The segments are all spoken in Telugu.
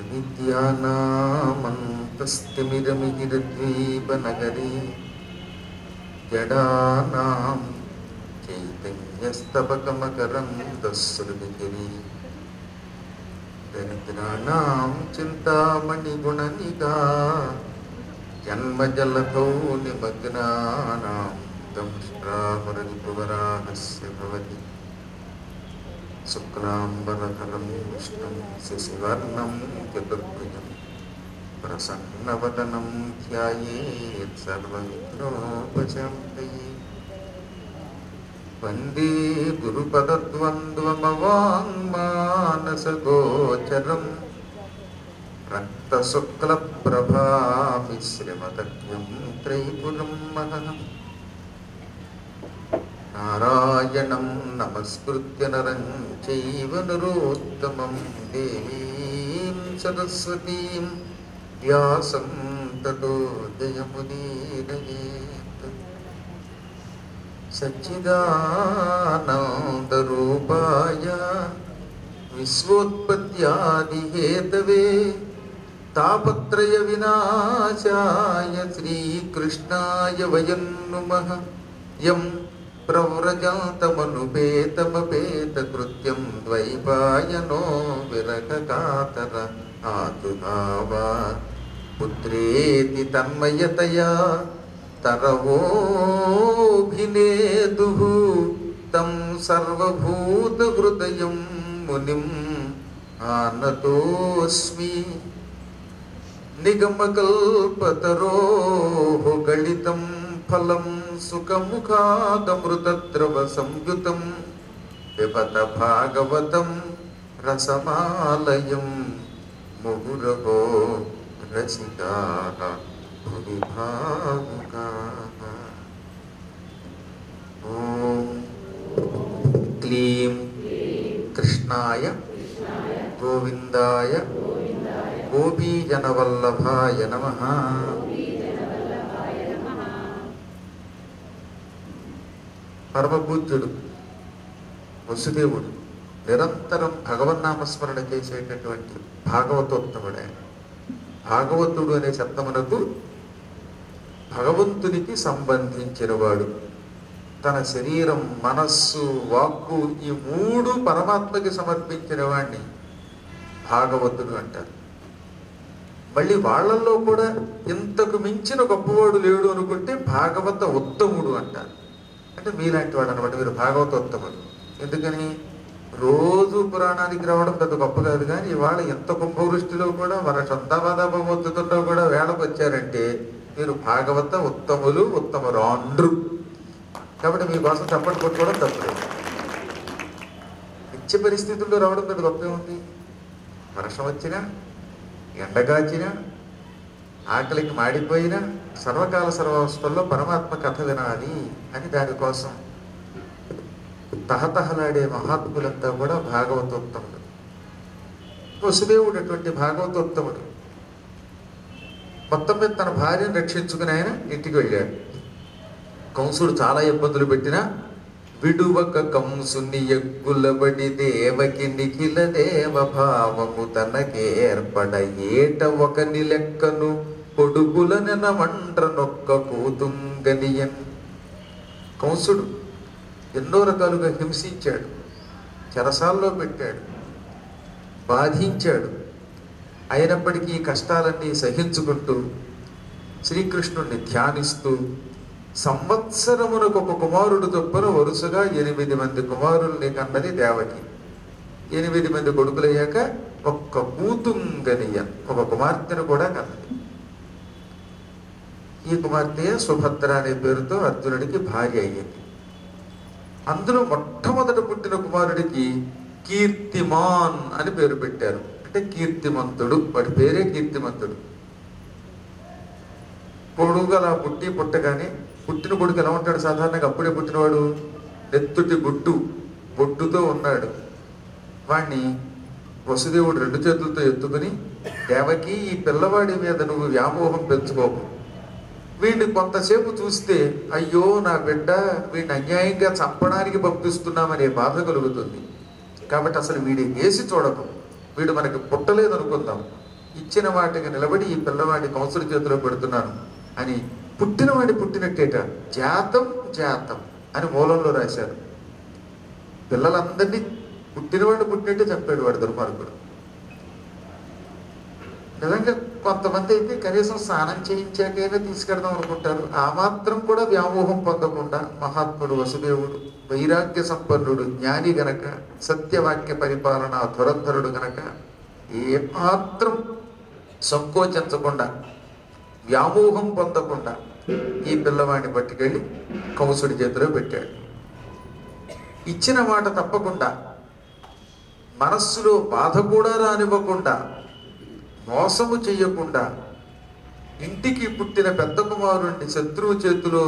విద్యానామంతస్తిమిరమిహిరద్వీపనగరీ జడానాం చైతన్యస్తపకమకరందశ్రుతిగిరి దరిద్రాణాం చింతామణిగుణనిగా జన్మజలతో నిమగ్నానాం దంష్ట్రామరవిపువరాహస్య భవతి శుక్లాంబరధరం విష్ణుం శశివర్ణం చతుర్భుజం ప్రసన్నవదనం ధ్యాయేత్ సర్వవిఘ్నోపశాంతయే వందే గురుపదద్వంద్వమవాङ्మానసగోచరం రక్తశుక్లప్రభామిశ్రమతజ్ఞం త్రైపురం మహః నారాయణం నమస్కృత్య నరం చైవ నరోత్తమం దేవీం సరస్వతీం వ్యాసం తతో జయముదీరయేత్ సచ్చిదానందరూపాయ విశ్వోత్పత్యాదిహేతవే తాపత్రయ వినాశాయ శ్రీకృష్ణాయ వయం నుమః యం ప్రవ్రజాతమనుపేతమపేతకృత్యం ద్వైపాయనో విరగకాతర ఆతుభావా పుత్రేతి తన్మయతయా తరవోభినేదు తం సర్వభూతహృదయం మునిం ఆనతోస్మి నిగమకల్పతరోః గళితం ఫలం సుఖముఖాదమృతద్రవ సంయుతం పిబత భాగవతం రసమాలయం ముహురహో రసికాః భువి భావుకాః ఓం క్లీం కృష్ణాయ గోవిందాయ గోపీజనవల్లభాయ నమ పరమపూజ్యుడు వసుదేవుడు నిరంతరం భగవన్నామస్మరణ చేసేటటువంటి భాగవతోత్తముడే భాగవతుడు అనే శబ్దమునకు భగవంతునికి సంబంధించినవాడు తన శరీరం మనస్సు వాక్కు ఈ మూడు పరమాత్మకి సమర్పించిన వాడిని భాగవతుడు అంటారు మళ్ళీ వాళ్ళల్లో కూడా ఇంతకు మించిన గొప్పవాడు లేడు అనుకుంటే భాగవత ఉత్తముడు అంటారు అంటే మీలాంటి వాడు అనమాట మీరు భాగవత ఉత్తముడు ఎందుకని రోజు పురాణానికి రావడం పెద్ద గొప్ప కాదు కానీ ఇవాళ ఎంత కుంభవృష్టిలో కూడా మన సొంతవాదాపమొత్తుతున్నా కూడా వేళకు వచ్చారంటే మీరు భాగవత ఉత్తములు ఉత్తమరాండ్రు కాబట్టి మీకోసం చప్పటి కొట్టుకోవడం తప్పలేదు నిత్య పరిస్థితుల్లో రావడం పెద్ద గొప్ప ఉంది వర్షం వచ్చినా ఎండగాచినా ఆకలికి మాడిపోయినా సర్వకాల సర్వావస్థల్లో పరమాత్మ కథ వినాలి అని దానికోసం తహతహలాడే మహాత్ములంతా కూడా భాగవతోత్తముడు వసుదేవుడు అటువంటి భాగవతోత్తముడు మొత్తం మీద తన భార్యను రక్షించుకుని ఆయన ఇంటికి వెళ్ళాడు కంసుడు చాలా ఇబ్బందులు పెట్టినా విడువక కంసుని ఎగ్గులబడి దేవకి నిఖిల దేవ భావము తనకేర్పడ ఏట ఒకని లెక్కను కొడుకుల నెనమంట్ర నొక్క కూతుంగనియన్ కంసుడు ఎన్నో రకాలుగా హింసించాడు చెరసాల్లో పెట్టాడు బాధించాడు అయినప్పటికీ ఈ కష్టాలన్నీ సహించుకుంటూ శ్రీకృష్ణుణ్ణి ధ్యానిస్తూ సంవత్సరమునకు ఒక కుమారుడు చొప్పున వరుసగా ఎనిమిది మంది కుమారుల్ని కన్నది దేవకి ఎనిమిది మంది కొడుకులయ్యాక ఒక్క కూతుంగనియ ఒక కుమార్తెను కూడా కన్నది ఈ కుమార్తె సుభద్ర అనే పేరుతో అర్జునుడికి భార్య అయ్యింది అందులో మొట్టమొదట పుట్టిన కుమారుడికి కీర్తిమాన్ అని పేరు పెట్టారు అంటే కీర్తిమంతుడు వాడి పేరే కీర్తిమంతుడు పొడుగల పుట్టి పుట్టగానే పుట్టిన కొడుకు ఎలా ఉంటాడు సాధారణంగా అప్పుడే పుట్టినవాడు నెత్తుటి బొట్టు బొట్టుతో ఉన్నాడు వాణ్ణి వసుదేవుడు రెండు చేతులతో ఎత్తుకుని దేవకి ఈ పిల్లవాడి మీద నువ్వు వ్యామోహం పెంచుకోకు వీడిని కొంతసేపు చూస్తే అయ్యో నా బిడ్డ వీడిని అన్యాయంగా చంపడానికి పంపిస్తున్నామనే బాధ కలుగుతుంది కాబట్టి అసలు వీడి వేసి చూడకు వీడు మనకి పుట్టలేదు అనుకుందాం ఇచ్చిన మాటకి నిలబడి ఈ పిల్లవాడి కంసుడి చేతిలో పెడుతున్నాను అని పుట్టినవాడి పుట్టినట్టేట జాతం జాతం అని మూలంలో రాశారు పిల్లలందరినీ పుట్టినవాడు పుట్టినట్టే చంపాడు వాడు దుర్మార్గుడు నిజంగా కొంతమంది అయితే కనీసం స్నానం చేయించాకైనా తీసుకెడదాం అనుకుంటారు ఆ మాత్రం కూడా వ్యామోహం పొందకుండా మహాత్ముడు వసుదేవుడు వైరాగ్య సంపన్నుడు జ్ఞాని గనక సత్యవాక్య పరిపాలన ధురంధరుడు గనక ఏ మాత్రం సంకోచించకుండా వ్యామోహం పొందకుండా ఈ పిల్లవాడిని పట్టుకెళ్ళి కంసుడి చేతిలో పెట్టాడు ఇచ్చిన మాట తప్పకుండా మనస్సులో బాధ కూడా రానివ్వకుండా మోసము చెయ్యకుండా ఇంటికి పుట్టిన పెద్ద కుమారుణ్ణి శత్రువు చేతిలో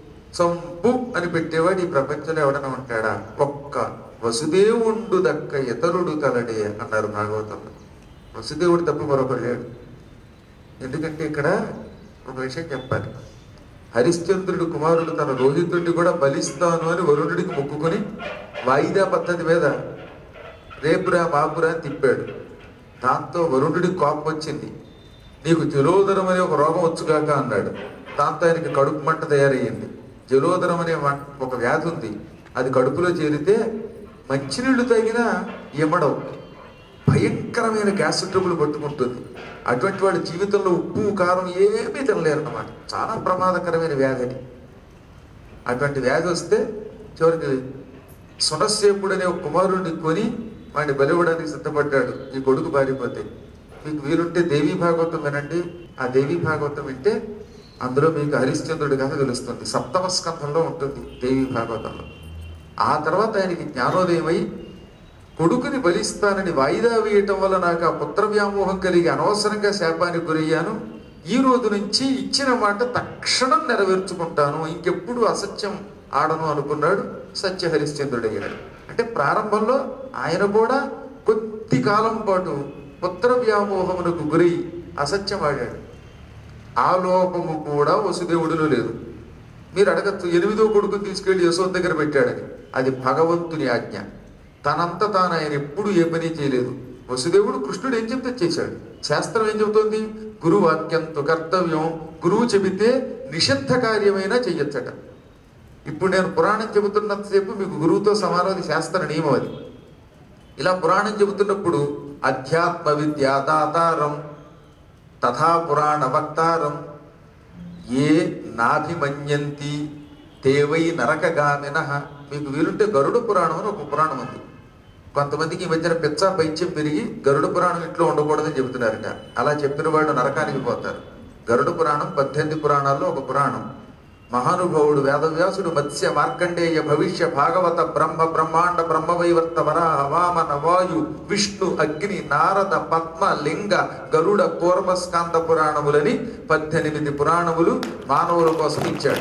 చంపు అని పెట్టేవాడు ఈ ప్రపంచంలో ఎవడైనా ఉంటాడా ఒక్క వసుదేవుండు దక్క ఇతరుడు కలడే అన్నారు భాగవతంలో వసుదేవుడు తప్ప మరొకడు లేడు ఎందుకంటే ఇక్కడ ఒక విషయం చెప్పాలి హరిశ్చంద్రుడు కుమారుడు తన రోహితుడిని కూడా బలిస్తాను అని వరుణుడికి మొక్కుకొని వాయిదా పద్ధతి మీద రేపురా బాపురా అని తిప్పాడు దాంతో వరుణుడికి కోపం వచ్చింది నీకు జలోదరం అనే ఒక రోగం వచ్చుగాక అన్నాడు దాంతో ఆయనకి కడుపు మంట తయారయ్యింది జలోదరం అనే వం- ఒక వ్యాధి ఉంది అది కడుపులో చేరితే మంచినీళ్లు తగిన ఇమ్మడవు భయంకరమైన గ్యాస్ ట్రబుల్ పట్టుకుంటుంది అటువంటి వాళ్ళ జీవితంలో ఉప్పు కారం ఏమీ తినలేరు అన్నమాట చాలా ప్రమాదకరమైన వ్యాధి అది అటువంటి వ్యాధి వస్తే చివరికి సునస్సేపుడు అనే ఒక కుమారుడిని కొని వాడిని బలివ్వడానికి సిద్ధపడ్డాడు ఈ కొడుకు పారిపోతే మీకు వీలుంటే దేవీ భాగవతం వినండి ఆ దేవీ భాగవతం వింటే అందులో మీకు హరిశ్చంద్రుడి కథ తెలుస్తుంది సప్తమ స్కంధంలో ఉంటుంది దేవీ భాగవతంలో ఆ తర్వాత ఆయనకి జ్ఞానోదయమై కొడుకుని బలిస్తానని వాయిదా వేయటం వల్ల నాకు ఆ పుత్ర వ్యామోహం కలిగి అనవసరంగా శాపానికి గురయ్యాను ఈ రోజు నుంచి ఇచ్చిన మాట తక్షణం నెరవేర్చుకుంటాను ఇంకెప్పుడు అసత్యం ఆడను అనుకున్నాడు సత్య హరిశ్చంద్రుడు అయ్యాడు అంటే ప్రారంభంలో ఆయన కూడా కొద్ది కాలం పాటు పుత్ర వ్యామోహమునకు గురై అసత్యం ఆడాడు ఆ లోపము కూడా వసుదేవుడిలో లేదు మీరు అడగచ్చు ఎనిమిదో కొడుకుని తీసుకెళ్లి యశోద దగ్గర పెట్టాడని అది భగవంతుని ఆజ్ఞ తనంత తాను ఆయన ఎప్పుడు ఏ పని చేయలేదు వసుదేవుడు కృష్ణుడు ఏం చెప్తే చేశాడు శాస్త్రం ఏం చెబుతోంది గురువు వాక్యంతో కర్తవ్యం గురువు చెబితే నిషిద్ధ కార్యమైనా చెయ్యొచ్చట ఇప్పుడు నేను పురాణం చెబుతున్నంతసేపు మీకు గురువుతో సమానం అది శాస్త్ర నియమం అది ఇలా పురాణం చెబుతున్నప్పుడు అధ్యాత్మ విద్య దాతారం తథా పురాణ వక్తారం ఏ నాభిమన్యంతి తేవై నరకగామిన మీకు వీలుంటే గరుడ పురాణం అని ఒక పురాణం ఉంది కొంతమందికి ఈ మధ్యన పిచ్చ పైత్యం పెరిగి గరుడ పురాణం ఇంట్లో ఉండకూడదని చెబుతున్నారట అలా చెప్పిన వాళ్ళు నరకానికి పోతారు గరుడ పురాణం పద్దెనిమిది పురాణాల్లో ఒక పురాణం మహానుభావుడు వేదవ్యాసుడు మత్స్య మార్కండేయ భవిష్య భాగవత బ్రహ్మ బ్రహ్మాండ బ్రహ్మవైవర్త వరాహ వామన వాయు విష్ణు అగ్ని నారద పద్మ లింగ గరుడ కూర్మస్కాంత పురాణములని పద్దెనిమిది పురాణములు మానవుల కోసం ఇచ్చాడు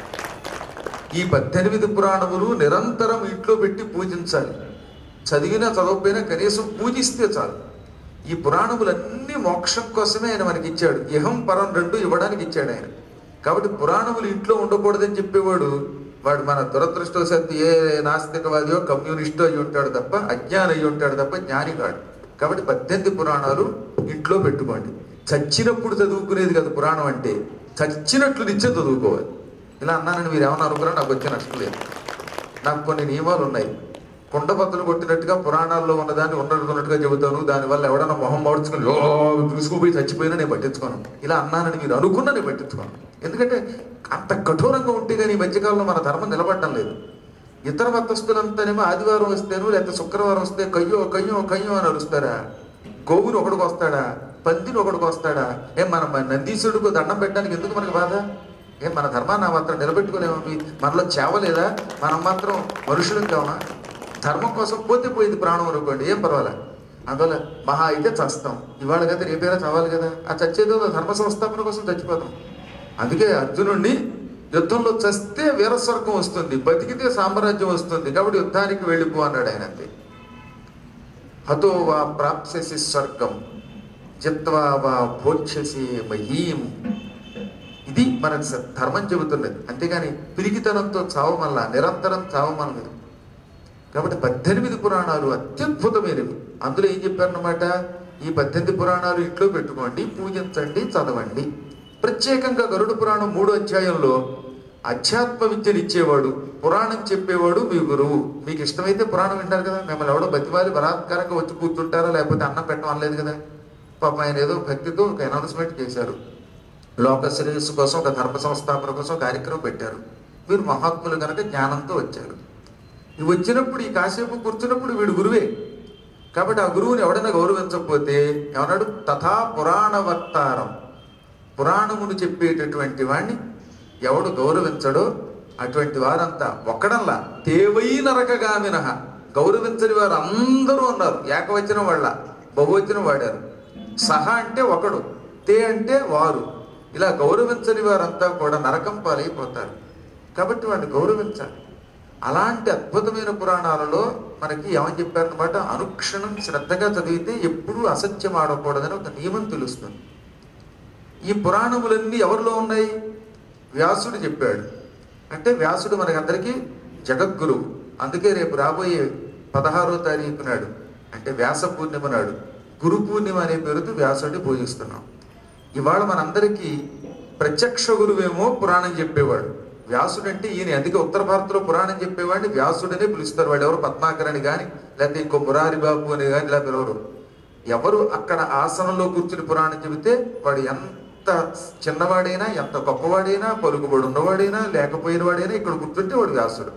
ఈ పద్దెనిమిది పురాణములు నిరంతరం ఇంట్లో పెట్టి పూజించాలి చదివినా చదవకపోయినా కనీసం పూజిస్తే చాలు ఈ పురాణములన్నీ మోక్షం కోసమే ఆయన మనకి ఇచ్చాడు ఇహం పరం రెండు ఇవ్వడానికి ఇచ్చాడు ఆయన కాబట్టి పురాణములు ఇంట్లో ఉండకూడదని చెప్పేవాడు వాడు మన దురదృష్టవశాత్తు ఏ నాస్తికవాదియో కమ్యూనిస్టో అయి ఉంటాడు తప్ప అజ్ఞాని అయి ఉంటాడు తప్ప జ్ఞాని కాడు కాబట్టి పద్దెనిమిది పురాణాలు ఇంట్లో పెట్టుకోండి చచ్చినప్పుడు చదువుకునేది కదా పురాణం అంటే చచ్చినట్లు నిత్యం చదువుకోవాలి ఇలా అన్నానని మీరు ఏమన్నా అనుకున్నా నాకు వచ్చే నష్టం లేదు నాకు కొన్ని నియమాలు ఉన్నాయి కుండబద్దలు కొట్టినట్టుగా పురాణాల్లో ఉన్నదాన్ని ఉన్నట్టుగా చెబుతాను దానివల్ల ఎవడన్నా మొహం మౌడ్చుకుని ఓ దూసుకుపోయి చచ్చిపోయినా నేను పట్టించుకోను ఇలా అన్నానని మీరు అనుకున్నా నేను పట్టించుకోను ఎందుకంటే అంత కఠోరంగా ఉంటే కానీ ఈ మధ్యకాలంలో మన ధర్మం నిలబడటం లేదు ఇతర మతస్థులంతానేమో ఆదివారం వస్తేను లేకపోతే శుక్రవారం వస్తే కయ్యో కయ్యో కయ్యో అని అరుస్తారా గోవుని ఒకడికి వస్తాడా పందిని ఒకడికి వస్తాడా ఏం మన మన నందీశుడికి దండం పెట్టడానికి ఎందుకు మనకి బాధ ఏం మన ధర్మాన్ని ఆ మాత్రం నిలబెట్టుకోలేమో మనలో చేవలేదా మనం మాత్రం మనుషులం కావనా ధర్మం కోసం పోతే పోయింది ప్రాణం అనుకోండి ఏం పర్వాలే అందువల్ల మహా అయితే చస్తాం ఇవాళ కదా రేపైనా చావాలి కదా ఆ చచ్చేదో ధర్మ సంస్థాపన కోసం చచ్చిపోతాం అందుకే అర్జునుడిని యుద్ధంలో చస్తే వీరస్వర్గం వస్తుంది బతికితే సామ్రాజ్యం వస్తుంది కాబట్టి యుద్ధానికి వెళ్ళిపో అన్నాడు ఆయన అంతే హతో వా ప్రాప్స్యసి స్వర్గం చిత్వా వా భోక్ష్యసి మహీం ఇది మన స- ధర్మం చెబుతున్నది అంతేగాని పిరికితనంతో చావమల్లా నిరంతరం చావమన్నది కాబట్టి పద్దెనిమిది పురాణాలు అత్యద్భుతమైనవి అందులో ఏం చెప్పారన్నమాట ఈ పద్దెనిమిది పురాణాలు ఇంట్లో పెట్టుకోండి పూజించండి చదవండి ప్రత్యేకంగా గరుడ పురాణం మూడో అధ్యాయంలో అధ్యాత్మ విద్యను ఇచ్చేవాడు పురాణం చెప్పేవాడు మీ గురువు మీకు ఇష్టమైతే పురాణం వింటారు కదా మిమ్మల్ని ఎవడో బతివాలి బలాత్కారంగా వచ్చి కూర్చుంటారా లేకపోతే అన్నం పెట్టడం అనలేదు కదా పాపం ఆయన ఏదో భక్తితో ఒక అనౌన్స్మెంట్ చేశారు లోక శ్రేయస్సు కోసం ఒక ధర్మ సంస్థాపన కోసం కార్యక్రమం పెట్టారు వీరు మహాత్ములు కనుక జ్ఞానంతో వచ్చారు ఇవి వచ్చినప్పుడు ఈ కాసేపు కూర్చున్నప్పుడు వీడు గురువే కాబట్టి ఆ గురువుని ఎవడైనా గౌరవించకపోతే ఏమన్నాడు తథా పురాణ వక్తారం పురాణమును చెప్పేటటువంటి వాణ్ణి ఎవడు గౌరవించడో అటువంటి వారంతా ఒక్కడంలా తేవై నరకగామిన గౌరవించని వారు అందరూ ఉన్నారు ఏకవచనం వాళ్ళ బహువచనం వాడారు సహ అంటే ఒకడు తే అంటే వారు ఇలా గౌరవించని వారంతా కూడా నరకం పాలైపోతారు కాబట్టి వాడిని గౌరవించాలి అలాంటి అద్భుతమైన పురాణాలలో మనకి ఏమని చెప్పారనమాట అనుక్షణం శ్రద్ధగా చదివితే ఎప్పుడూ అసత్యం ఆడకూడదని ఒక నియమం తెలుస్తుంది ఈ పురాణములన్నీ ఎవరిలో ఉన్నాయి వ్యాసుడు చెప్పాడు అంటే వ్యాసుడు మనకందరికీ జగద్గురువు అందుకే రేపు రాబోయే పదహారో తారీఖు నాడు అంటే వ్యాస పూర్ణిమ నాడు గురు పూర్ణిమ అనే పేరుతో వ్యాసుడిని పూజిస్తున్నాం ఇవాళ మనందరికీ ప్రత్యక్ష గురువేమో పురాణం చెప్పేవాడు వ్యాసుడు అంటే ఈయన అందుకే ఉత్తర భారత్లో పురాణం చెప్పేవాడిని వ్యాసుడనే పిలుస్తారు వాడు ఎవరు పద్మాకరణి కానీ లేకపోతే ఇంకో మురారి బాబు అని కానీ ఇలా పిలవరు ఎవరు అక్కడ ఆసనంలో కూర్చుని పురాణం చెబితే వాడు ఎంత చిన్నవాడైనా ఎంత గొప్పవాడైనా పలుకుబడి ఉన్నవాడైనా లేకపోయిన వాడైనా ఇక్కడ కూర్చుంటే వాడు వ్యాసుడు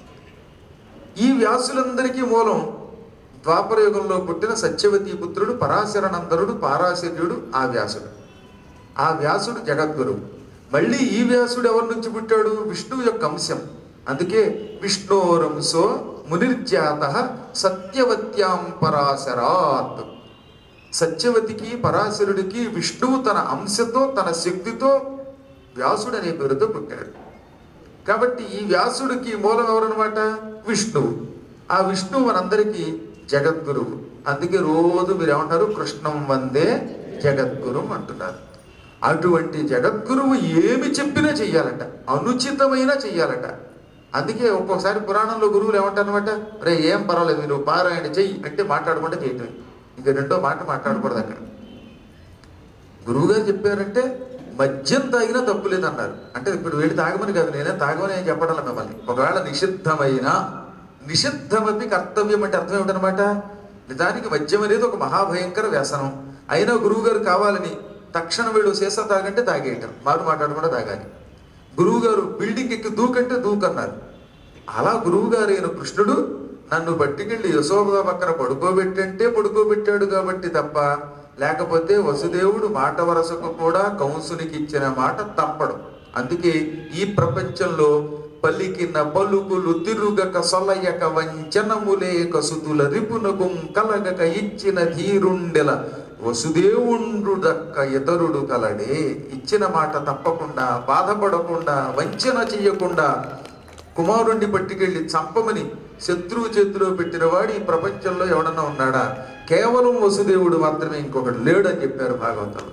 ఈ వ్యాసులందరికీ మూలం ద్వాపర యుగంలో పుట్టిన సత్యవతి పుత్రుడు పరాశరనందరుడు పారాశర్యుడు ఆ వ్యాసుడు ఆ వ్యాసుడు జగద్గురువు మళ్ళీ ఈ వ్యాసుడు ఎవరి నుంచి పుట్టాడు విష్ణువు యొక్క అంశం అందుకే విష్ణోరంశో మునిర్జాత సత్యవత్యాం పరాశరాత్ సత్యవతికి పరాశరుడికి విష్ణువు తన అంశతో తన శక్తితో వ్యాసుడు అనే పేరుతో పుట్టాడు కాబట్టి ఈ వ్యాసుడికి మూలం ఎవరనమాట విష్ణువు ఆ విష్ణువు మనందరికీ జగద్గురువు అందుకే రోజు మీరు ఏమంటారు కృష్ణం వందే జగద్గురుం అంటున్నారు అటువంటి జగద్గురువు ఏమి చెప్పినా చెయ్యాలట అనుచితమైన చెయ్యాలట అందుకే ఒక్కొక్కసారి పురాణంలో గురువులు ఏమంటారనమాట రే ఏం పర్వాలేదు నువ్వు పారాయణ చెయ్యి అంటే మాట్లాడకుండా చేయటం ఇంక రెండో మాట మాట్లాడకూడదు అక్కడ గురువుగారు చెప్పారంటే మద్యం తాగినా తప్పు లేదన్నారు అంటే ఇప్పుడు వెళ్ళి తాగమని కాదు నేనే తాగమని ఏం చెప్పడం లేదు మిమ్మల్ని ఒకవేళ నిషిద్ధమైన నిషిద్ధమపి కర్తవ్యం అంటే అర్థం ఏమిటనమాట నిజానికి మద్యం అనేది ఒక మహాభయంకర వ్యసనం అయినా గురువు గారు కావాలని తక్షణం వీళ్ళు సీసా తాగంటే తాగేయటం మారు మాట్లాడకుండా తాగాలి గురువు గారు బిల్డింగ్ ఎక్కి దూకంటే దూకన్నారు అలా గురువు గారు అయిన కృష్ణుడు నన్ను పట్టుకెళ్ళి యశోద పక్కన పడుకోబెట్టంటే పడుకోబెట్టాడు కాబట్టి తప్ప లేకపోతే వసుదేవుడు మాట వరసకు కూడా కంసునికి ఇచ్చిన మాట తప్పడు అందుకే ఈ ప్రపంచంలో పలికిన పలుకులు తిరుగక సొలయక వంచనములేక సుతుల రిపునకు కలగక ఇచ్చిన ధీరుండెల వసుదేవుండు దక్క ఇతరుడు కలడే ఇచ్చిన మాట తప్పకుండా బాధపడకుండా వంచన చెయ్యకుండా కుమారుణ్ణి పట్టుకెళ్ళి చంపమని శత్రువు చేతిలో పెట్టిన వాడు ఈ ప్రపంచంలో ఎవడన్నా ఉన్నాడా కేవలం వసుదేవుడు మాత్రమే ఇంకొకడు లేడని చెప్పారు భాగవతంలో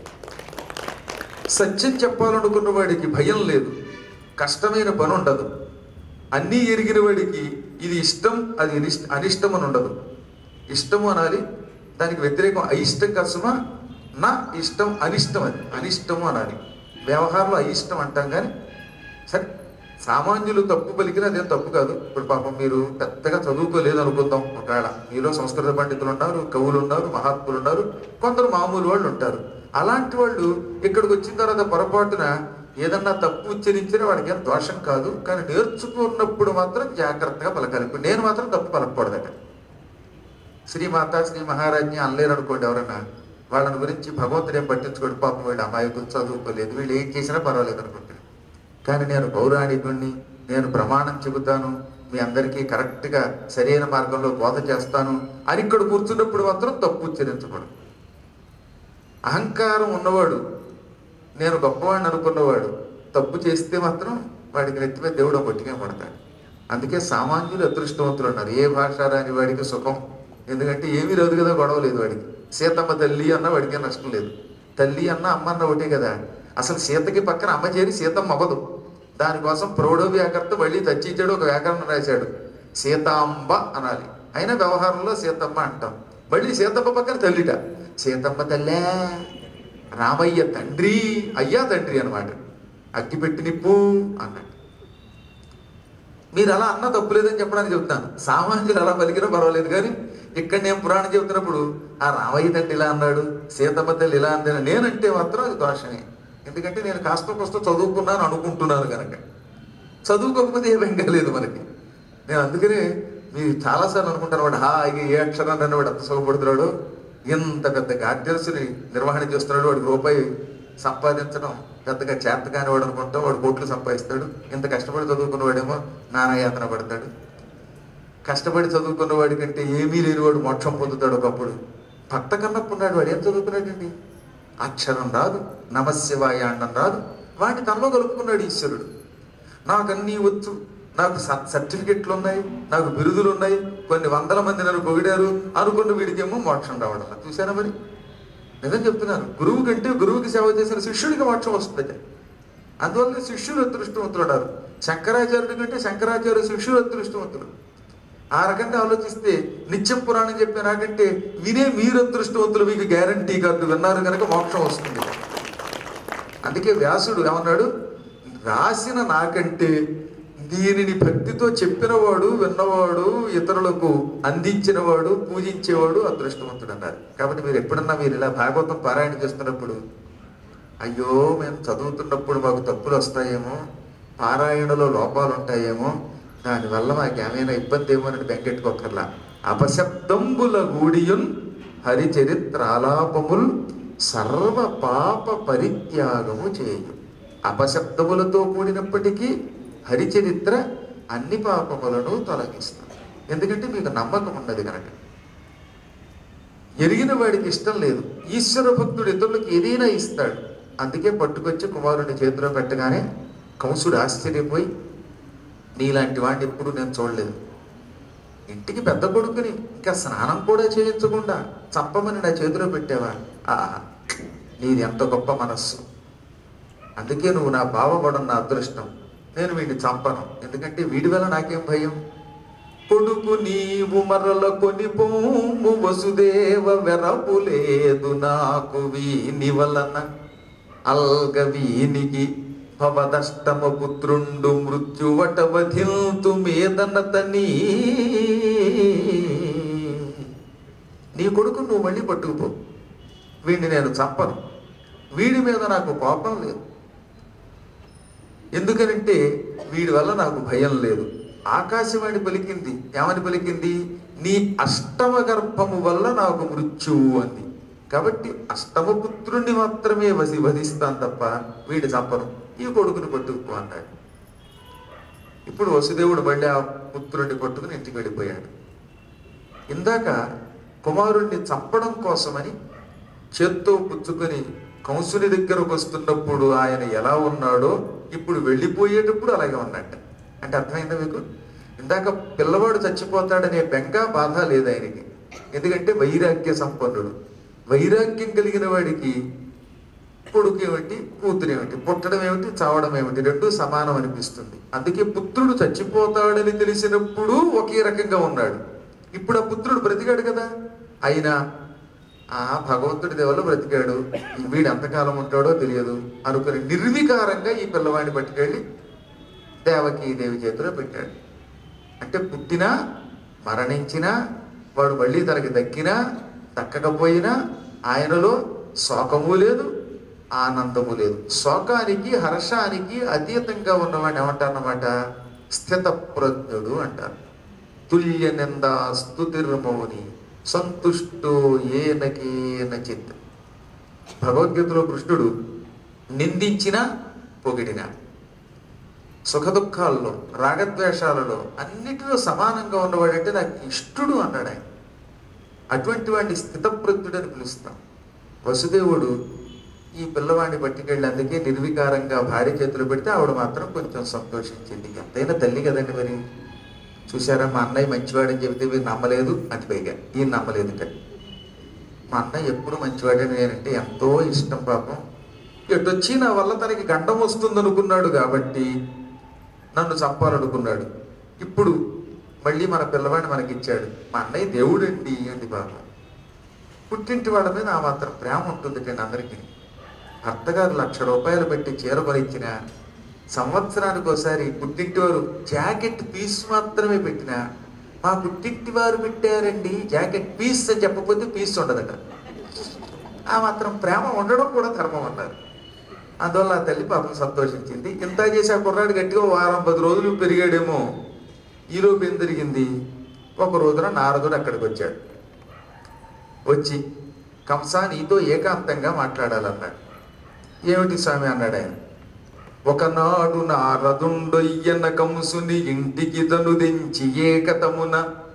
సత్యం చెప్పాలనుకున్న వాడికి భయం లేదు కష్టమైన పని ఉండదు అన్నీ ఎరిగిన వాడికి ఇది ఇష్టం అది అనిష్ట అనిష్టం అని ఉండదు ఇష్టము అనాలి దానికి వ్యతిరేకం అయిష్టం కసమా నా ఇష్టం అనిష్టం అది అనిష్టము అనాలి వ్యవహారంలో అయిష్టం అంటాం కానీ సరే సామాన్యులు తప్పు పలికిన అదేం తప్పు కాదు ఇప్పుడు పాపం మీరు పెద్దగా చదువుకోలేదు అనుకుందాం ఒకవేళ మీలో సంస్కృత పండితులు ఉన్నారు కవులు ఉన్నారు మహాత్ములు ఉన్నారు కొందరు మామూలు వాళ్ళు ఉంటారు అలాంటి వాళ్ళు ఇక్కడికి వచ్చిన తర్వాత పొరపాటున ఏదన్నా తప్పు ఉచ్చరించినా వాడికి ఏం దోషం కాదు కానీ నేర్చుకున్నప్పుడు మాత్రం జాగ్రత్తగా పలకాలి ఇప్పుడు నేను మాత్రం తప్పు పలకూడదట శ్రీమాత శ్రీ మహారాజ్ఞి అనలేరు అనుకోండి ఎవరన్నా వాళ్ళని గురించి భగవంతుడు ఏం పట్టించుకోడు పాపం వీళ్ళు అమాయకులు చదువుకోలేదు వీళ్ళు ఏం చేసినా పర్వాలేదు అనుకుంటారు కానీ నేను పౌరాణికుణ్ణి నేను ప్రమాణం చెబుతాను మీ అందరికీ కరెక్ట్గా సరైన మార్గంలో బోధ చేస్తాను అని ఇక్కడ కూర్చున్నప్పుడు మాత్రం తప్పు ఉచ్చరించకూడదు అహంకారం ఉన్నవాడు నేను గొప్పవాడిని అనుకున్నవాడు తప్పు చేస్తే మాత్రం వాడికి నెత్తి మీద దేవుడు కొట్టిగా పడతాడు అందుకే సామాన్యులు అదృష్టవంతులు ఉన్నారు ఏ భాష రాని వాడికి సుఖం ఎందుకంటే ఏమీ లేదు కదా గొడవ లేదు వాడికి సీతమ్మ తల్లి అన్న వాడికి నష్టం లేదు తల్లి అన్న అమ్మ అన్న ఒకటే కదా అసలు సీతకి పక్కన అమ్మ చేరి సీతమ్మ అవ్వదు దానికోసం ప్రౌఢ వ్యాకర్త మళ్ళీ తచ్చించాడు ఒక వ్యాకరణం రాశాడు సీతాంబ అనాలి అయినా వ్యవహారంలో సీతమ్మ అంటాం మళ్ళీ సీతమ్మ పక్కన తల్లిట సీతమ్మ తల్లే రామయ్య తండ్రి అయ్యా తండ్రి అనమాట అగ్గిపెట్టి నిప్పు అన్నాడు మీరు అలా అన్న తప్పులేదని చెప్పడానికి చెప్తాను సామాన్యులు అలా పలికినా పర్వాలేదు కానీ ఇక్కడ నేను పురాణం చెబుతున్నప్పుడు ఆ రామయ్య తండ్రి ఇలా అన్నాడు సీతమ్మ తల్లి ఇలా అందని నేనంటే మాత్రం అది దోషమే ఎందుకంటే నేను కాస్త కొస్త చదువుకున్నాను అనుకుంటున్నాను కనుక చదువుకోకపోతే ఏ బెంగా లేదు మనకి నేను అందుకనే మీరు చాలాసార్లు అనుకుంటాను వాడు హా ఇక ఏ అక్షరాన్ని అన్న వాడు ఎంత సుఖపడుతున్నాడు ఇంత పెద్ద గార్డియన్స్ని నిర్వహణ చేస్తున్నాడు వాడికి రూపాయి సంపాదించడం పెద్దగా చేత కాని వాడు అనుకుంటాం వాడు కోట్లు సంపాదిస్తాడు ఇంత కష్టపడి చదువుకున్నవాడేమో నానాయాతన పడతాడు కష్టపడి చదువుకున్న వాడి కంటే ఏమీ లేని వాడు మోక్షం పొందుతాడు ఒకప్పుడు భక్త కన్నప్పున్నాడు వాడు ఏం చదువుకున్నాడండి అక్షరం రాదు నమశివాయ అండం రాదు వాడిని తనలో కలుపుకున్నాడు ఈశ్వరుడు నాకు అన్నీ వచ్చు నాకు స- సర్టిఫికెట్లు ఉన్నాయి నాకు బిరుదులు ఉన్నాయి కొన్ని వందల మంది నన్ను పొగిడారు అనుకున్న వీడికేమో మోక్షం రావడం చూసారా మరి నిజం చెప్తున్నాను గురువు కంటే గురువుకి సేవ చేసిన శిష్యుడికి మోక్షం వస్తుంది అందువల్ల శిష్యులు అదృష్టవంతులు శంకరాచార్యుడి కంటే శంకరాచార్య శిష్యులు అదృష్టవంతులు ఆ రకంగా ఆలోచిస్తే నిత్యం పురాణం చెప్పే నాకంటే వినే మీరు అదృష్టవంతులు మీకు గ్యారంటీ కాదు విన్నారు కనుక మోక్షం వస్తుంది అందుకే వ్యాసుడు ఏమన్నాడు రాసిన నాకంటే దీనిని భక్తితో చెప్పినవాడు విన్నవాడు ఇతరులకు అందించినవాడు పూజించేవాడు అదృష్టవంతుడు అన్నారు కాబట్టి మీరు ఎప్పుడన్నా మీరు ఇలా భాగవతం పారాయణ చేస్తున్నప్పుడు అయ్యో మేము చదువుతున్నప్పుడు మాకు తప్పులు వస్తాయేమో పారాయణలో లోపాలు ఉంటాయేమో దానివల్ల మాకు ఏమైనా ఇబ్బంది ఏమో అని బెంగెట్టుకోకర్లా అపశబ్దంబుల గూడియున్ హరిచరిత్రాలాపముల్ సర్వ పాప పరిత్యాగము చేయు అపశబ్దములతో కూడినప్పటికీ హరిచరిత్ర అన్ని పాపములను తొలగిస్తుంది ఎందుకంటే మీకు నమ్మకం ఉన్నది కనుక ఎరిగిన వాడికి ఇష్టం లేదు ఈశ్వర భక్తుడు ఇతరులకు ఏదైనా ఇస్తాడు అందుకే పట్టుకొచ్చి కుమారుని చేతిలో పెట్టగానే కంసుడు ఆశ్చర్యపోయి నీలాంటి వాడిని ఎప్పుడు నేను చూడలేదు ఇంటికి పెద్ద కొడుకుని ఇంకా స్నానం కూడా చేయించకుండా చంపమని నా చేతిలో పెట్టావా ఆ నీది ఎంత గొప్ప మనస్సు అందుకే నువ్వు నా బావపడం నా అదృష్టం నేను వీడిని చంపను ఎందుకంటే వీడి వల్ల నాకేం భయం కొడుకు నీవు మరల కొని పోము వసుదేవ వెరపు లేదు నాకు వీని వలన అల్గ వీనికి భవదష్టమ పుత్రుండు మృత్యువట వధిల్తు మేదనతని నీ కొడుకు నువ్వు మళ్ళీ పట్టుకుపో వీడిని నేను చంపను వీడి మీద నాకు కోపం లేదు ఎందుకనంటే వీడి వల్ల నాకు భయం లేదు ఆకాశవాణి పలికింది ఏమని పలికింది నీ అష్టమ గర్భము వల్ల నాకు మృత్యువు అంది కాబట్టి అష్టమ పుత్రుణ్ణి మాత్రమే వసి వధిస్తాను తప్ప వీడి చంపను ఈ కొడుకుని పట్టుకుపో అన్నాడు ఇప్పుడు వసుదేవుడు మళ్ళీ ఆ పుత్రుడిని పట్టుకుని ఇంటికి వెళ్ళిపోయాడు ఇందాక కుమారుణ్ణి చంపడం కోసమని చేత్తో పుచ్చుకొని కంసుని దగ్గరకు వస్తున్నప్పుడు ఆయన ఎలా ఉన్నాడో ఇప్పుడు వెళ్ళిపోయేటప్పుడు అలాగే ఉన్నట్ట అంటే అర్థమైందా మీకు ఇందాక పిల్లవాడు చచ్చిపోతాడనే బెంగ బాధ లేదు ఆయనకి ఎందుకంటే వైరాగ్య సంపన్నుడు వైరాగ్యం కలిగిన వాడికి కొడుకు ఏమిటి కూతురు ఏమిటి పుట్టడం ఏమిటి చావడం ఏమిటి రెండు సమానం అనిపిస్తుంది అందుకే పుత్రుడు చచ్చిపోతాడని తెలిసినప్పుడు ఒకే రకంగా ఉన్నాడు ఇప్పుడు ఆ పుత్రుడు బ్రతికాడు కదా అయినా ఆ భగవంతుడి దేవల్ల బ్రతికాడు వీడు ఎంతకాలం ఉంటాడో తెలియదు అనుకుని నిర్వికారంగా ఈ పిల్లవాడిని పట్టుకెళ్ళి దేవకీ దేవి చేతిలో పెట్టాడు అంటే పుట్టినా మరణించినా వాడు మళ్ళీ తనకి దక్కినా దక్కకపోయినా ఆయనలో శోకము లేదు ఆనందము లేదు శోకానికి హర్షానికి అతీతంగా ఉన్నవాడిని ఏమంటారన్నమాట స్థితప్రజ్ఞుడు అంటారు తుల్య నిందా స్తుతిర్మౌని సంతుష్టో ఏనకేన చిత్ భగవద్గీతలో కృష్ణుడు నిందించిన పొగిడిన సుఖదుఖాల్లో రాగద్వేషాలలో అన్నిటిలో సమానంగా ఉన్నవాడంటే నాకు ఇష్టుడు అన్నాడు ఆయన అటువంటి వాడిని స్థితప్రజ్ఞుడని పిలుస్తాం వసుదేవుడు ఈ పిల్లవాడిని పట్టుకెళ్ళి అందుకే నిర్వికారంగా భార్య చేతులు పెడితే ఆవిడ మాత్రం కొంచెం సంతోషించింది ఎంతైనా తల్లి కదండి మరి చూసారా మా అన్నయ్య మంచివాడని చెబితే మీరు నమ్మలేదు అది పైగా ఈయన నమ్మలేదు ఇక్కడ మా అన్నయ్య ఎప్పుడు మంచివాడని నేనంటే ఎంతో ఇష్టం పాపం ఎటొచ్చి నా వల్ల తనకి గండం వస్తుంది అనుకున్నాడు కాబట్టి నన్ను చంపాలనుకున్నాడు ఇప్పుడు మళ్ళీ మన పిల్లవాడిని మనకి ఇచ్చాడు మా అన్నయ్య దేవుడండి అండి పాపం పుట్టింటి వాళ్ళ మీద ఆ మాత్రం ప్రేమ ఉంటుంది కండి అందరికీ భర్తగారు లక్ష రూపాయలు పెట్టి చీర కొనిచ్చిన సంవత్సరానికి ఒకసారి పుట్టింటి వారు జాకెట్ పీస్ మాత్రమే పెట్టిన మా పుట్టింటి వారు పెట్టారండి జాకెట్ పీస్ అని చెప్పకపోతే పీస్ ఉండదట ఆ మాత్రం ప్రేమ ఉండడం కూడా ధర్మం అన్నారు అందువల్ల ఆ తల్లి పాపం సంతోషించింది ఇంత చేసి ఆ కుర్రాడు గట్టిగా వారం పది రోజులు పెరిగాడేమో ఈలోపు ఏం జరిగింది ఒక రోజున నారదుడు అక్కడికి వచ్చాడు వచ్చి కంసా నీతో ఏకాంతంగా మాట్లాడాలన్నాడు ఏమిటి స్వామి అన్నాడు ఆయన ఒకనాడు నారదుండొయ్యన కంసుని ఇంటికి దనుదించి ఏకతమున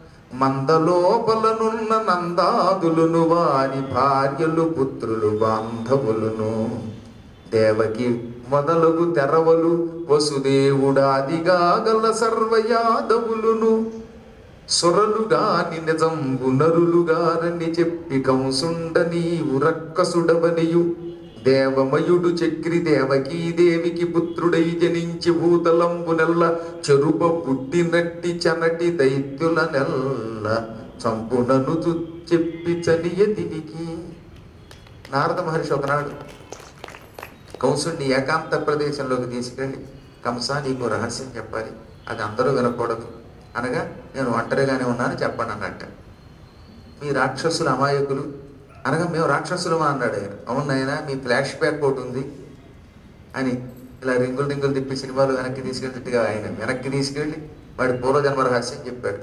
మందలోపలనున్న నందాదులును వారి భార్యలు పుత్రులు బాంధవులును దేవకి మొదలగు తెరవలు వసుదేవుడాదిగా గల సర్వయాదవులును సొరలుగాని నిజంబు నరులుగారని చెప్పి కంసుండ నీవు రక్కసుడవనియు దేవమయుడు చక్రి దేవకీ దేవికి పుత్రుడై జనించి భూతలంబు నెల్ల చెరుప పుట్టినట్టి చనటి దైత్యుల నెల్ల చంపునను చు- చెప్పి చనియ తిరిగి నారద మహర్షి ఒకనాడు కంసుడిని ఏకాంత ప్రదేశంలోకి తీసుకెళ్ళి కంస నీకు రహస్యం చెప్పాలి అది అందరూ వినకూడదు అనగా నేను ఒంటరిగానే ఉన్నాను చెప్పండి అన్నట్ట మీ రాక్షసులు అమాయకులు అనగా మేము రాక్షసులమా అన్నాడు ఆయన అవును ఆయన మీ ఫ్లాష్ బ్యాక్ ఒకటి ఉంది అని ఇలా రింగులు రింగులు తిప్పి సినిమాలు వెనక్కి తీసుకెళ్ళినట్టుగా ఆయన వెనక్కి తీసుకెళ్ళి వాడి పూర్వజన్మ రహస్యం చెప్పాడు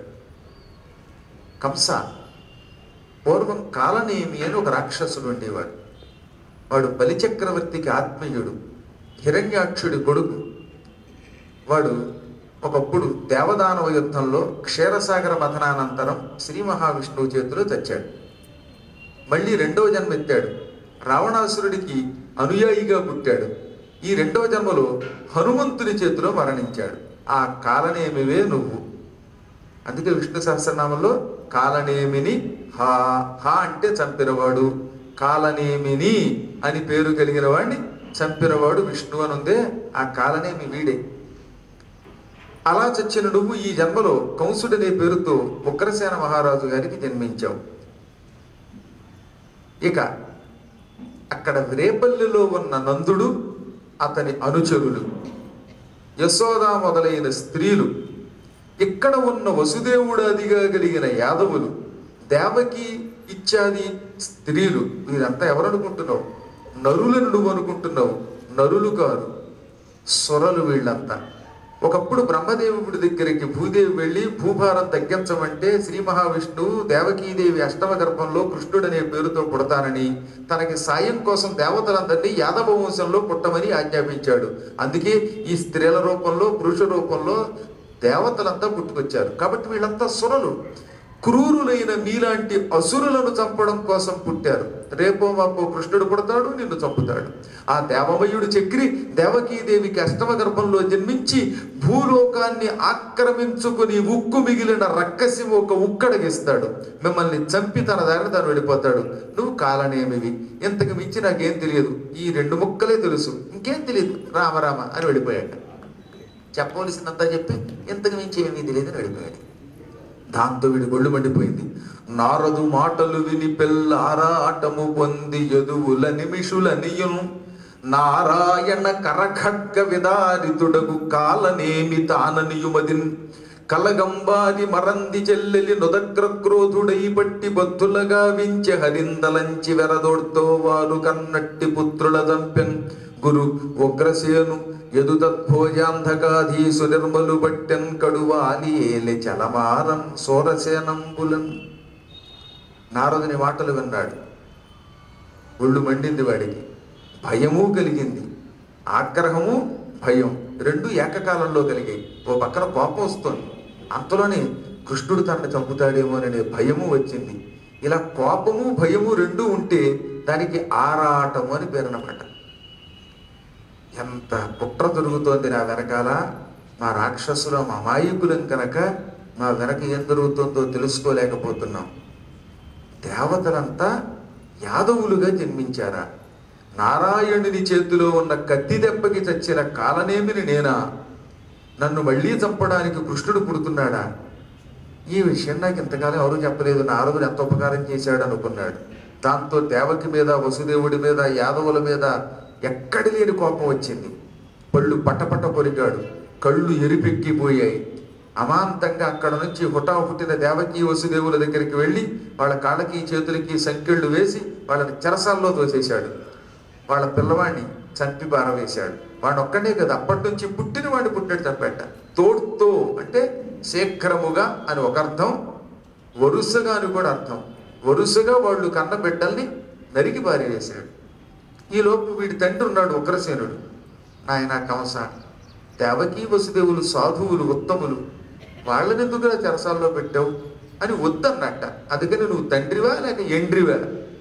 కంస పూర్వం కాలనేమి అని ఒక రాక్షసుడు ఉండేవాడు వాడు బలిచక్రవర్తికి ఆత్మీయుడు హిరణ్యాక్షుడి కొడుకు వాడు ఒకప్పుడు దేవదానవ యుద్ధంలో క్షీరసాగర మథనానంతరం శ్రీ మహావిష్ణువు చేతిలో చచ్చాడు మళ్ళీ రెండవ జన్మ ఎత్తాడు రావణాసురుడికి అనుయాయిగా పుట్టాడు ఈ రెండవ జన్మలో హనుమంతుని చేతిలో మరణించాడు ఆ కాలనేమివే నువ్వు అందుకే విష్ణు సహస్రనామంలో కాలనేమిని హా హా అంటే చంపినవాడు కాలనేమిని అని పేరు కలిగిన వాడిని చంపినవాడు విష్ణు అని ఉందే ఆ కాలనేమి వీడే అలా చచ్చిన నువ్వు ఈ జన్మలో కంసుడనే పేరుతో ఉగ్రసేన మహారాజు గారికి జన్మించావు ఇక అక్కడ రేపల్లిలో ఉన్న నందుడు అతని అనుచరులు యశోద మొదలైన స్త్రీలు ఇక్కడ ఉన్న వసుదేవుడాదిగా కలిగిన యాదవులు దేవకి ఇత్యాది స్త్రీలు వీరంతా ఎవరనుకుంటున్నావు నరులను నువ్వు అనుకుంటున్నావు నరులు కాదు సొరలు వీళ్ళంతా ఒకప్పుడు బ్రహ్మదేవుడి దగ్గరికి భూదేవి వెళ్ళి భూభారం తగ్గించమంటే శ్రీ మహావిష్ణువు దేవకీదేవి అష్టమ గర్భంలో కృష్ణుడనే పేరుతో పుడతానని తనకి సాయం కోసం దేవతలందరినీ యాదవ వంశంలో పుట్టమని ఆజ్ఞాపించాడు అందుకే ఈ స్త్రీల రూపంలో పురుష రూపంలో దేవతలంతా పుట్టుకొచ్చారు కాబట్టి వీళ్ళంతా సురలు క్రూరులైన మీలాంటి అసురులను చంపడం కోసం పుట్టారు రేపో మాపో కృష్ణుడు పుడతాడు నిన్ను చంపుతాడు ఆ దేవమయుడు చక్రి దేవకీదేవికి అష్టమ గర్భంలో జన్మించి భూలోకాన్ని ఆక్రమించుకుని ఉక్కు మిగిలిన రక్కసి ఒక ఉక్కడగిస్తాడు మిమ్మల్ని చంపి తన దారిని తాను వెళ్ళిపోతాడు నువ్వు కాలనేమివి ఇంతకు మించి నాకేం తెలియదు ఈ రెండు ముక్కలే తెలుసు ఇంకేం తెలియదు రామరామ అని వెళ్ళిపోయాడు చెప్పవలసిందంతా చెప్పి ఇంతకు మించి ఏమీ తెలియదు అని వెళ్ళిపోయాడు దాంతో వీడి గొళ్ళు మండిపోయింది నారదు మాటలు విని పెళ్ళారాటము పొంది యదువుల నిమిషుల నియును నారాయణ కరఖడ్గ విదారితుడగు కాలనేమి తాననియుమదిన్ కలగంబారి మరంది చెల్లెలి నొదగ్ర క్రోధుడై పట్టి బద్ధులగా వించె హరిందలంచి వెరదోడ్తో వారు కన్నట్టి పుత్రుల దంపెన్ గురు ఉగ్రసేను ఎదుతద్భోజాంధకాధీసు నిర్మలు బట్టెన్ కడువాలి ఏలి చలమారం సోరసేనంబులన్ నారదుని మాటలు విన్నాడు ఒళ్ళు మండింది వాడికి భయము కలిగింది ఆగ్రహము భయం రెండు ఏకకాలంలో కలిగాయి ఓ పక్కన కోపం వస్తుంది అంతలోనే కృష్ణుడు తనని చంపుతాడేమోననే భయము వచ్చింది ఇలా కోపము భయము రెండు ఉంటే దానికి ఆరాటము అని పేరనమాట ఎంత కుట్ర జరుగుతోంది నా వెనకాల మా రాక్షసుల మా మాయకులం కనుక మా వెనక ఏం జరుగుతుందో తెలుసుకోలేకపోతున్నాం దేవతలంతా యాదవులుగా జన్మించారా నారాయణుని చేతిలో ఉన్న కత్తి దెబ్బకి చచ్చిన కాలనేమిని నేనా నన్ను మళ్ళీ చంపడానికి కృష్ణుడు పుడుతున్నాడా ఈ విషయం నాకు ఇంతకాలం ఎవరు చెప్పలేదు నారదుడు ఎంత ఉపకారం చేశాడు అనుకున్నాడు దాంతో దేవకి మీద వసుదేవుడి మీద యాదవుల మీద ఎక్కడి లేని కోపం వచ్చింది పళ్ళు పటపట పొరిగాడు కళ్ళు ఎరిపెక్కిపోయాయి అమాంతంగా అక్కడ నుంచి హుటాహుటిన దేవకి వసుదేవుల దగ్గరికి వెళ్ళి వాళ్ళ కాళ్ళకి చేతులకి సంకెళ్ళు వేసి వాళ్ళని చెరసాల్లో తోసేశాడు వాళ్ళ పిల్లవాడిని చంపి పారవేశాడు వాడు ఒక్కడే కదా అప్పటి నుంచి పుట్టిన వాడిని పుట్టినట్టు చంపేట తోడ్తో అంటే శీఘ్రముగా అని ఒక అర్థం వరుసగా అని కూడా అర్థం వరుసగా వాళ్ళు కన్న బిడ్డల్ని నరికి పారివేశాడు ఈ లోపు వీడి తండ్రి ఉన్నాడు ఉగ్రసేనుడు నాయన కంస దేవకీ వసుదేవులు సాధువులు ఉత్తములు వాళ్ళని ఎందుకురా చెరసాల్లో పెట్టావు అని వద్దన్నట్ట అందుకని నువ్వు తండ్రివా లేక ఎండ్రివా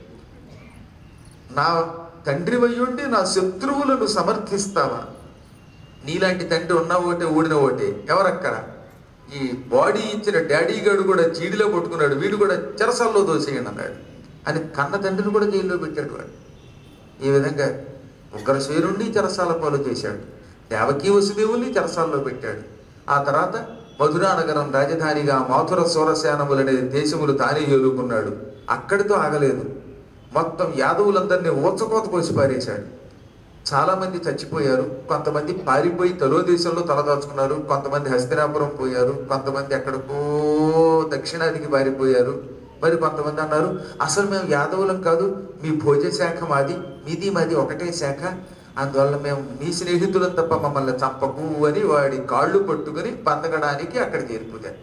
నా తండ్రి వయ్యుండి నా శత్రువులను సమర్థిస్తావా నీలాంటి తండ్రి ఉన్న ఒకటే ఊడిన ఒకటే ఎవరక్కడ ఈ బాడీ ఇచ్చిన డాడీ గాడు కూడా చీడిలో పట్టుకున్నాడు వీడు కూడా చెరసాల్లో దోసేయండి అన్నాడు అని కన్న తండ్రిని కూడా జైల్లో పెట్టాడు వాడు ఈ విధంగా ఉగ్రశేరుణ్ణి చెరసాల పాలు చేశాడు దేవకీ వసుదేవుల్ని చెరసాల్లో పెట్టాడు ఆ తర్వాత మధురా నగరం రాజధానిగా మాథుర సూరశానములనే దేశములు తానే ఏలుకున్నాడు అక్కడితో ఆగలేదు మొత్తం యాదవులందరినీ ఊచకోత కోసి పారేశాడు చాలా మంది చచ్చిపోయారు కొంతమంది పారిపోయి తలో దేశంలో తలదాచుకున్నారు కొంతమంది హస్తినాపురం పోయారు కొంతమంది ఎక్కడికో దక్షిణాదికి పారిపోయారు మరి కొంతమంది అన్నారు అసలు మేము యాదవులం కాదు మీ భోజ శాఖ మాది మీది మాది ఒకటే శాఖ అందువల్ల మేము మీ స్నేహితులం తప్ప మమ్మల్ని చంపకు అని వాడి కాళ్ళు పట్టుకుని బందగడానికి అక్కడ చేరిపోయారు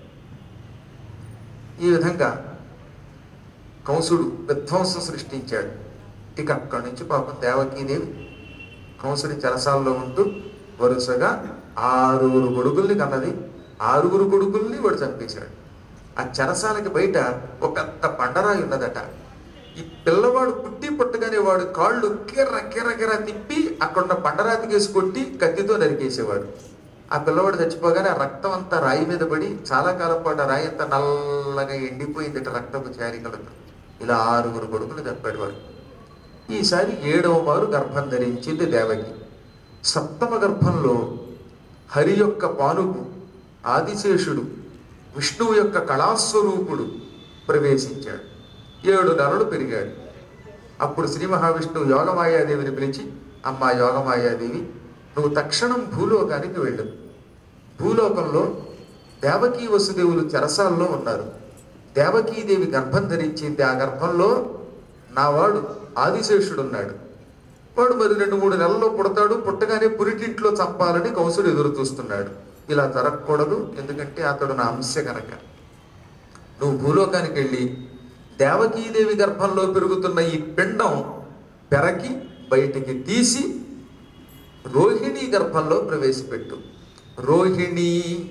ఈ విధంగా కంసుడు విధ్వంసం సృష్టించాడు ఇక అక్కడి నుంచి పాపం దేవకీదేవి కంసుడి చెరసాల్లో ఉంటూ వరుసగా ఆరుగురు కొడుకుల్ని కన్నది ఆరుగురు కొడుకుల్ని వాడు చంపేశాడు ఆ చెరసాలకి బయట ఒక పెద్ద బండరాయి ఉన్నదట ఈ పిల్లవాడు పుట్టి పుట్టగానే వాడు కాళ్ళు కిర్ర కిర్ర కిర్ర తిప్పి అక్కడున్న బండరాతికి వేసి కొట్టి కత్తితో నరికేసేవాడు ఆ పిల్లవాడు చచ్చిపోగానే ఆ రక్తం అంతా రాయి మీద పడి చాలా కాలం పాటు ఆ రాయి అంతా నల్లగా ఎండిపోయిందట రక్తపు చారికలతో ఇలా ఆరుగురు కొడుకులు చంపాడు వాడు ఈసారి ఏడవ వారు గర్భం ధరించింది దేవకి సప్తమ గర్భంలో హరి యొక్క పానుపు ఆదిశేషుడు విష్ణువు యొక్క కళాస్వరూపుడు ప్రవేశించాడు ఏడు నెలలు పెరిగాడు అప్పుడు శ్రీ మహావిష్ణువు యోగమాయాదేవిని పిలిచి అమ్మా యోగమాయాదేవి నువ్వు తక్షణం భూలోకానికి వెళ్ళు భూలోకంలో దేవకీ వసుదేవులు చెరసాల్లో ఉన్నారు దేవకీదేవి గర్భం ధరించింది ఆ గర్భంలో నావాడు ఆదిశేషుడు ఉన్నాడు వాడు మరి రెండు మూడు నెలల్లో పుడతాడు పుట్టగానే పురిటింట్లో చంపాలని కంసుడు ఎదురు చూస్తున్నాడు ఇలా జరగకూడదు ఎందుకంటే అతడు నా అంశ కనుక నువ్వు భూలోకానికి వెళ్ళి దేవకీదేవి గర్భంలో పెరుగుతున్న ఈ పిండం పెరకి బయటికి తీసి రోహిణి గర్భంలో ప్రవేశపెట్టు రోహిణి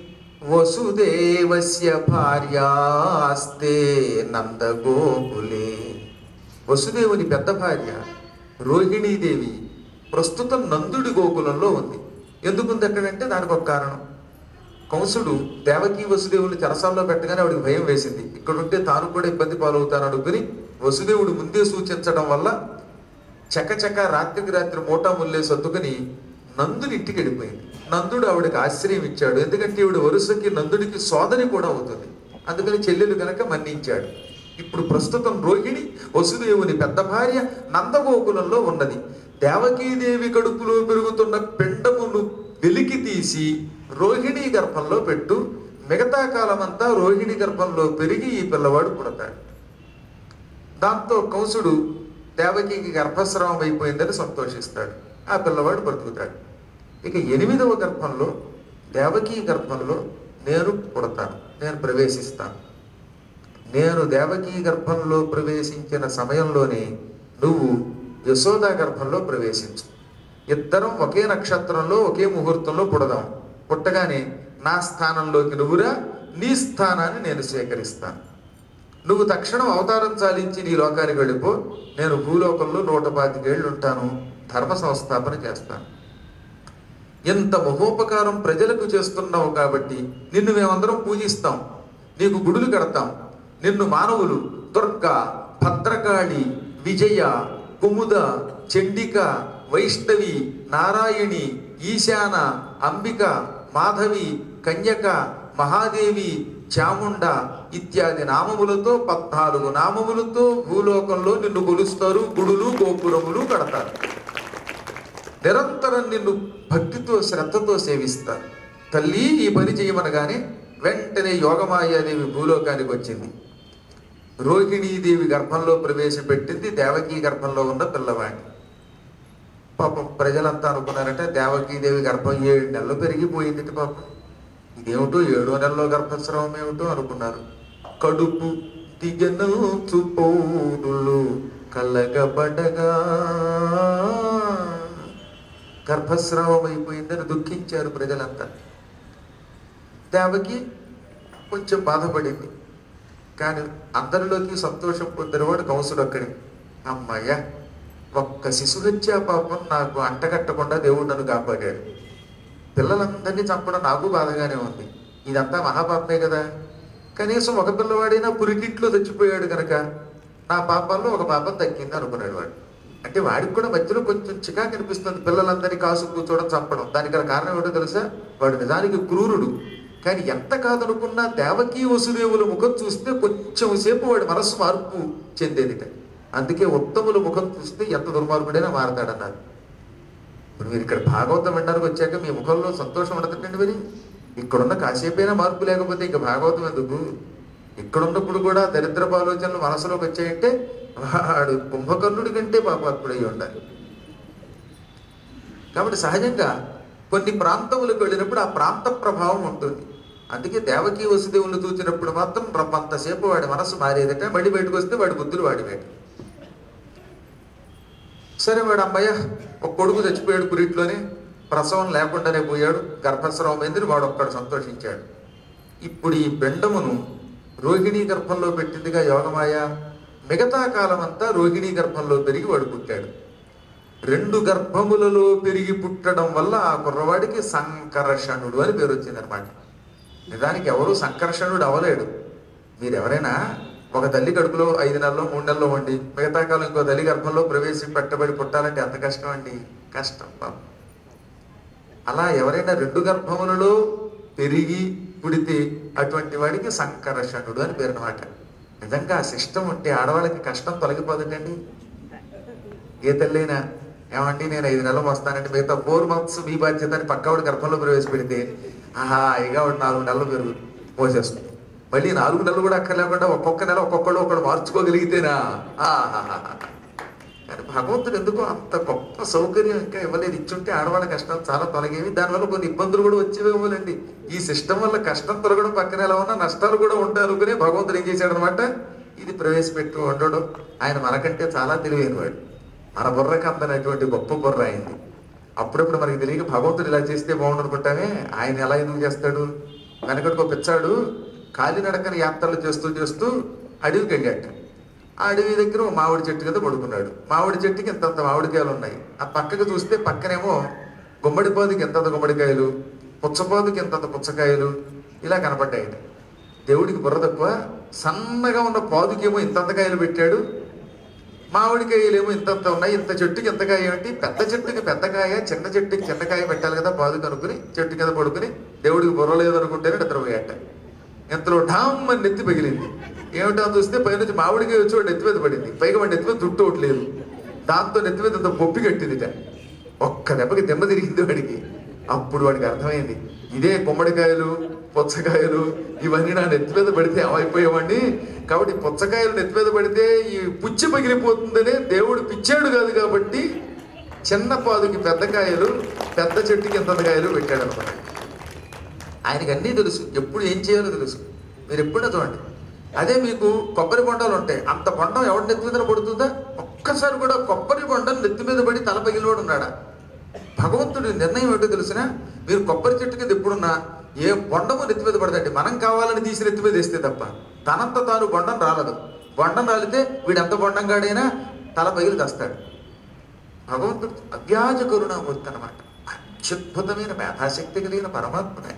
వసుదేవస్య భార్యాస్తే నందగోకులే వసుదేవుని పెద్ద భార్య రోహిణీదేవి ప్రస్తుతం నందుడి గోకులంలో ఉంది ఎందుకుంది అక్కడంటే దానికి ఒక కారణం కంసుడు దేవకీ వసుదేవుని చెరసాల్లో పెట్టగానే ఆవిడికి భయం వేసింది ఇక్కడ ఉంటే తాను కూడా ఇబ్బంది పాలవుతాను అనుకుని వసుదేవుడు ముందే సూచించడం వల్ల చకచక రాత్రికి రాత్రి మూటా ముల్లే సర్దుకుని నందుని ఇంటికి వెళ్ళిపోయింది నందుడు ఆవిడకి ఆశ్రయం ఇచ్చాడు ఎందుకంటే ఈవిడ వరుసకి నందుడికి సోదరి కూడా అవుతుంది అందుకని చెల్లెలు గనక మన్నించాడు ఇప్పుడు ప్రస్తుతం రోహిణి వసుదేవుని పెద్ద భార్య నందగోకులంలో ఉన్నది దేవకీదేవి కడుపులో పెరుగుతున్న పిండమును వెలికి తీసి రోహిణి గర్భంలో పెట్టు మిగతా కాలమంతా రోహిణి గర్భంలో పెరిగి ఈ పిల్లవాడు పుడతాడు దాంతో కంసుడు దేవకికి గర్భస్రావం అయిపోయిందని సంతోషిస్తాడు ఆ పిల్లవాడు బ్రతుకుతాడు ఇక ఎనిమిదవ గర్భంలో దేవకీ గర్భంలో నేను పుడతాను నేను ప్రవేశిస్తాను నేను దేవకీ గర్భంలో ప్రవేశించిన సమయంలోనే నువ్వు యశోదా గర్భంలో ప్రవేశించు ఇద్దరం ఒకే నక్షత్రంలో ఒకే ముహూర్తంలో పుడదాం పుట్టగానే నా స్థానంలోకి నువ్వురా నీ స్థానాన్ని నేను స్వీకరిస్తాను నువ్వు తక్షణం అవతారం చాలించి నీ లోకానికి వెళ్ళిపో నేను భూలోకంలో నూట పాతికేళ్ళు ఉంటాను ధర్మ సంస్థాపన చేస్తాను ఎంత మహోపకారం ప్రజలకు చేస్తున్నావు కాబట్టి నిన్ను మేమందరం పూజిస్తాం నీకు గుడులు కడతాం నిన్ను మానవులు దుర్గ భద్రకాళి విజయ కుముద చండిక వైష్ణవి నారాయణి ఈశాన అంబిక మాధవి కన్యక మహాదేవి చాముండ ఇత్యాది నామములతో పద్నాలుగు నామములతో భూలోకంలో నిన్ను కొలుస్తారు గుడులు గోపురములు కడతారు నిరంతరం నిన్ను భక్తితో శ్రద్ధతో సేవిస్తారు తల్లి ఈ పని చేయమనగానే వెంటనే యోగమాయాదేవి భూలోకానికి వచ్చింది రోహిణీదేవి గర్భంలో ప్రవేశపెట్టింది దేవకీ గర్భంలో ఉన్న పిల్లవాడిని పాపం ప్రజలంతా అనుకున్నారంటే దేవకీదేవి గర్భం ఏడు నెలలు పెరిగిపోయింది పాపం ఇదేమిటో ఏడో నెలలో గర్భస్రావం ఏమిటో అనుకున్నారు కడుపు దిగను చూపోడులు కలగబడగా గర్భస్రావం అయిపోయిందని దుఃఖించారు ప్రజలంతా దేవకి కొంచెం బాధపడింది కానీ అందరిలోకి సంతోషం పొందినవాడు కంసుడు అక్కడి అమ్మయ్య ఒక్క శిశుహత్యా పాపం నాకు అంటగట్టకుండా దేవుడు నన్ను కాపాడాడు పిల్లలందరినీ చంపడం నాకు బాధగానే ఉంది ఇదంతా మహాపాపమే కదా కనీసం ఒక పిల్లవాడైనా పురికిట్లో చచ్చిపోయాడు కనుక నా పాపాల్లో ఒక పాపం తగ్గింది అనుకున్నాడు వాడు అంటే వాడికి కూడా మధ్యలో కొంచెం చికాకు అనిపిస్తుంది పిల్లలందరినీ కాసు కూర్చోవడం చంపడం దానికి గల కారణం ఏమిటో తెలుసా వాడు నిజానికి క్రూరుడు కానీ ఎంత కాదనుకున్నా దేవకీ వసుదేవుల ముఖం చూస్తే కొంచెం సేపు వాడి మనస్సు మార్పు చెందేదిట అందుకే ఉత్తముల ముఖం చూస్తే ఎంత దుర్మార్గుడైనా మారతాడన్నారు ఇప్పుడు మీరు ఇక్కడ భాగవతం వినడానికి వచ్చాక మీ ముఖంలో సంతోషం ఉండదండి మరి ఇక్కడున్న కాసేపైనా మార్పు లేకపోతే ఇంకా భాగవతం ఎందుకు ఇక్కడున్నప్పుడు కూడా దరిద్రపు ఆలోచనలు మనసులోకి వచ్చాయంటే వాడు కుంభకర్ణుడి కంటే పాపాత్ముడై ఉండాలి కాబట్టి సహజంగా కొన్ని ప్రాంతములకు వెళ్ళినప్పుడు ఆ ప్రాంత ప్రభావం ఉంటుంది అందుకే దేవకీ వసుదేవులు చూచినప్పుడు మాత్రం రవ్వంతసేపు వాడి మనసు మారేదట మళ్ళీ బయటకు వస్తే వాడి బుద్ధులు వాడివేట సరే వాడు అమ్మయ్య ఒక కొడుకు చచ్చిపోయాడు పురిట్లోనే ప్రసవం లేకుండానే పోయాడు గర్భస్రావం అయిందని వాడు ఒక్కడు సంతోషించాడు ఇప్పుడు ఈ బెండమును రోహిణీ గర్భంలో పెట్టిందిగా యోగమాయ మిగతా కాలం అంతా రోహిణీ గర్భంలో పెరిగి వాడు పుట్టాడు రెండు గర్భములలో పెరిగి పుట్టడం వల్ల ఆ కుర్రవాడికి సంకర్షణుడు అని పేరు వచ్చిందనమాట నిజానికి ఎవరు సంకర్షణుడు అవలేడు మీరు ఎవరైనా ఒక తల్లి కడుపులో ఐదు నెలల్లో మూడు నెలల్లో ఉండి మిగతా కాలం ఇంకో తల్లి గర్భంలో ప్రవేశం పెట్టబడి పుట్టాలంటే ఎంత కష్టం అండి కష్టం పాపం. అలా ఎవరైనా రెండు గర్భములలో పెరిగి పుడితే అటువంటి వాడికి సంకర్షణుడు అని పేరు అనమాట నిజంగా ఆ సిస్టం ఉంటే ఆడవాళ్ళకి కష్టం తొలగిపోదండి ఏ తల్లైనా ఏమండి నేను ఐదు నెలలు వస్తానంటే మిగతా ఫోర్ మంత్స్ మీ బాధ్యత అని పక్కవాడి గర్భంలో ప్రవేశపెడితే ఆహా ఇక వాడు నాలుగు నెలలు పెరుగు పోసేస్తుంది మళ్ళీ నాలుగు నెలలు కూడా అక్కర్లేకుండా ఒక్కొక్క నెల ఒక్కొక్కడు ఒకడు మార్చుకోగలిగితేనా ఆహాహాహా. కానీ భగవంతుడు ఎందుకో అంత గొప్ప సౌకర్యం ఇంకా ఇవ్వలేదు ఇచ్చుంటే ఆడవాళ్ళ కష్టాలు చాలా తొలగేవి దానివల్ల కొన్ని ఇబ్బందులు కూడా వచ్చేవేమోలండి ఈ సిస్టమ్ వల్ల కష్టం తొలగడం పక్కన ఎలా ఉన్నా నష్టాలు కూడా ఉంటాయి అనుకునే భగవంతుడు ఏం చేశాడు అనమాట ఇది ప్రవేశపెట్టి ఉండడం ఆయన మనకంటే చాలా తెలివైనవాడు మన బుర్రకు అందనటువంటి గొప్ప బుర్ర అయింది అప్పుడప్పుడు మనకి తెలియక భగవంతుడు ఇలా చేస్తే బాగుండు అనుకుంటామే ఆయన ఎలా ఎందుకు చేస్తాడు వెనకటికి ఒక పిచ్చాడు కాలినడకన యాత్రలు చేస్తూ చేస్తూ అడవికి వెళ్ళాట ఆ అడవి దగ్గర ఓ మామిడి చెట్టు కింద పడుకున్నాడు మామిడి చెట్టుకి ఇంతంత మామిడికాయలు ఉన్నాయి ఆ పక్కకు చూస్తే పక్కనేమో గుమ్మడి పాదుకి ఎంతంత గుమ్మడికాయలు పుచ్చపాదుకి ఎంతంత పుచ్చకాయలు ఇలా కనపడ్డాయి దేవుడికి బుర్ర తక్కువ సన్నగా ఉన్న పాదుకేమో ఇంతంత కాయలు పెట్టాడు మామిడికాయలేమో ఇంతంత ఉన్నాయి ఇంత చెట్టుకి ఎంత కాయ ఏమిటి పెద్ద చెట్టుకి పెద్ద కాయ చిన్న చెట్టుకి చిన్న కాయ పెట్టాలి కదా పాదు కనుక్కుని చెట్టు కింద పడుకుని దేవుడికి బుర్ర లేదు అనుకుంటేనే నిద్రపోయాట ఇంతలో ఢామ్ అని నెత్తి పగిలింది ఏమిటో అని చూస్తే పైనుంచి మామిడికాయ వచ్చి వాడు నెత్తి మీద పడింది పైగా వాడి నెత్తి మీద చుట్టూ ఒకటి లేదు దాంతో నెత్తి మీద ఇంత బొప్పి కట్టిందిట ఒక్క దెబ్బకి దెబ్బ తిరిగింది వాడికి అప్పుడు వాడికి అర్థమైంది ఇదే గుమ్మడికాయలు పుచ్చకాయలు ఇవన్నీ నా నెత్తి మీద పడితే ఏమైపోయేవాడిని కాబట్టి పుచ్చకాయలు నెత్తి మీద పడితే ఈ పుచ్చి పగిలిపోతుందనే దేవుడు పిచ్చాడు కాదు కాబట్టి చిన్న పాదుకి పెద్ద కాయలు పెద్ద చెట్టుకి ఎంత కాయలు పెట్టాడు అనమాట ఆయనకి అన్నీ తెలుసు ఎప్పుడు ఏం చేయాలో తెలుసు మీరు ఎప్పుడైనా చూడండి అదే మీకు కొబ్బరి బొండాలు ఉంటాయి అంత బొండం ఎవరి నెత్తి మీద పడుతుందా ఒక్కసారి కూడా కొబ్బరి బొండం నెత్తి మీద పడి తల పగిలివాడు ఉన్నాడా భగవంతుడి నిర్ణయం ఏంటో తెలిసిన మీరు కొబ్బరి చెట్టు కింద ఎప్పుడున్నా ఏ బొండము నెత్తి మీద పడదండి మనం కావాలని తీసి నెత్తి మీద వేస్తే తప్ప తనంత తాను బొండం రాలదు బొండం రాలితే వీడు ఎంత బొండంగాడైనా తల పగిలి తెస్తాడు భగవంతుడు అవ్యాజ కరుణామూర్తి అనమాట అత్యద్భుతమైన మేధాశక్తి కలిగిన పరమాత్మనే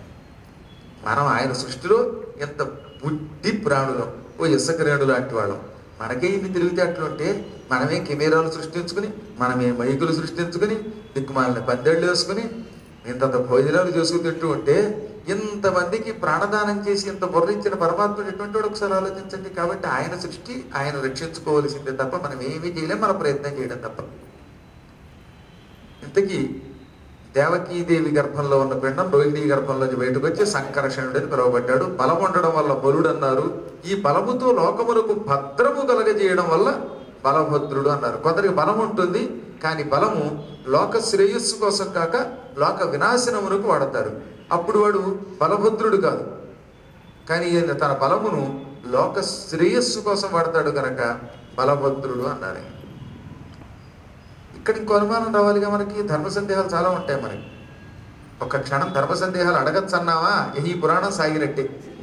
మనం ఆయన సృష్టిలో ఎంత బుద్ధి ప్రాణులం ఓ ఇసుక రేణు లాంటి వాళ్ళం మనకే ఇన్ని తెలివితేటలు ఉంటే మనమే కెమెరాలు సృష్టించుకుని మనమే మైకులు సృష్టించుకుని దిక్కుమాలని పందేళ్ళు వేసుకుని ఇంతంత భోజనాలు చేసుకుని తింటూ ఉంటే ఇంతమందికి ప్రాణదానం చేసి ఇంత బుర్రించిన పరమాత్ముడు ఎటువంటి వాడు ఒకసారి ఆలోచించండి కాబట్టి ఆయన సృష్టి ఆయన రక్షించుకోవలసిందే తప్ప మనం ఏమీ చేయలేం మన ప్రయత్నం చేయడం తప్ప ఇంతకీ దేవకీదేవి గర్భంలో ఉన్న పిండం రోహిణి గర్భంలోంచి బయటకు వచ్చి సంకర్షణుడు అని పిలువబడ్డాడు బలం ఉండడం వల్ల బలుడు అన్నారు ఈ బలముతో లోకములకు భద్రము కలగజేయడం వల్ల బలభద్రుడు అన్నారు కొందరికి బలం ఉంటుంది కానీ బలము లోక శ్రేయస్సు కోసం కాక లోక వినాశనమునకు వాడతారు అప్పుడు వాడు బలభద్రుడు కాదు కానీ ఈయన తన బలమును లోక శ్రేయస్సు కోసం వాడతాడు కనుక బలభద్రుడు అన్నారు ఆయన. ఇక్కడ ఇంకో అనుమానం రావాలిగా మనకి ధర్మ సందేహాలు చాలా ఉంటాయి మనకి ఒక క్షణం ధర్మ సందేహాలు అడగచ్చు అన్నావా ఈ పురాణం సాగినట్టే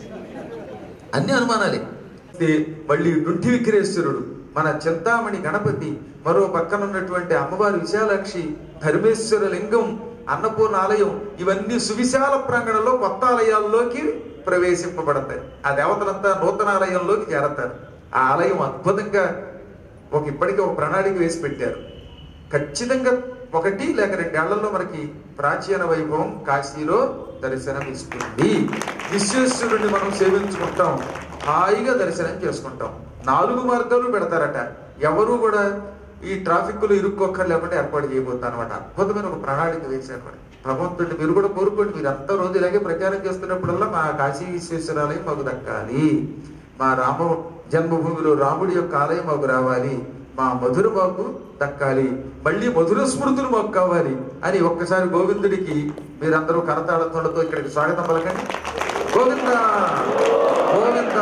అన్ని అనుమానాలే ఇది మళ్ళీ డుంటి విక్రేశ్వరుడు మన చింతామణి గణపతి మరో పక్కన ఉన్నటువంటి అమ్మవారి విశాలాక్షి ధర్మేశ్వర లింగం అన్నపూర్ణ ఆలయం ఇవన్నీ సువిశాల ప్రాంగణంలో కొత్త ఆలయాల్లోకి ప్రవేశింపబడతాయి ఆ దేవతలంతా నూతన ఆలయంలోకి చేరతారు ఆ ఆలయం అద్భుతంగా ఒక ఇప్పటికీ ఒక ప్రణాళిక వేసి పెట్టారు ఖచ్చితంగా ఒకటి లేక రెండేళ్లలో మనకి ప్రాచీన వైభవం కాశీలో దర్శనం ఇస్తుంది విశ్వేశ్వరుడిని మనం సేవించుకుంటాం హాయిగా దర్శనం చేసుకుంటాం నాలుగు మార్గాలు పెడతారట ఎవరు కూడా ఈ ట్రాఫిక్ లో ఇరుక్కోక్కర్ లేకుండా ఏర్పాటు చేయబోతారు అనమాట అద్భుతమైన ఒక ప్రణాళిక వేశారు మరి భగవంతుడిని మీరు కూడా కోరుకోండి మీరు అంతా రోజు ఇలాగే ప్రచారం చేస్తున్నప్పుడల్లా మా కాశీ విశ్వేశ్వరాలయం మాకు దక్కాలి మా రామ జన్మభూమిలో రాముడి యొక్క ఆలయం మాకు రావాలి మా మధుర మాకు దక్కాలి మళ్ళీ మధుర స్మృతులు మాకు కావాలి అని ఒక్కసారి గోవిందుడికి మీరందరూ కరతాళతోళ్లతో ఇక్కడికి స్వాగతం పలకండి గోవింద గోవింద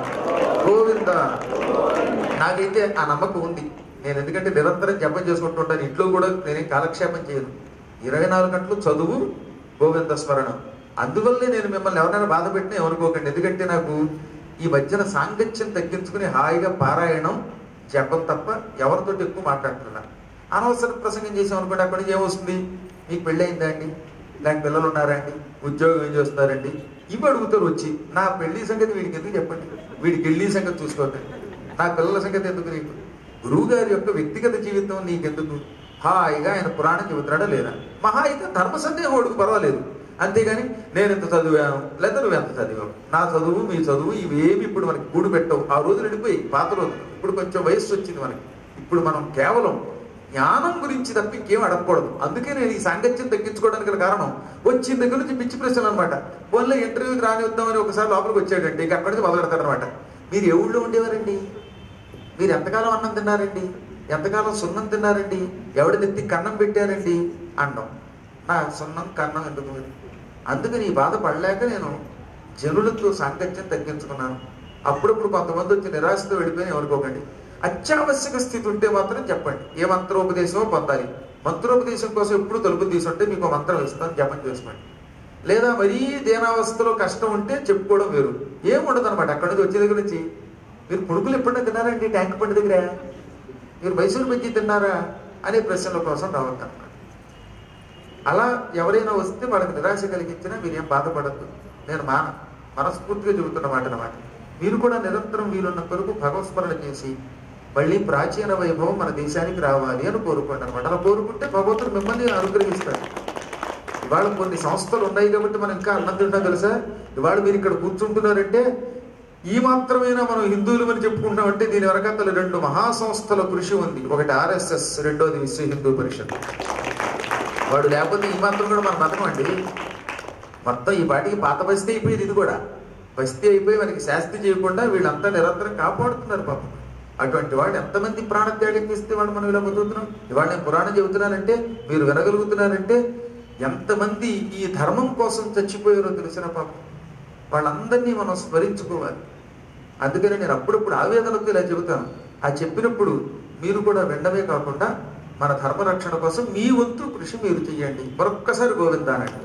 గోవింద నాకైతే ఆ నమ్మకం ఉంది నేను ఎందుకంటే నిరంతరం జపం చేసుకుంటుంటాను ఇంట్లో కూడా నేనేం కాలక్షేపం చేయను ఇరవై నాలుగు గంటలు చదువు గోవింద స్మరణం అందువల్లే నేను మిమ్మల్ని ఎవరైనా బాధ పెట్టినా ఏమనుకోకండి ఎందుకంటే నాకు ఈ మధ్యన సాంగత్యం తగ్గించుకుని హాయిగా పారాయణం జపం తప్ప ఎవరితో ఎక్కువ మాట్లాడుతున్నా అనవసర ప్రసంగం చేసాం అనుకోండి అక్కడి నుంచి ఏమొస్తుంది మీకు పెళ్ళి అయిందా అండి లేక పిల్లలు ఉన్నారా అండి ఉద్యోగం ఏం చేస్తున్నారండి ఇవి అడుగుతారు వచ్చి నా పెళ్లి సంగతి వీడికి ఎందుకు చెప్పండి వీడికి పెళ్లి సంగతి చూసుకోండి నా పిల్లల సంగతి ఎందుకు నీకు గురువు గారి యొక్క వ్యక్తిగత జీవితం నీకెందుకు హాయిగా ఆయన పురాణం చెబుతున్నాడా లేదా మహా అయితే ధర్మ సందేహం వాడికి పర్వాలేదు అంతేగాని నేను ఎంత చదివాను లేదా నువ్వు ఎంత చదివావు నా చదువు మీ చదువు ఇవేమి ఇప్పుడు మనకి గూడు పెట్టవు ఆ రోజులు వెళ్ళిపోయి పాత రోజులు ఇప్పుడు కొంచెం వయస్సు వచ్చింది మనకి ఇప్పుడు మనం కేవలం జ్ఞానం గురించి తప్ప ఇంకేం అడగకూడదు అందుకే నేను ఈ సాంగత్యం తగ్గించుకోవడానికి గల కారణం వచ్చిన దగ్గర నుంచి పిచ్చి ప్రశ్నలు అనమాట పోన్లో ఇంటర్వ్యూకి రానిద్దామని ఒకసారి లోపలికి వచ్చాడంటే ఇక అక్కడి నుంచి మొదలెడతాడనమాట మీరు ఏ ఊళ్ళో ఉండేవారండి మీరు ఎంతకాలం అన్నం తిన్నారండి ఎంతకాలం సున్నం తిన్నారండి ఎవడి నెత్తి కన్నం పెట్టారండి అండం నా సున్నం కన్నం ఎందుకు మరి? అందుకని ఈ బాధ పడలేక నేను జనులతో సాంగత్యం తగ్గించుకున్నాను అప్పుడప్పుడు కొంతమంది వచ్చి నిరాశతో వెళ్ళిపోయి అనుకోకండి అత్యావశ్యక స్థితి ఉంటే మాత్రం చెప్పండి ఏ మంత్రోపదేశమో పొందాలి మంత్రోపదేశం కోసం ఎప్పుడు తలుపు తీసుంటే మీకు మంత్రం ఇస్తాను జపం చేసుకోండి లేదా మరీ దేనావస్థలో కష్టం ఉంటే చెప్పుకోవడం వేరు ఏం ఉండదు అనమాట అక్కడి నుంచి వచ్చే దగ్గర నుంచి మీరు పుణుకులు ఎప్పుడైనా తిన్నారండి ట్యాంక్ పండు దగ్గర మీరు మైసూరు బజ్జీ తిన్నారా అనే ప్రశ్నల కోసం రావద్దన్నమాట అలా ఎవరైనా వస్తే వాళ్ళకి నిరాశ కలిగించినా మీరేం బాధపడద్దు నేను మాన మనస్ఫూర్తిగా చెబుతున్న మాట అన్నమాట మీరు కూడా నిరంతరం వీలున్నంత వరకు భగవత్స్మరణ చేసి మళ్ళీ ప్రాచీన వైభవం మన దేశానికి రావాలి అని కోరుకోండి అనమాట అలా కోరుకుంటే భగవంతుడు మిమ్మల్ని అనుగ్రహిస్తాడు ఇవాళ కొన్ని సంస్థలు ఉన్నాయి కాబట్టి మనం ఇంకా అన్నం తింటాం తెలుసా ఇవాళ మీరు ఇక్కడ కూర్చుంటున్నారంటే ఈ మాత్రమైనా మనం హిందువులు అని చెప్పుకుంటామంటే దీని వెనకాతల రెండు మహాసంస్థల కృషి ఉంది ఒకటి ఆర్ఎస్ఎస్ రెండోది విశ్వ హిందూ పరిషత్ వాడు లేకపోతే ఈ మాత్రం కూడా మనం బతకమండి మొత్తం ఈ పాటికి పాత బస్తీ అయిపోయింది ఇది కూడా బస్తీ అయిపోయి మనకి శాస్తి చేయకుండా వీళ్ళంతా నిరంతరం కాపాడుతున్నారు పాపం అటువంటి వాడు ఎంతమంది ప్రాణత్యాగం చేస్తే వాడు మనం ఇలా బతుకుతున్నాం ఇవాళ నేను పురాణం చెబుతున్నానంటే మీరు వినగలుగుతున్నారంటే ఎంతమంది ఈ ధర్మం కోసం చచ్చిపోయారో తెలిసిన పాపం వాళ్ళందరినీ మనం స్మరించుకోవాలి అందుకని నేను అప్పుడప్పుడు ఆవేదనతో ఇలా చెబుతాను ఆ చెప్పినప్పుడు మీరు కూడా వెండమే కాకుండా మన ధర్మ రక్షణ కోసం మీ వంతు కృషి మీరు చెయ్యండి మరొక్కసారి గోవిందానండి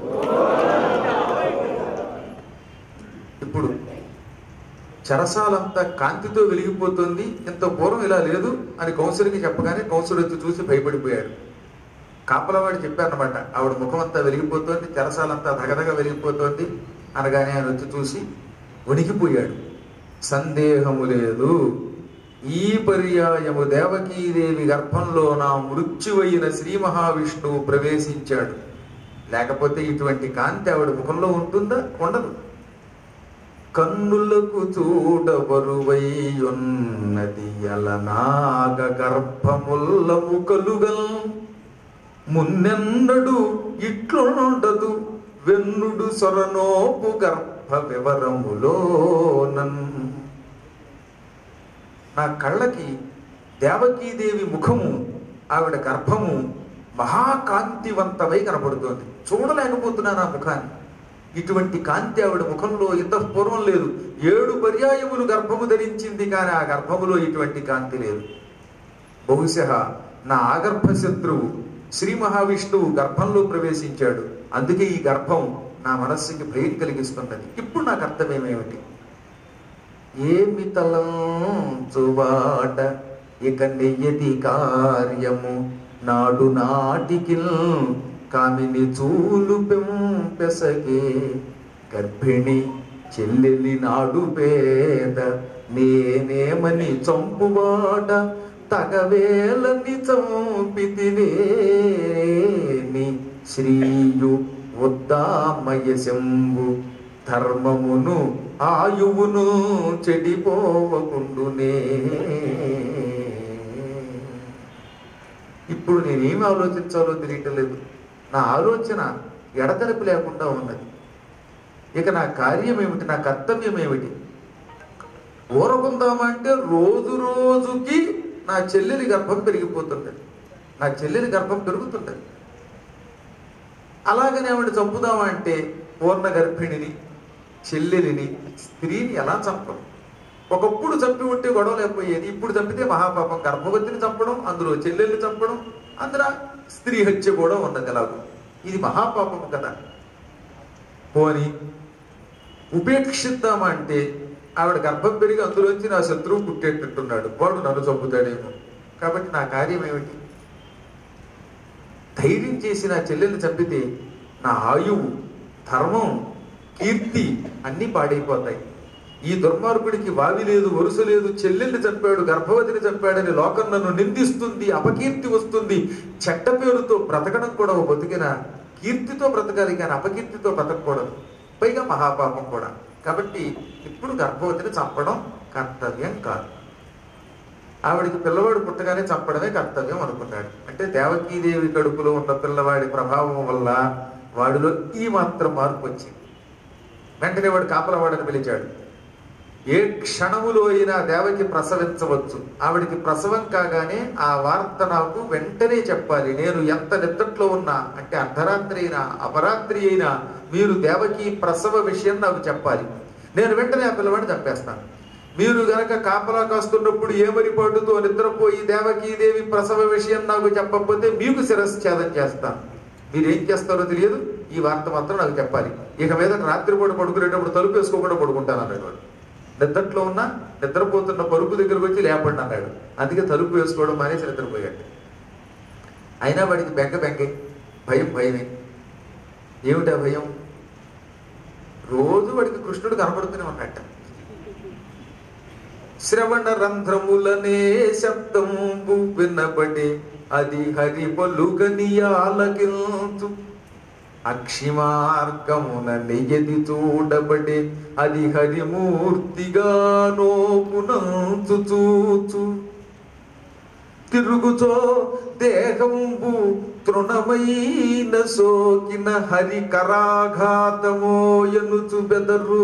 ఇప్పుడు చెరసాలంతా కాంతితో వెలిగిపోతుంది ఇంత పూర్వం ఇలా లేదు అని కౌన్సిలర్కి చెప్పగానే కౌన్సిలర్ వచ్చి చూసి భయపడిపోయాడు కాపలవాడు చెప్పారనమాట ఆవిడ ముఖం అంతా వెలిగిపోతోంది చెరసాలంతా ధగధగ వెలిగిపోతోంది అనగానే ఆయన వచ్చి చూసి వణికిపోయాడు సందేహము లేదు ఈ పర్యాయము దేవకీదేవి గర్భంలో నా మృత్యువైన శ్రీ మహావిష్ణువు ప్రవేశించాడు లేకపోతే ఇటువంటి కాంతి ఆవిడ ముఖంలో ఉంటుందా ఉండదు కన్నులకు చూడబరువై ఉన్నది అలనాగ గర్భముల్ల ముకలుగల్ మున్నెన్నడు ఇట్లుండదు వెన్నుడు సొరనోపు గర్భ వివరములోనన్ నా కళ్ళకి దేవకీదేవి ముఖము ఆవిడ గర్భము మహాకాంతివంతమై కనపడుతోంది చూడలేకపోతున్నాను ఆ ముఖాన్ని ఇటువంటి కాంతి ఆవిడ ముఖంలో ఇంత పూర్వం లేదు ఏడు పర్యాయములు గర్భము ధరించింది కానీ ఆ గర్భములో ఇటువంటి కాంతి లేదు బహుశా నా ఆగర్భ శత్రువు శ్రీ మహావిష్ణువు గర్భంలో ప్రవేశించాడు అందుకే ఈ గర్భం నా మనస్సుకి భయం కలిగిస్తున్నది ఇప్పుడు నాకు అర్థమేమేమిటి ఏమి తలంచువాడ ఇక నెయ్యది కార్యము నాడు నాటికి కామిని చూలు పెంపెసగే గర్భిణి చెల్లెలి నాడు పేద నేనేమని చంపువాడ తగవేలని చంపితినేని శ్రీయు ఉద్దామయ శంభు ధర్మమును ఆయువును చెడిపోవకుండునే ఇప్పుడు నేనేమి ఆలోచించాలో తెలియటం లేదు నా ఆలోచన ఎడతెరపి లేకుండా ఉన్నది ఇక నా కార్యం ఏమిటి నా కర్తవ్యం ఏమిటి ఊరకుందామంటే రోజు రోజుకి నా చెల్లెలి గర్భం పెరిగిపోతుంటది నా చెల్లెలి గర్భం పెరుగుతుంటది అలాగనే ఆవిడ చంపుదామా అంటే పూర్ణ గర్భిణిని చెల్లెలిని స్త్రీని ఎలా చంపడం ఒకప్పుడు చంపి ఉంటే గొడవ లేకపోయేది ఇప్పుడు చంపితే మహాపాపం గర్భవతిని చంపడం అందులో చెల్లెల్ని చంపడం అందులో స్త్రీ హత్య కూడా ఉన్నది ఎలాగో ఇది మహాపాపం కదా పోని ఉపేక్షిద్దామా అంటే ఆవిడ గర్భం పెరిగి అందులోంచి నా శత్రువు పుట్టేటట్టున్నాడు వాడు నన్ను చంపుతాడేమో కాబట్టి నా కార్యం ఏమిటి ధైర్యం చేసి నా చెల్లెల్ని చంపితే నా ఆయువు ధర్మం కీర్తి అన్నీ పాడైపోతాయి ఈ దుర్మార్గుడికి వావి లేదు వరుస లేదు చెల్లెల్ని చంపాడు గర్భవతిని చంపాడని లోకం నన్ను నిందిస్తుంది అపకీర్తి వస్తుంది చెడ్డ పేరుతో బ్రతకడం కూడా ఓ బతికిన కీర్తితో బ్రతకాలి కానీ అపకీర్తితో బ్రతకూడదు పైగా మహాపాపం కూడా కాబట్టి ఇప్పుడు గర్భవతిని చంపడం కర్తవ్యం కాదు ఆవిడికి పిల్లవాడు పుట్టగానే చంపడమే కర్తవ్యం అనుకున్నాడు అంటే దేవకీదేవి కడుపులో ఉన్న పిల్లవాడి ప్రభావం వల్ల వాడిలో ఈ మాత్రం మార్పు వచ్చింది వెంటనే వాడు కాపలవాడని పిలిచాడు ఏ క్షణములో అయినా దేవకి ప్రసవించవచ్చు ఆవిడికి ప్రసవం కాగానే ఆ వార్త నాకు వెంటనే చెప్పాలి నేను ఎంత నిద్రలో ఉన్నా అంటే అర్ధరాత్రి అయినా అపరాత్రి అయినా మీరు దేవకి ప్రసవ విషయం నాకు చెప్పాలి నేను వెంటనే ఆ పిల్లవాడిని చంపేస్తాను మీరు గనక కాపలా కాస్తున్నప్పుడు ఏమరిపాటుతో నిద్రపోయి దేవకీదేవి ప్రసవ విషయం నాకు చెప్పకపోతే మీకు శిరశ్ఛేదం చేస్తాను మీరు ఏం చేస్తారో తెలియదు ఈ వార్త మాత్రం నాకు చెప్పాలి ఇక మీద రాత్రిపూట పడుకునేటప్పుడు తలుపు వేసుకోకుండా పడుకుంటాను అన్నాడు వాడు నిద్రట్లో ఉన్న నిద్రపోతున్న పరుపు దగ్గరకు వచ్చి లేపండి అన్నాడు అందుకే తలుపు వేసుకోవడం మానేసి నిద్రపోయాడు అయినా వాడికి బెంగ బెంగే భయం భయమే ఏమిటా భయం రోజు వాడికి కృష్ణుడు కనబడుతూనే ఉన్నట్ట శ్రవణ రంధ్రములనే శబ్దంబు వినబడి అది హరి పలుగని ఆలకించు అక్షిమార్గమున నియది చూడబడి అది హరిమూర్తిగా నోపునంచు చూచు తిరుగుచో దేహంబు తృణమైన సోకిన హరి కరాఘాతమో ఎనుచు బెదరు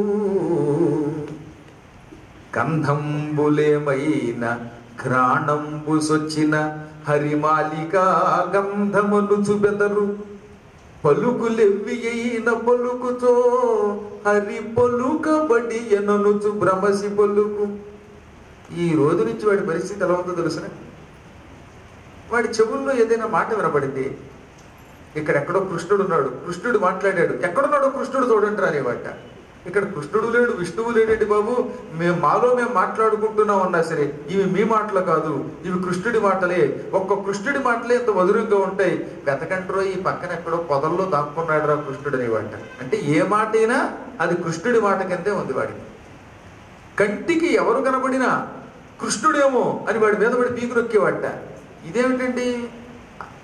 గంధంబులేమైన ఘ్రాణంబు సొచ్చిన హరిమాలికా గంధమునుచు బెదరు పలుకులెవ్వి అయిన పలుకుతో హరి పలుకబడి ఎననుచు భ్రమసి పలుకు ఈ రోజు నుంచి వాడి పరిస్థితి ఎలా ఉందో తెలుసిన వాడి చెవుల్లో ఏదైనా మాట వినపడింది ఇక్కడ ఎక్కడో కృష్ణుడు ఉన్నాడు కృష్ణుడు మాట్లాడాడు ఎక్కడున్నాడో కృష్ణుడు చూడండి రానివాట ఇక్కడ కృష్ణుడు లేడు విష్ణువు లేడండి బాబు మేము మాలో మేము మాట్లాడుకుంటున్నాం అన్నా సరే ఇవి మీ మాటలు కాదు ఇవి కృష్ణుడి మాటలే ఒక్క కృష్ణుడి మాటలే ఇంత మధురంగా ఉంటాయి వెతకంట్రో ఈ పక్కన ఎక్కడో పొదల్లో దాక్కున్నాడు రా కృష్ణుడు అనేవాట అంటే ఏ మాట అయినా అది కృష్ణుడి మాట కిందే ఉంది వాడికి కంటికి ఎవరు కనబడినా కృష్ణుడేమో అని వాడి మీద పడి పీకు నొక్కేవాట ఇదేమిటండి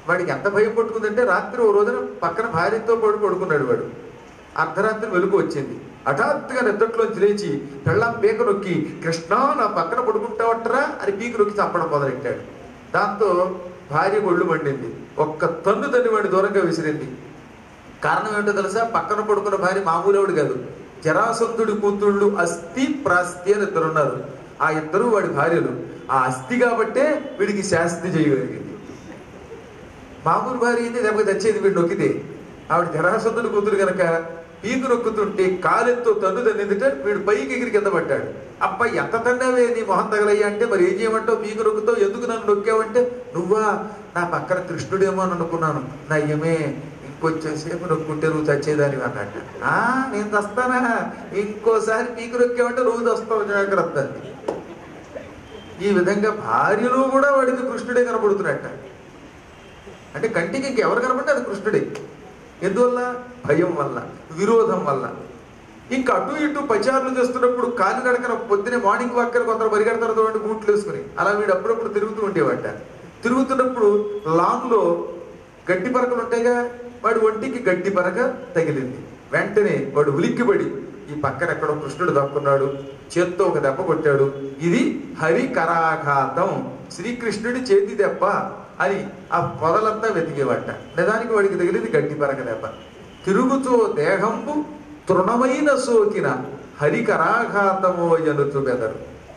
వాడికి ఎంత భయం పట్టుకుందంటే రాత్రి ఓ రోజున పక్కన భార్యతో పడు పడుకున్నాడు వాడు అర్ధరాత్రి వెలుగు వచ్చింది హఠాత్తుగా నిద్రలోంచి లేచి పెళ్ళాం పీక నొక్కి కృష్ణ నా పక్కన పడుకుంటావట్రా అని పీక నొక్కి చంపడం మొదలెట్టాడు దాంతో భార్య ఒళ్ళు మండింది ఒక్క తన్ను తన్ని వాడి దూరంగా విసిరింది కారణం ఏంటో తెలుసా పక్కన పడుకున్న భార్య మామూలుడు కాదు జరాసంధుడి కూతుళ్ళు అస్థి ప్రాస్తి అని ఇద్దరు ఉన్నారు ఆ ఇద్దరు వాడి భార్యలు ఆ అస్థి కాబట్టే వీడికి శాస్తి చేయగలిగింది మామూలు భార్య అయితే దెబ్బకి తెచ్చేది వీడు నొక్కితే ఆవిడ జరాసంధుడి కూతురు కనుక పీకు నొక్కుతుంటే కాలెత్తో తన్ను తన్నిందిట వీడు పైకి ఎగిరి కింద పట్టాడు అబ్బా ఎంత తన్నావే నీ మొహం తగలయ్యా అంటే మరి ఏం చేయమంటావు పీకు నొక్కుతావు ఎందుకు నన్ను నొక్కావంటే నువ్వా నా పక్కన కృష్ణుడేమో అని అనుకున్నాను నయ్యమే ఇంకొంచెం సేపు నొక్కుంటే నువ్వు చచ్చేదాని అన్నట్ట ఆ నేను చస్తానా ఇంకోసారి పీకు నొక్కావంటే నువ్వు చస్తావు జాగ్రత్త అంది. ఈ విధంగా భార్యలో కూడా వాడికి కృష్ణుడే కనబడుతున్నట్ట అంటే కంటికి ఇంకెవరు కనబడితే అది కృష్ణుడే ఎందువల్ల భయం వల్ల విరోధం వల్ల ఇంకా అటు ఇటు పచారులు చేస్తున్నప్పుడు కాలు నడకన పొద్దునే మార్నింగ్ వాక్కర్ కొందరు పరిగెడతారు చూడండి బూట్లు వేసుకుని అలా వీడు అప్పుడప్పుడు తిరుగుతూ ఉండేవాట తిరుగుతున్నప్పుడు లాంగ్ లో గడ్డి పరకలు ఉంటాయిగా వాడు ఒంటికి గడ్డి పరక తగిలింది వెంటనే వాడు ఉలిక్కిపడి ఈ పక్కన ఎక్కడో కృష్ణుడు దక్కున్నాడు చేత్తో ఒక దెబ్బ కొట్టాడు ఇది హరి కరాఘాతం శ్రీకృష్ణుడి చేతి దెబ్బ అని ఆ పొదలంతా వెతికేవాట నిజానికి వాడికి తగిలింది గడ్డి పరక దెబ్బ తిరుగుతూ దేహంబు తృణమైన సోకిన హరికరాఘాతమో ఎనుచు బెదరు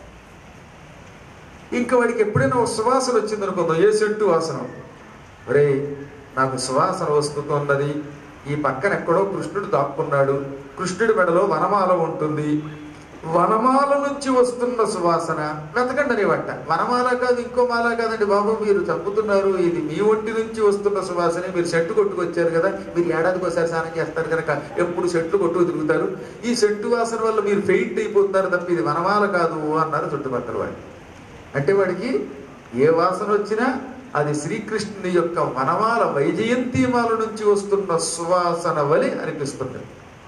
ఇంకా వాడికి ఎప్పుడైనా ఒక సువాసన వచ్చింది అనుకుందాం ఏ చెట్టు వాసన ఒరే నాకు సువాసన వస్తున్నది ఈ పక్కన ఎక్కడో కృష్ణుడు దాక్కున్నాడు కృష్ణుడి మెడలో వనమాల ఉంటుంది వనమాల నుంచి వస్తున్న సువాసన వెతకండి అనేవట వనమాల కాదు ఇంకో మాల కాదండి బాబు మీరు చంపుతున్నారు ఇది మీ ఒంటి నుంచి వస్తున్న సువాసనే మీరు చెట్టు కొట్టుకొచ్చారు కదా మీరు ఏడాదికి ఒకసారి స్నానం చేస్తారు కనుక ఎప్పుడు చెట్లు కొట్టుకు తిరుగుతారు ఈ చెట్టు వాసన వల్ల మీరు ఫెయింట్ అయిపోతున్నారు తప్ప ఇది వనమాల కాదు అన్నారు చుట్టుపక్కల వాడు అంటే వాడికి ఏ వాసన వచ్చినా అది శ్రీకృష్ణుని యొక్క వనమాల వైజయంతిమాల నుంచి వస్తున్న సువాసన వలి అనిపిస్తుంది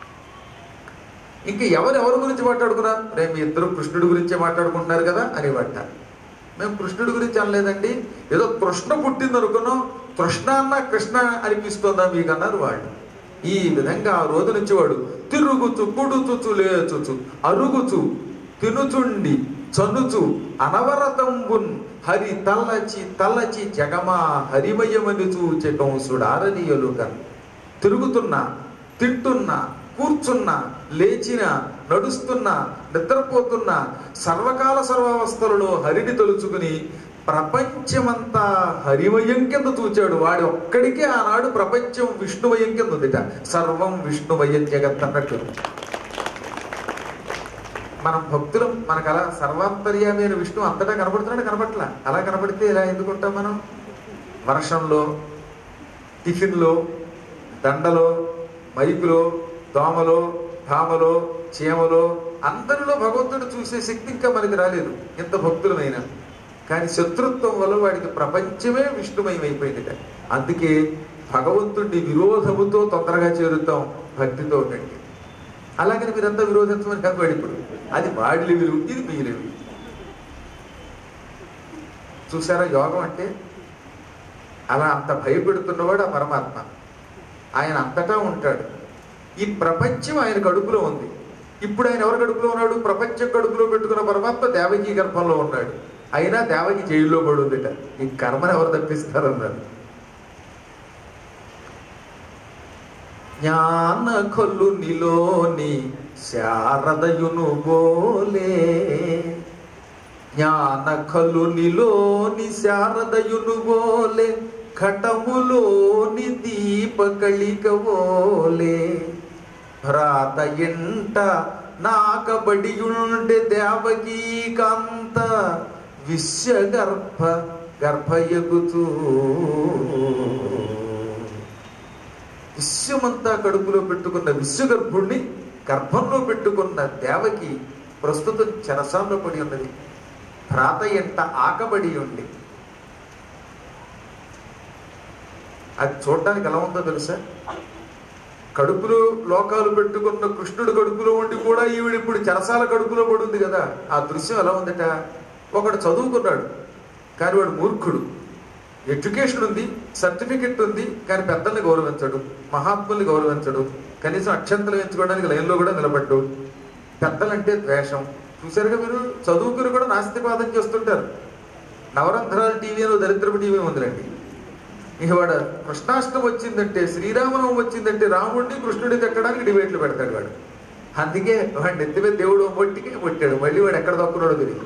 ఇంకా ఎవరు ఎవరి గురించి మాట్లాడుకున్నారు రేపు మీ ఇద్దరు కృష్ణుడి గురించే మాట్లాడుకుంటున్నారు కదా అని పట్ట మేము కృష్ణుడి గురించి అనలేదండి ఏదో కృష్ణ పుట్టింది అనుకున్నాం కృష్ణ అన్న కృష్ణ అనిపిస్తుందా మీకు అన్నారు వాళ్ళు ఈ విధంగా ఆ రోజు నుంచి వాడు తిరుగుచు కుడుచుచు లేచుచు అరుగుచు తినుచుండి చనుచు అనవరతంబున్ హరి తల్లచి తల్లచి జగమా హరిమయమని చూచె కంసుడారనీయులుగా తిరుగుతున్నా తింటున్నా కూర్చున్నా లేచినా నడుస్తున్నా నిద్రపోతున్నా సర్వకాల సర్వావస్థలలో హరిని తలుచుకుని ప్రపంచమంతా హరిమయం కింద చూచాడు వాడి ఒక్కడికే ఆనాడు ప్రపంచం విష్ణుమయం కింద ఉందిట సర్వం విష్ణుమయం జగత్ అన్నట్టు మనం భక్తులం మనకు అలా సర్వాంతర్యామి అయిన విష్ణు అంతటా కనబడుతున్నాడు కనబట్ల అలా కనబడితే ఇలా ఎందుకుంటాం మనం వర్షంలో టిఫిన్లో దండలో మైకులో దోమలో ధామలో చీమలో అందరిలో భగవంతుడు చూసే శక్తి ఇంకా మనకి రాలేదు ఎంత భక్తులమైనా కానీ శత్రుత్వం వల్ల వాడికి ప్రపంచమే విష్ణుమయం అయిపోయింది అందుకే భగవంతుడిని విరోధముతో తొందరగా చేరుతాం భక్తితో ఉండండి అలాగని మీరంతా విరోధించమని కాదు వాడు ఇప్పుడు అది వాడి లెవెలు ఇది మీ లెవెలు చూసారా యోగం అంటే అలా అంత భయపెడుతున్నవాడు ఆ పరమాత్మ ఆయన అంతటా ఉంటాడు ఈ ప్రపంచం ఆయన కడుపులో ఉంది ఇప్పుడు ఆయన ఎవరి కడుపులో ఉన్నాడు ప్రపంచం కడుపులో పెట్టుకున్న పరమాత్మ దేవకీ గర్భంలో ఉన్నాడు అయినా దేవకి జైల్లో పడి ఉందిట ఈ కర్మను ఎవరు తప్పిస్తారన్నాడు జ్ఞాన కొల్లు నిలోని శారదయును బోలే జ్ఞాన కలు నిలోని శారదయును బోలే ఘటములోని దీపకళికవోలే భ్రాత ఎంట నాకబడియుండె దేవకీ కాంత విశ్వగర్భ గర్భయగుతూ విశ్వమంతా కడుపులో పెట్టుకున్న విశ్వగర్భుణ్ణి గర్భంలో పెట్టుకున్న దేవకి ప్రస్తుతం చెరసాల్లో పడి ఉన్నది భ్రాత ఎంట ఆకబడి ఉండి అది చూడడానికి ఎలా ఉందో తెలుసా కడుపులో లోకాలు పెట్టుకున్న కృష్ణుడు కడుపులో ఉండి కూడా ఈవిడ ఇప్పుడు చెరసాల కడుపులో పడి ఉంది కదా ఆ దృశ్యం ఎలా ఉందట ఒకడు చదువుకున్నాడు కానీ వాడు మూర్ఖుడు ఎడ్యుకేషన్ ఉంది సర్టిఫికెట్ ఉంది కానీ పెద్దల్ని గౌరవించడు మహాత్ముల్ని గౌరవించడు కనీసం అక్షంతలు ఎంచుకోవడానికి లైన్లో కూడా నిలబడ్డు పెద్దలంటే ద్వేషం చూసారుగా మీరు చదువుకుని కూడా నాస్తికవాదం చేస్తుంటారు నవరంధ్రాల టీవీ అని దరిద్రపు టీవీ ఉందిలండి ఇక వాడు కృష్ణాష్టం వచ్చిందంటే శ్రీరామనవం వచ్చిందంటే రాముడిని కృష్ణుడిని తిట్టడానికి డిబేట్లు పెడతాడు వాడు అందుకే వాడు నెత్తి మీద దేవుడు మొట్టికి కొట్టాడు మళ్ళీ వాడు ఎక్కడ దక్కున్నాడో తెలియదు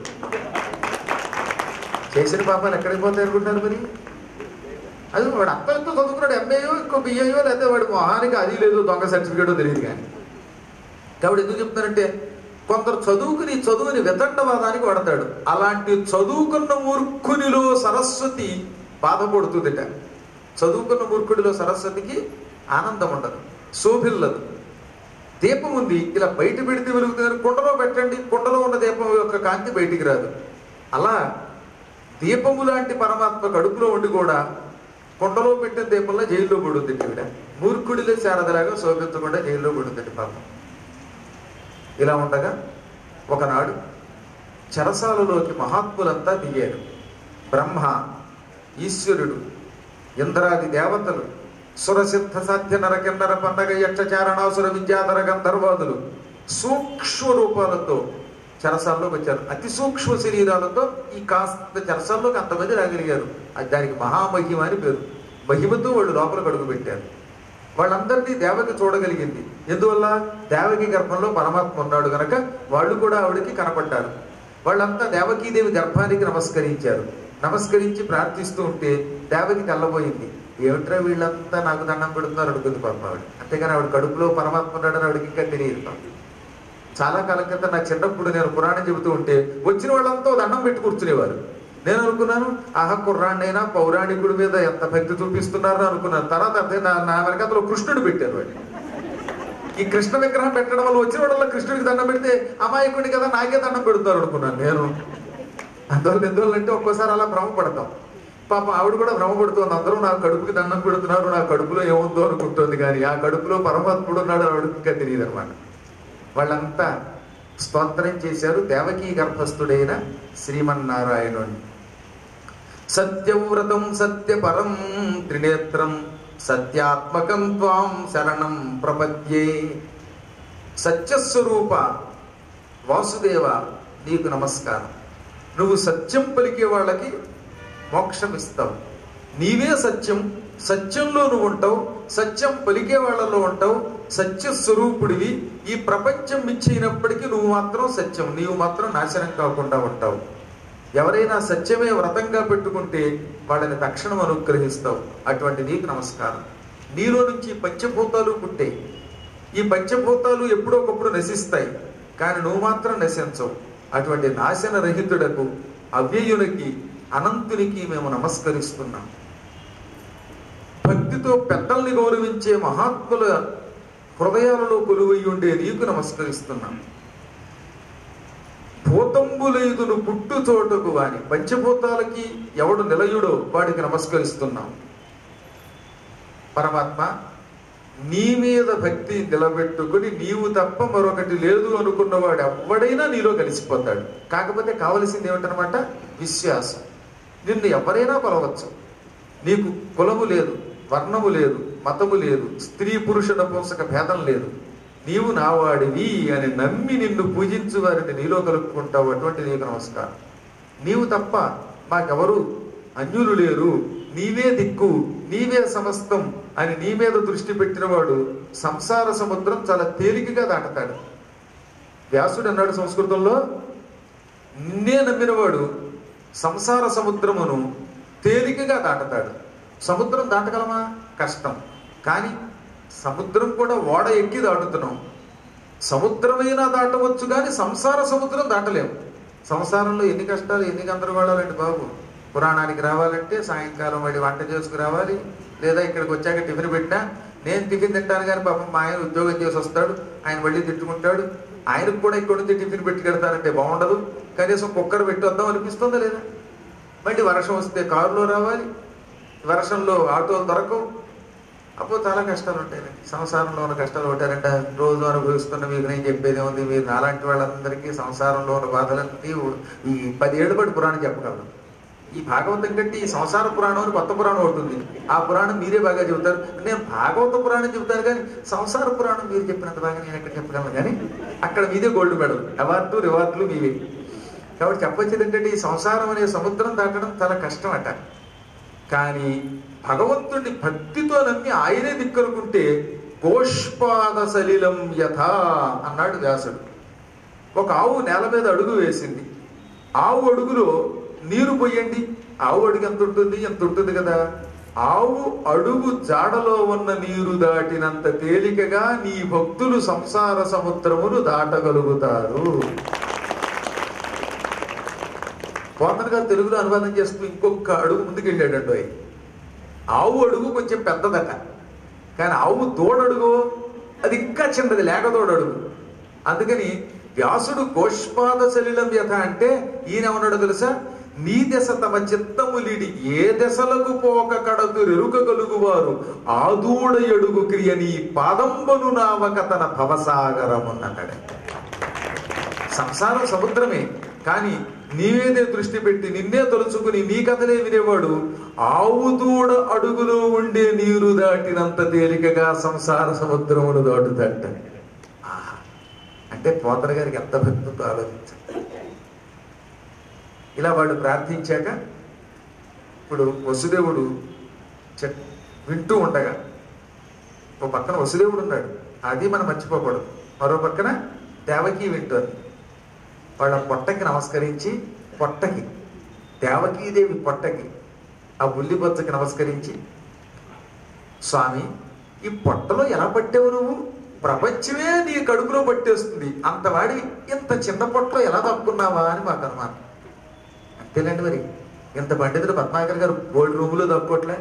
చేసిన పాపాలు ఎక్కడికి పోతాయి అనుకుంటున్నారు మరి అది వాడు అంతతో చదువుకున్నాడు ఎంఏయో ఇంకో బిఏయో లేకపోతే వాడు మొహానికి అది లేదు దొంగ సర్టిఫికేటో తెలియదు కానీ కాబట్టి ఎందుకు చెప్తానంటే కొందరు చదువుకుని చదువుని వితండవాదానికి వాడతాడు అలాంటి చదువుకున్న మూర్ఖునిలో సరస్వతి బాధపడుతుందిట చదువుకున్న మూర్ఖుడిలో సరస్వతికి ఆనందం ఉండదు శోభిల్లదు దీపం ఉంది ఇలా బయట పెడితే వెలుగుతుంది కుండలో పెట్టండి కుండలో ఉన్న దీపం యొక్క కాంతి బయటికి రాదు అలా దీపము లాంటి పరమాత్మ కడుపులో ఉండి కూడా కుండలో పెట్టిన దీపంలో జైల్లో పడుతుంది ఈవిడ మూర్ఖుడిలో శారదలాగా శోభించకుండా జైల్లో పడుతుంది పాపం ఇలా ఉండగా ఒకనాడు చెరసాలలోకి మహాత్ములంతా దిగారు బ్రహ్మ ఈశ్వరుడు ఇంద్రాది దేవతలు సురసిద్ధ సాధ్య నరకిన్నర పండగ యక్షచారణాసుర విద్యాధర గంధర్వాదులు సూక్ష్మ రూపాలతో చెరసాల్లోకి వచ్చారు అతి సూక్ష్మ శరీరాలతో ఈ కాస్త చెరసాల్లోకి అంతమంది రాగలిగారు అది దానికి మహామహిమ అని పేరు మహిమతో వాళ్ళు లోపల కడుగు పెట్టారు వాళ్ళందరినీ దేవకి చూడగలిగింది ఎందువల్ల దేవకి గర్భంలో పరమాత్మ ఉన్నాడు గనక వాళ్ళు కూడా ఆవిడకి కనపడ్డారు వాళ్ళంతా దేవకీదేవి గర్భానికి నమస్కరించారు నమస్కరించి ప్రార్థిస్తూ ఉంటే దేవకి తెల్లబోయింది ఏమిట్రా వీళ్ళంతా నాకు దండం పెడుతున్నారు అడుగుతుంది పాపం ఆవిడ అంతేగాని ఆవిడ కడుపులో పరమాత్మ ఉన్నాడని ఆవిడకి ఇంకా తెలియదు పాపం. చాలా కాలం క్రితం నాకు చిన్నప్పుడు నేను పురాణం చెబుతూ ఉంటే వచ్చిన వాళ్ళంతా ఓ దండం పెట్టి కూర్చునేవారు నేను అనుకున్నాను ఆహా కుర్రాడినైనా పౌరాణికుడి మీద ఎంత భక్తి చూపిస్తున్నారో అనుకున్నాను తర్వాత అదే నా నా వెనకతలో కృష్ణుడు పెట్టారు వాడిని ఈ కృష్ణ విగ్రహం పెట్టడం వల్ల వచ్చిన వాళ్ళ కృష్ణుడికి దండం పెడితే అమాయకుడి కదా నాకే దండం పెడుతున్నారు అనుకున్నాను నేను అందువల్ల ఎందువల్ల అంటే ఒక్కోసారి అలా భ్రమపడతాం పాప ఆవిడ కూడా భ్రమపడుతుంది అందరూ నా కడుపుకి దండం పెడుతున్నారు నా కడుపులో ఏముందో అనుకుంటుంది కానీ ఆ కడుపులో పరమాత్ముడు ఉన్నాడు ఆవిడకి ఇంకా తెలియదు అనమాట వాళ్ళంతా స్తోత్రం చేశారు దేవకీ గర్భస్థుడైన శ్రీమన్నారాయణుని సత్యవ్రతం సత్యపరం త్రినేత్రం సత్యాత్మకం త్వాం శరణం ప్రపద్యే సత్యస్వరూప వాసుదేవ నీకు నమస్కారం నువ్వు సత్యం పలికే వాళ్ళకి మోక్షం ఇస్తావు నీవే సత్యం సత్యంలో నువ్వు ఉంటావు సత్యం పలికే వాళ్ళలో ఉంటావు సత్య స్వరూపుడివి ఈ ప్రపంచం మిచ్చైనప్పటికీ నువ్వు మాత్రం సత్యం నీవు మాత్రం నాశనం కాకుండా ఉంటావు ఎవరైనా సత్యమే వ్రతంగా పెట్టుకుంటే వాళ్ళని తక్షణం అనుగ్రహిస్తావు అటువంటి నీకు నమస్కారం నీలో నుంచి పంచభూతాలు పుట్టాయి ఈ పంచభూతాలు ఎప్పుడో ఒకప్పుడు నశిస్తాయి కానీ నువ్వు మాత్రం నశించవు అటువంటి నాశన రహితుడకు అవ్యయునికి అనంతునికి మేము నమస్కరిస్తున్నాం భక్తితో పెద్దల్ని గౌరవించే మహాత్ముల హృదయాలలో కొలువై ఉండే నీకు నమస్కరిస్తున్నాం భూతంబులైదును పుట్టు చోటకు వాని పంచభూతాలకి ఎవడు నిలయుడో వాడికి నమస్కరిస్తున్నాం పరమాత్మ నీ మీద భక్తి నిలబెట్టుకుని నీవు తప్ప మరొకటి లేదు అనుకున్నవాడు ఎవడైనా నీలో కలిసిపోతాడు కాకపోతే కావలసింది ఏమిటనమాట విశ్వాసం నిన్ను ఎవరైనా కొలవచ్చు నీకు కులము లేదు వర్ణము లేదు మతము లేదు స్త్రీ పురుష నపుంసక భేదం లేదు నీవు నావాడివి అని నమ్మి నిన్ను పూజించు వారిని నీలో కలుపుకుంటావు అటువంటి నీకు నమస్కారం నీవు తప్ప మాకెవరు అన్యులు లేరు నీవే దిక్కు నీవే సమస్తం అని నీ మీద దృష్టి పెట్టినవాడు సంసార సముద్రం చాలా తేలికగా దాటతాడు వ్యాసుడు అన్నాడు సంస్కృతంలో నిన్నే నమ్మినవాడు సంసార సముద్రమును తేలికగా దాటతాడు సముద్రం దాటగలమా కష్టం కానీ సముద్రం కూడా ఓడ ఎక్కి దాటుతున్నాం సముద్రమైనా దాటవచ్చు కానీ సంసార సముద్రం దాటలేము సంసారంలో ఎన్ని కష్టాలు ఎన్ని గందరగోళాలండి బాబు పురాణానికి రావాలంటే సాయంకాలం మళ్ళీ వంట చేసుకు రావాలి లేదా ఇక్కడికి వచ్చాక టిఫిన్ పెట్టినా నేను టిఫిన్ తింటాను కానీ పాపం మా ఆయన ఉద్యోగం చేసి వస్తాడు ఆయన మళ్ళీ తిట్టుకుంటాడు ఆయనకు కూడా ఇక్కడ నుంచి టిఫిన్ పెట్టి కడతానంటే బాగుండదు కనీసం కుక్కర్ పెట్టి వద్దాం అనిపిస్తుందా లేదా మళ్ళీ వర్షం వస్తే కారులో రావాలి వర్షంలో ఆటోలు దొరకవు అప్పుడు చాలా కష్టాలు ఉంటాయి సంసారంలో ఉన్న కష్టాలు ఉంటారంట రోజు అనుభవిస్తున్న మీకు నేను చెప్పేది ఉంది మీరు నాలాంటి వాళ్ళందరికీ సంసారంలో ఉన్న బాధలన్నీ ఈ పది ఏళ్ళు బట్టి పురాణం చెప్పగలను ఈ భాగవతం కంటే ఈ సంసార పురాణం అని కొత్త పురాణం అవుతుంది ఆ పురాణం మీరే బాగా చెబుతారు నేను భాగవత పురాణం చెబుతాను కానీ సంసార పురాణం మీరు చెప్పినంత బాగా నేను ఎక్కడ చెప్పగలను కానీ అక్కడ మీదే గోల్డ్ మెడల్ అవార్డు రివార్డులు మీవే కాబట్టి చెప్పొచ్చేది ఏంటంటే ఈ సంసారం అనే సముద్రం దాటడం చాలా కష్టం అట కానీ భగవంతుడిని భక్తితో నమ్మి ఆయనే దిక్కనుకుంటే గోష్పాద సలిలం యథ అన్నాడు వ్యాసుడు ఒక ఆవు నేల మీద అడుగు వేసింది ఆవు అడుగులో నీరు పోయండి ఆవు అడుగు ఎంత ఉంటుంది ఎంత ఉంటుంది కదా ఆవు అడుగు జాడలో ఉన్న నీరు దాటినంత తేలికగా నీ భక్తులు సంసార సముద్రమును దాటగలుగుతారు పోతన గారు తెలుగులో అనువాదం చేస్తూ ఇంకొక అడుగు ముందుకు వెళ్ళాడండి ఆయన. ఆవు అడుగు కొంచెం పెద్దదట కానీ ఆవు తోడడుగు అది ఇంకా చిన్నది లేక తోడడుగు అందుకని వ్యాసుడు గోష్పాద సలిలం యథ అంటే ఈయన ఏమన్నాడు తెలుసా నీ దశ తమ చిత్తములిడి ఏ దశలకు పోక కడదు ఎరుకగలుగువారు ఆదూడ ఎడుగు క్రియ నీ పాదంబను నావక తన భవసాగరమున్నటడే సంసారం సముద్రమే కానీ నీవేదే దృష్టి పెట్టి నిన్నే తలుచుకుని నీ కథలే వినేవాడు ఆవు దూడ అడుగులో ఉండే నీరు దాటినంత తేలికగా సంసార సముద్రమును దాటుతాట ఆహా. అంటే పోతన గారికి ఎంత భక్తితో ఆలోచించాలి ఇలా వాళ్ళు ప్రార్థించాక ఇప్పుడు వసుదేవుడు చె- వింటూ ఉండగా ఒక పక్కన వసుదేవుడు ఉన్నాడు అది మనం మర్చిపోకూడదు మరో పక్కన దేవకి వింటోంది వాళ్ళ పొట్టకి నమస్కరించి పొట్టకి దేవకీదేవి పొట్టకి ఆ బుల్లి బొచ్చకి నమస్కరించి స్వామి ఈ పొట్టలో ఎలా పట్టావు నువ్వు ప్రపంచమే నీ కడుపులో పట్టేస్తుంది అంతవాడి ఇంత చిన్న పొట్టలో ఎలా తప్పుకున్నావా అని మాకు అనుమానం అంతేనండి మరి ఇంత పండితుడు పద్మాకర్ గారు గోల్డ్ రూములో తప్పుకోవట్లే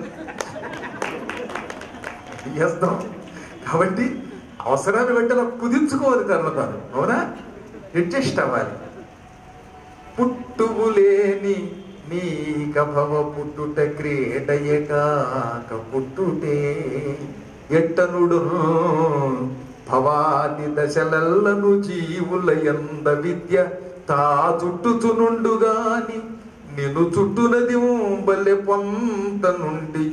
చేస్తాం కాబట్టి అవసరాన్ని బట్టి అలా కుదించుకోవాలి తనలో తాను అవునా అడ్జస్ట్ అవ్వాలి పుట్టువులేని నీక భవ పుట్టుట క్రీడయకాక పుట్టుటే ఎట్టనుడు భవాది దశలల్లను జీవుల ఎంద విద్య తా చుట్టుచునుండుగాని నిన్ను చుట్టునది బల్లె పొంత నుండి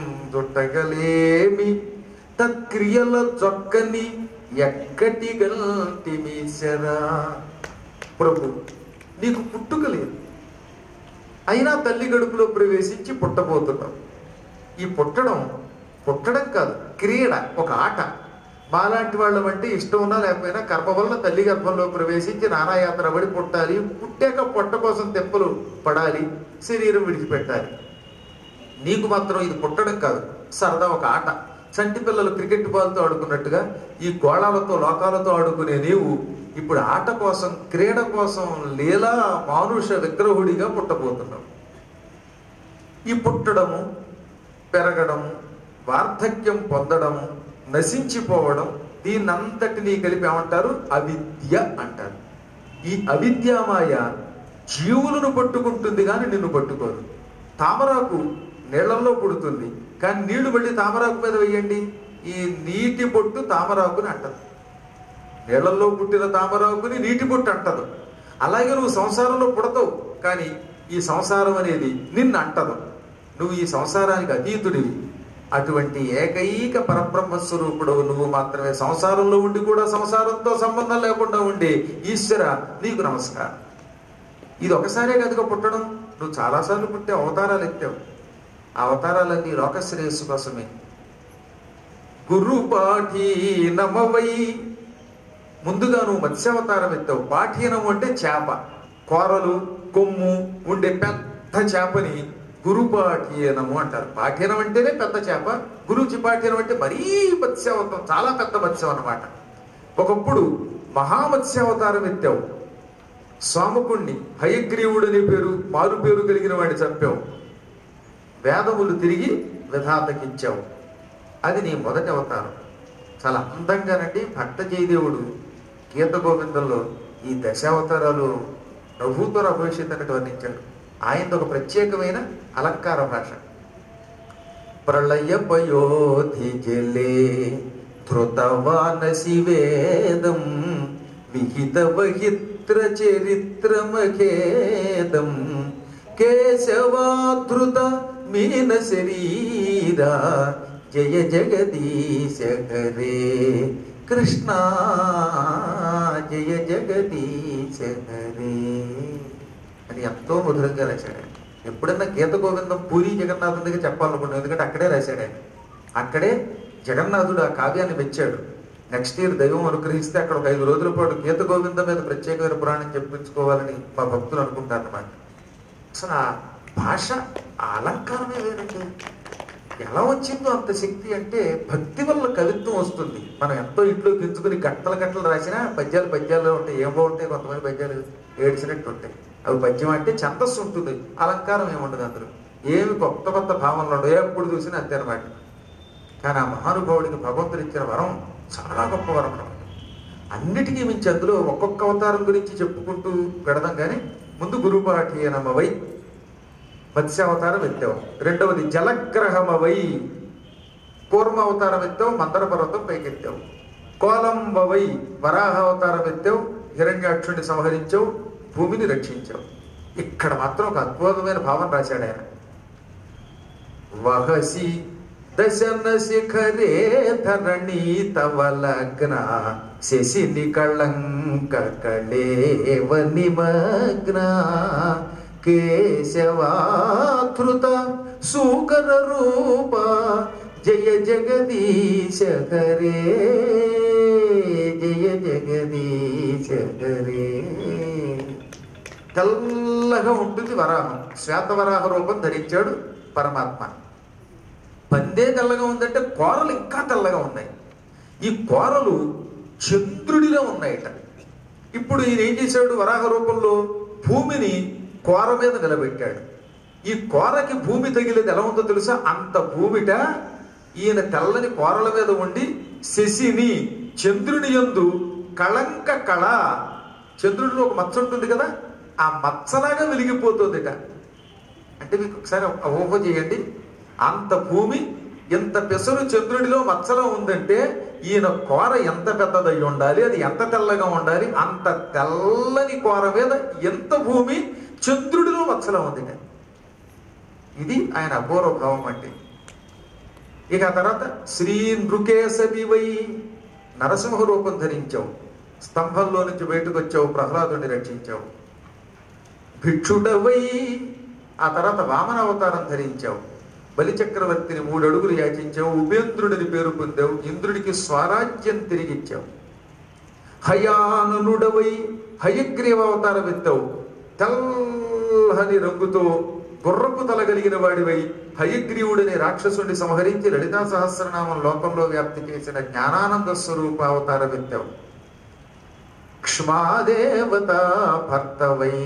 చుట్టగలేమి తక్రియల చొక్కని ఎక్కటి గల్టిమీసరా ప్రభు నీకు పుట్టుక లేదు అయినా తల్లి గడుపులో ప్రవేశించి పుట్టబోతున్నావు ఈ పుట్టడం పుట్టడం కాదు క్రీడ ఒక ఆట మాలాంటి వాళ్ళం అంటే ఇష్టం ఉన్నా లేకపోయినా కర్మ వల్ల తల్లి గర్భంలో ప్రవేశించి నానాయాత్ర పడి పుట్టాలి పుట్టాక పొట్ట కోసం తెప్పలు పడాలి శరీరం విడిచిపెట్టాలి నీకు మాత్రం ఇది పుట్టడం కాదు సరదా ఒక ఆట చంటి పిల్లలు క్రికెట్ బాల్తో ఆడుకున్నట్టుగా ఈ గోళాలతో లోకాలతో ఆడుకునే నీవు ఇప్పుడు ఆట కోసం క్రీడ కోసం లీలా మానుష విగ్రహుడిగా పుట్టబోతున్నావు ఈ పుట్టడము పెరగడము వార్ధక్యం పొందడము నశించిపోవడం దీన్నంతటినీ కలిపి ఏమంటారు అవిద్య అంటారు ఈ అవిద్యామాయ జీవులను పట్టుకుంటుంది కానీ నిన్ను పట్టుకోదు తామరాకు నీళ్లలో పుడుతుంది కానీ నీళ్లు మళ్ళీ తామరాకు మీద వేయండి ఈ నీటి బొట్టు తామరాకుని అంటదు నీళ్లలో పుట్టిన తామరాకుని నీటి బొట్టు అంటదు అలాగే నువ్వు సంసారంలో పుడతావు కానీ ఈ సంసారం అనేది నిన్ను అంటదు నువ్వు ఈ సంసారానికి అతీతుడివి అటువంటి ఏకైక పరబ్రహ్మ స్వరూపుడు నువ్వు మాత్రమే సంసారంలో ఉండి కూడా సంసారంతో సంబంధం లేకుండా ఉండే ఈశ్వర నీకు నమస్కారం ఇది ఒకసారే కనుక పుట్టడం నువ్వు చాలాసార్లు పుట్టే అవతారాలు ఎత్తావు ఆ అవతారాలన్నీ లోక శ్రేయస్సు కోసమే గురు పాఠీనమవై ముందుగా నువ్వు మత్స్యావతారం ఎత్తావు పాఠీనం అంటే చేప కూరలు కొమ్ము ఉండే పెద్ద చేపని గురు పాఠీనము అంటారు పాఠీనం అంటేనే పెద్ద చేప గురుచి పాఠీనం అంటే మరీ మత్స్యావతారం చాలా పెద్ద మత్స్యం అన్నమాట ఒకప్పుడు మహామత్స్యావతారం ఎత్తావు స్వాముకుణ్ణి హయగ్రీవుడు అనే పేరు మారు పేరు కలిగిన వాడిని చంపావు వేదములు తిరిగి విధాతకిచ్చావు అది నీ మొదటి అవతారం చాలా అందంగానండి భక్త జయదేవుడు గీత గోవిందంలో ఈ దశావతారాలు నవ్వుతో భవిష్యత్ అన్నట్టు వర్ణించాడు ఆయనది ఒక ప్రత్యేకమైన అలంకార భాష ప్రళయ పయోధి జలే ధృతవానసి వేదం విహిత వహిత్ర చరిత్రమఖేదం కేశవాధృత మీన శరీరా జయ జగదీశ హరే కృష్ణ జయ జగదీశ హరే అని ఎంతో మధురంగా రాశాడు ఆయన. ఎప్పుడన్నా గీత గోవిందం పూరి జగన్నాథం దగ్గర చెప్పాలనుకున్నాను ఎందుకంటే అక్కడే రాశాడు ఆయన అక్కడే జగన్నాథుడు ఆ కావ్యాన్ని మెచ్చాడు నెక్స్ట్ ఇయర్ దైవం అనుగ్రహిస్తే అక్కడ ఒక ఐదు రోజుల పాటు గీత గోవిందం మీద ప్రత్యేకమైన పురాణం చెప్పించుకోవాలని మా భక్తులు అనుకుంటారు అన్నమాట అసలు ఆ భాష ఆ అలంకారమే వేరండి ఎలా వచ్చిందో అంత శక్తి అంటే భక్తి వల్ల కవిత్వం వస్తుంది మనం ఎంతో ఇంట్లో గింజుకుని గట్టల గట్టలు రాసినా పద్యాలు పద్యాలు ఉంటాయి ఏం బాగుంటాయి కొంతమంది పద్యాలు ఏడిసినట్టు ఉంటాయి అవి పద్యం అంటే ఛందస్సు ఉంటుంది అలంకారం ఏముండదు అందులో ఏమి కొత్త కొత్త భావనలు ఉండవు ఎప్పుడు చూసినా అంతే అనమాట కానీ ఆ మహానుభావుడికి భగవంతుడు ఇచ్చిన వరం చాలా గొప్ప వరం అన్నమాట అన్నిటికీ మించి అందులో ఒక్కొక్క అవతారం గురించి చెప్పుకుంటూ పెడదాం కానీ ముందు గురుపాఠి నమవై మత్స్యావతారం ఎత్తావు రెండవది జలగ్రహమవై కూర్మ అవతారం ఎత్తావు మందర పర్వతం పైకెత్తావు కోలంబవై వరాహ అవతారం ఎత్తావు హిరణ్యాక్షుడిని సంహరించావు భూమిని రక్షించావు ఇక్కడ మాత్రం ఒక అద్భుతమైన భావన రాశాడు ఆయన వహసి దశన శిఖరే ధరణి తవ లగ్న శశిని కళంక కళేవ నిమగ్న కేశవాతృత సూకర రూప జయ జగదీశ హరే జయ జగదీశ హరే తెల్లగా ఉంటుంది వరాహం శ్వేతవరాహ రూపం ధరించాడు పరమాత్మ పందే తెల్లగా ఉందంటే కోరలు ఇంకా తెల్లగా ఉన్నాయి ఈ కోరలు చంద్రుడిలో ఉన్నాయట ఇప్పుడు ఈయన ఏం చేశాడు వరాహ రూపంలో భూమిని కోర మీద నిలబెట్టాడు ఈ కోరకి భూమి తగిలేది ఎలా ఉందో తెలుసా అంత భూమిట ఈయన తెల్లని కోరల మీద ఉండి శశిని చంద్రుని యందు కళంక కళ చంద్రుడిలో ఒక మచ్చ ఉంటుంది కదా ఆ మచ్చలాగా వెలిగిపోతుందిట అంటే మీకు ఒకసారి ఆ ఊహ చేయండి అంత భూమి ఎంత పెసరు చంద్రుడిలో మచ్చలో ఉందంటే ఈయన కోర ఎంత పెద్దదై ఉండాలి అది ఎంత తెల్లగా ఉండాలి అంత తెల్లని కోర మీద ఎంత భూమి చంద్రుడిలో మచ్చలో ఉంది ఇది ఆయన అపూర్వ భావం అంటే ఇక ఆ తర్వాత శ్రీ నృకేశవివై నరసింహ రూపం ధరించావు స్తంభంలో నుంచి బయటకు వచ్చావు ప్రహ్లాదుని రక్షించావు భిక్షుడవై ఆ తర్వాత వామన అవతారం ధరించావు బలిచక్రవర్తిని మూడు అడుగులు యాచించావు ఉపేంద్రుడిని పేరు పొందావు ఇంద్రుడికి స్వరాజ్యం తిరిగిచ్చావు హయానుడవై హయగ్రీవ అవతారం ఎత్తావు తెల్లని రంగుతో గుర్రపు తల కలిగిన వాడివై హయగ్రీవుడిని రాక్షసుడిని సంహరించి లలితా సహస్రనామం లోకంలో వ్యాప్తి చేసిన జ్ఞానానంద స్వరూప అవతారం ఎత్తావు క్ష్మాదేవత భర్తవై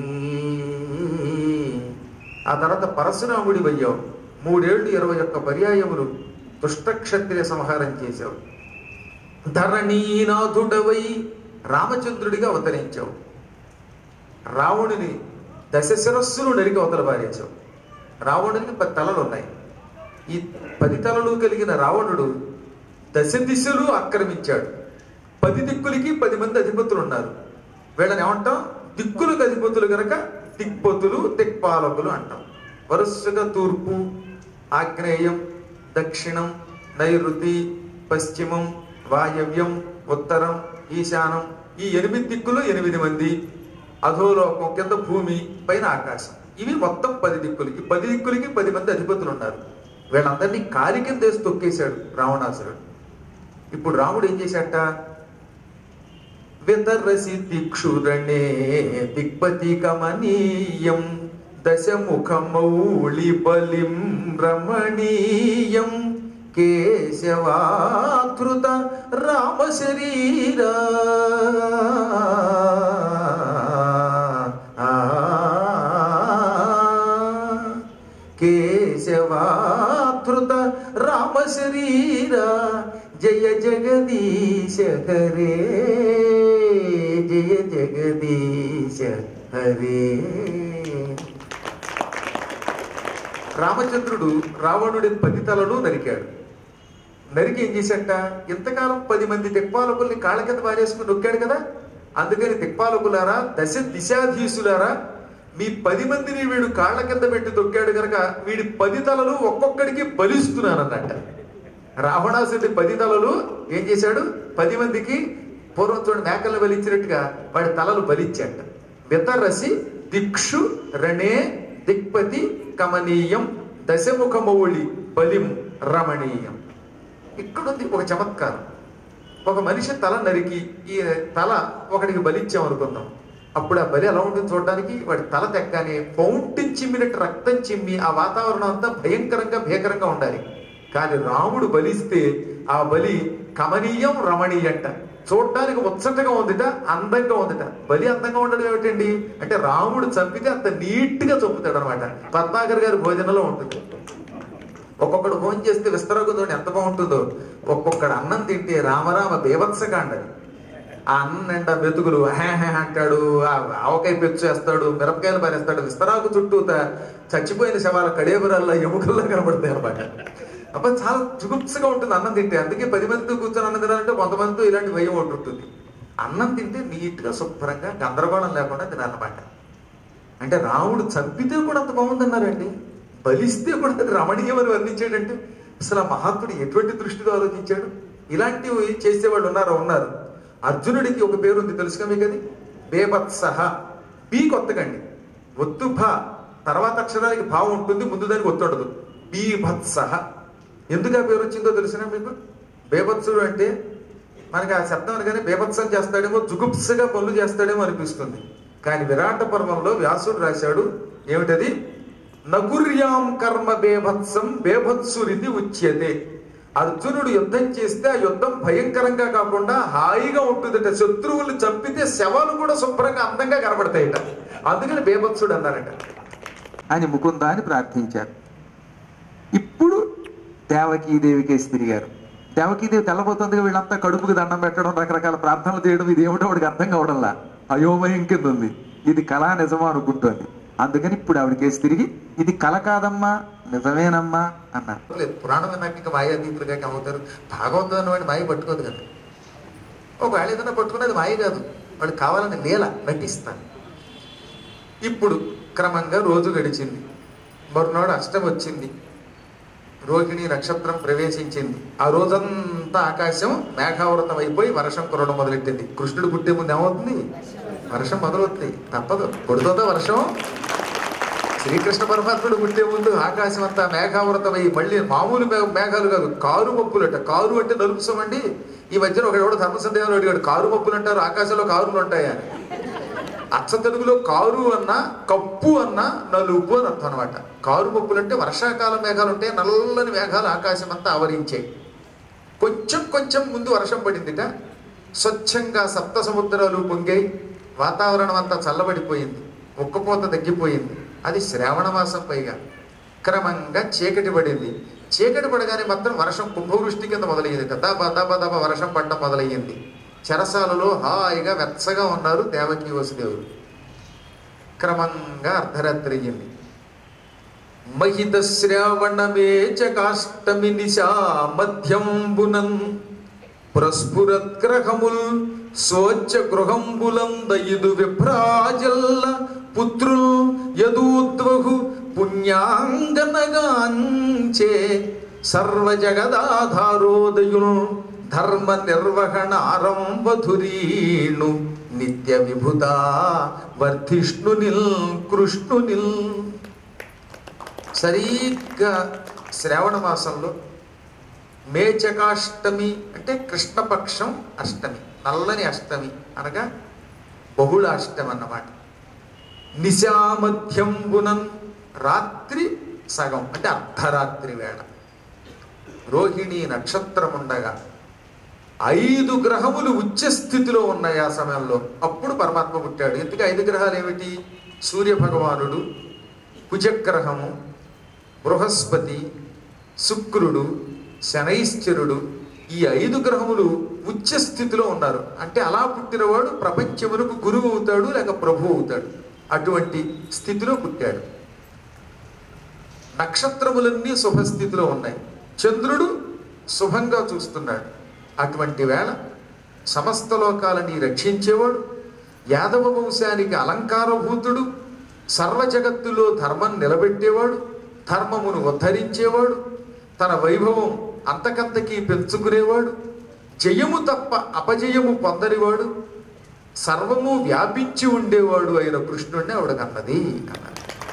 ఆ తర్వాత పరశురాముడి వయ్యావు మూడేళ్లు ఇరవై ఒక్క పర్యాయములు దుష్టక్షత్రియ సంహారం చేశావు ధరణీనాథుడవై రామచంద్రుడిగా అవతరించావు రావణుని దశ శిరస్సులు నరికి అవతల పారేశావు రావణునికి పది తలలు ఉన్నాయి ఈ పది తలలు కలిగిన రావణుడు దశ దిశలు ఆక్రమించాడు పది దిక్కులకి పది మంది అధిపతులు ఉన్నారు వీళ్ళని ఏమంటాం దిక్కులకు అధిపతులు గనక దిక్పతులు దిక్పాలకులు అంటాం వరుసగా తూర్పు ఆగ్నేయం దక్షిణం నైరుతి పశ్చిమం వాయవ్యం ఉత్తరం ఈశానం ఈ ఎనిమిది దిక్కులు ఎనిమిది మంది అధోలోకం కింద భూమి పైన ఆకాశం ఇవి మొత్తం పది దిక్కులు ఈ పది దిక్కులకి పది మంది అధిపతులు ఉన్నారు వీళ్ళందరినీ కాలి కింద వేసి తొక్కేశాడు రావణాసురుడు ఇప్పుడు రాముడు ఏం చేశాట వితరసి దిక్షురణే దిక్పతి కమనీయం దశముఖమౌళి బలిం రమణీయం కేశవాధృత రామ శరీరా కేశవాధృత రామ శరీరా జయ జగదీశ హరే జయ జగదీశ హరే రామచంద్రుడు రావణుడి పది తలలు నరికాడు నరికి ఏం చేశాట ఇంతకాలం పది మంది దిక్పాలకుల్ని కాళ్ళ కింద పారేసుకుని నొక్కాడు కదా అందుకని దిక్పాలకులారా దశ దిశాధీసులారా మీ పది మందిని వీడు కాళ్ళ కింద పెట్టి తొక్కాడు గనక వీడి పది తలలు ఒక్కొక్కడికి బలిస్తున్నానన్నట్ట రావణాసుడి పది తలలు ఏం చేశాడు పది మందికి పూర్వం చూడండి మేకలు బలిచ్చినట్టుగా వాడి తలలు బలిచ్చాట వితరసి దిక్షు రణే దిక్పతి కమనీయం దశముఖమౌళి బలిం రమణీయం ఇక్కడుంది ఒక చమత్కారం ఒక మనిషి తల నరికి ఈ తల ఒకడికి బలిచ్చాం అనుకుందాం అప్పుడు ఆ బలి ఎలా ఉంటుంది చూడడానికి వాడి తల తెక్కనే పౌంటిన్ చిమ్మినట్టు రక్తం చిమ్మి ఆ వాతావరణం అంతా భయంకరంగా భీకరంగా ఉండాలి కానీ రాముడు బలిస్తే ఆ బలి కమనీయం రమణీయంట చూడడానికి ముచ్చటగా ఉందిట అందంగా ఉందిట బలి అందంగా ఉండడం ఏమిటండి అంటే రాముడు చంపితే అంత నీట్ గా చంపుతాడు అనమాట పద్మాకర్ గారి భోజనంలో ఉంటుంది ఒక్కొక్కడు భోజనం చేస్తే విస్తరగుందో ఎంత బాగుంటుందో ఒక్కొక్కడు అన్నం తింటే రామరామ బీభత్సకాండది ఆ అన్నం నిండా వెతుకులు హే హే అంటాడు ఆ ఆవకాయ పెచ్చు వేస్తాడు మిరపకాయలు పారేస్తాడు విస్తరాకు చుట్టూ త- చచ్చిపోయిన శవాల కడేబరాల్లో ఎముకల్లో కనబడతాయి అనమాట అబ్బా చాలా జుగుప్సగా ఉంటుంది అన్నం తింటే అందుకే పది మందితో కూర్చొని అన్నం తినాలంటే కొంతమందితో ఇలాంటి భయం ఒకటి ఉంటుంది అన్నం తింటే నీట్గా శుభ్రంగా గందరగోళం లేకుండా తినాలన్నమాట అంటే రాముడు చంపితే కూడా అంత బాగుందన్నారండి బలిస్తే కూడా అది రమణీయం అని వర్ణించాడంటే అసలు ఆ మహాత్ముడు ఎటువంటి దృష్టితో ఆలోచించాడు ఇలాంటివి చేసేవాళ్ళు ఉన్నారా ఉన్నారు అర్జునుడికి ఒక పేరు ఉంది తెలుసుగా మీకు అది బేబత్సహ బి కొత్తగండి ఒత్తు భ తర్వాత అక్షరానికి భావం ఉంటుంది ముందు దానికి ఒత్తు ఉండదు బీభత్సహ ఎందుకు ఆ పేరు వచ్చిందో తెలిసినా మీకు బేభత్సుడు అంటే మనకి ఆ శబ్దం అనగానే బేభత్సం చేస్తాడేమో జుగుప్సగా పనులు చేస్తాడేమో అనిపిస్తుంది కానీ విరాట పర్వంలో వ్యాసుడు రాశాడు ఏమిటది నగుర్యాం కర్మ బేభత్సం బేభత్సురిది ఉచ్యతే అర్జునుడు యుద్ధం చేస్తే ఆ యుద్ధం భయంకరంగా కాకుండా హాయిగా ఉంటుందట శత్రువులు చంపితే శవాలు కూడా శుభ్రంగా అందంగా కనబడతాయట అందుకని బేభత్సుడు అన్నారట అని ముకుంద అని ప్రార్థించారు ఇప్పుడు దేవకీదేవికేసి తిరిగారు దేవకీదేవి తెల్లబోతుంది వీళ్ళంతా కడుపుకి దండం పెట్టడం రకరకాల ప్రార్థనలు చేయడం ఇది ఏమిటో వాడికి అర్థం కావడంలా అయోమయం కింద ఉంది ఇది కళా నిజమా అనుకుంటోంది అందుకని ఇప్పుడు ఆవిడకేసి తిరిగి ఇది కళ కాదమ్మా నిజమేనమ్మా అన్నారు లేదు పురాణం విన్నాక ఇంకా మాయాతీతులుగా అవుతారు భాగవతం అన్నవాడిని మాయ పట్టుకోదు కదా ఒకవేళ ఏదైనా పట్టుకున్నది మాయ కాదు వాడు కావాలని లీల నటిస్తాను ఇప్పుడు క్రమంగా రోజు గడిచింది మరునాడు అష్టం వచ్చింది రోహిణి నక్షత్రం ప్రవేశించింది ఆ రోజంతా ఆకాశం మేఘావృతం అయిపోయి వర్షం కురవడం మొదలెట్టింది కృష్ణుడు పుట్టే ముందు ఏమవుతుంది వర్షం మొదలవుతుంది తప్పదు కొడుతుందా వర్షం శ్రీకృష్ణ పరమాత్ముడు పుట్టే ముందు ఆకాశం అంతా మేఘావృతమై మళ్ళీ మామూలు మే- మేఘాలు కాదు కారు మబ్బులట కారు అంటే నలుపుసం అండి ఈ మధ్యన ఒక ఎవడో ధర్మ సందేహాలు అడిగాడు కారు మబ్బులు అంటారు ఆకాశంలో కారులు ఉంటాయా అని. అచ్చ తెలుగులో కారు అన్న కప్పు అన్న నలుపు అని అర్థం అనమాట కారు మబ్బులు అంటే వర్షాకాల మేఘాలు ఉంటాయి నల్లని మేఘాలు ఆకాశం అంతా ఆవరించాయి కొంచెం కొంచెం ముందు వర్షం పడిందిట స్వచ్ఛంగా సప్త సముద్రాలు పొంగాయి వాతావరణం అంతా చల్లబడిపోయింది ఉక్కపోత తగ్గిపోయింది అది శ్రావణ మాసం పైగా క్రమంగా చీకటి పడింది చీకటి పడగానే మాత్రం వర్షం కుంభవృష్టి కింద మొదలయ్యింది దబ దబ దబ వర్షం పడడం మొదలయ్యింది చెరసాలలో హాయిగా వెచ్చగా ఉన్నారు దేవకి వసుదేవుడు క్రమంగా అర్ధరాత్రి అయ్యింది మహిత శ్రావణమే చకాష్టమి నిశా మధ్యంబునన్ ప్రస్ఫురత్గ్రహముల్ స్వచ్ఛ గృహంబులందయుదు విభ్రాజల్ల పుత్రుల్ యదూద్వహు పుణ్యాంగనగాంచే సర్వ జగదాధారోదయుల్ ధర్మ నిర్వహణారంభధురీణు నిత్య విభుత వర్ధిష్ణునిల్ కృష్ణునిల్ సరిగ్గా శ్రావణ మాసంలో మేచకాష్టమి అంటే కృష్ణపక్షం అష్టమి నల్లని అష్టమి అనగా బహుళ అష్టమి అన్నమాట నిశామధ్యంబునన్ రాత్రి సగం అంటే అర్ధరాత్రి వేళ రోహిణి నక్షత్రం ఉండగా ఐదు గ్రహములు ఉచ్చ స్థితిలో ఉన్నాయి ఆ సమయంలో అప్పుడు పరమాత్మ పుట్టాడు ఎందుకు ఐదు గ్రహాలు ఏమిటి సూర్య భగవానుడు కుజగ్రహము బృహస్పతి శుక్రుడు శనైశ్చరుడు ఈ ఐదు గ్రహములు ఉచ్చ స్థితిలో ఉన్నారు అంటే అలా పుట్టినవాడు ప్రపంచమునకు గురువు అవుతాడు లేక ప్రభు అవుతాడు అటువంటి స్థితిలో పుట్టాడు నక్షత్రములన్నీ శుభస్థితిలో ఉన్నాయి చంద్రుడు శుభంగా చూస్తున్నాడు అటువంటి వేళ సమస్త లోకాలని రక్షించేవాడు యాదవ వంశానికి అలంకారభూతుడు సర్వ జగత్తులో ధర్మం నిలబెట్టేవాడు ధర్మమును ఉద్ధరించేవాడు తన వైభవం అంతకంతకీ పెంచుకునేవాడు జయము తప్ప అపజయము పొందనివాడు సర్వము వ్యాపించి ఉండేవాడు అయిన కృష్ణుడిని ఆవిడ కన్నది అన్నది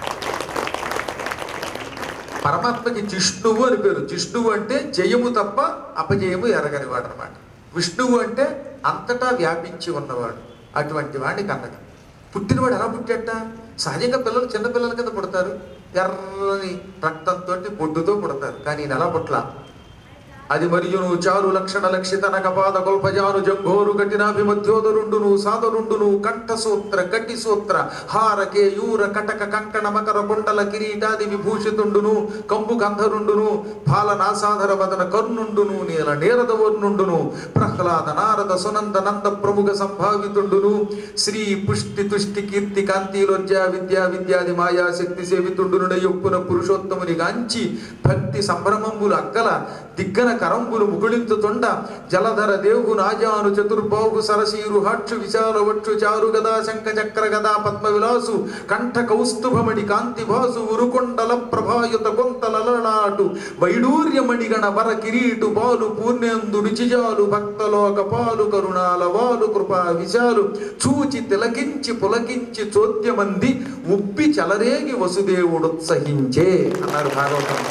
పరమాత్మకి జిష్ణువు అని పేరు జిష్ణువు అంటే జయము తప్ప అపజయము ఎరగనివాడు అనమాట విష్ణువు అంటే అంతటా వ్యాపించి ఉన్నవాడు అటువంటి వాడిని కన్నది పుట్టినవాడు ఎలా పుట్టేట సహజంగా పిల్లలు చిన్న పిల్లల కింద పుడతారు ఎర్రని రక్తంతో బొడ్డుతో పుడతారు కానీ ఈయన ఎలా పుట్ల అది మరియును చారు లక్షణ లక్షిత నకపాద గొల్పజాను జంఘోరు కఠినాభిమధ్యోదరుండును సాదరుండును కంఠసూత్ర గట్టి సూత్ర హారకే యూర కటక కంకణ మకర కుండల కిరీటాది విభూషితుండును కంబు గంధరుండును పాల నాసాధర వదన కర్ణుండును నీల నీరదవర్ణుండును ప్రహ్లాద నారద సునంద నంద ప్రముఖ సంభావితుండును శ్రీ పుష్టి తుష్టి కీర్తి కాంతిలోజ్జా విద్యా విద్యాది మాయా శక్తి సేవితుండును యొప్పున పురుషోత్తముని గాంచి భక్తి సంభ్రమంబులు అక్కల దిగ్గన కరంబులు ముగుళింతుతుండ జలధర దేవు నాజాను చతుర్బాహు సరసీరు హక్షు విశాల వక్షు చారు గదా శంఖ చక్ర గదా పద్మ విలాసు కంఠ కౌస్తుభమణి కాంతి భాసు ఉరుకొండల ప్రభాయుత కొంతలలనాటు వైడూర్యమణిగణ వర కిరీటు బాలు పూర్ణేందు రుచిజాలు భక్తలోక పాలు కరుణాల వాలు కృపా విశాలు చూచి తిలకించి పులకించి చోద్యమంది ఉప్పి చలరేగి వసుదేవుడుత్సహించే అన్నారు భాగవతం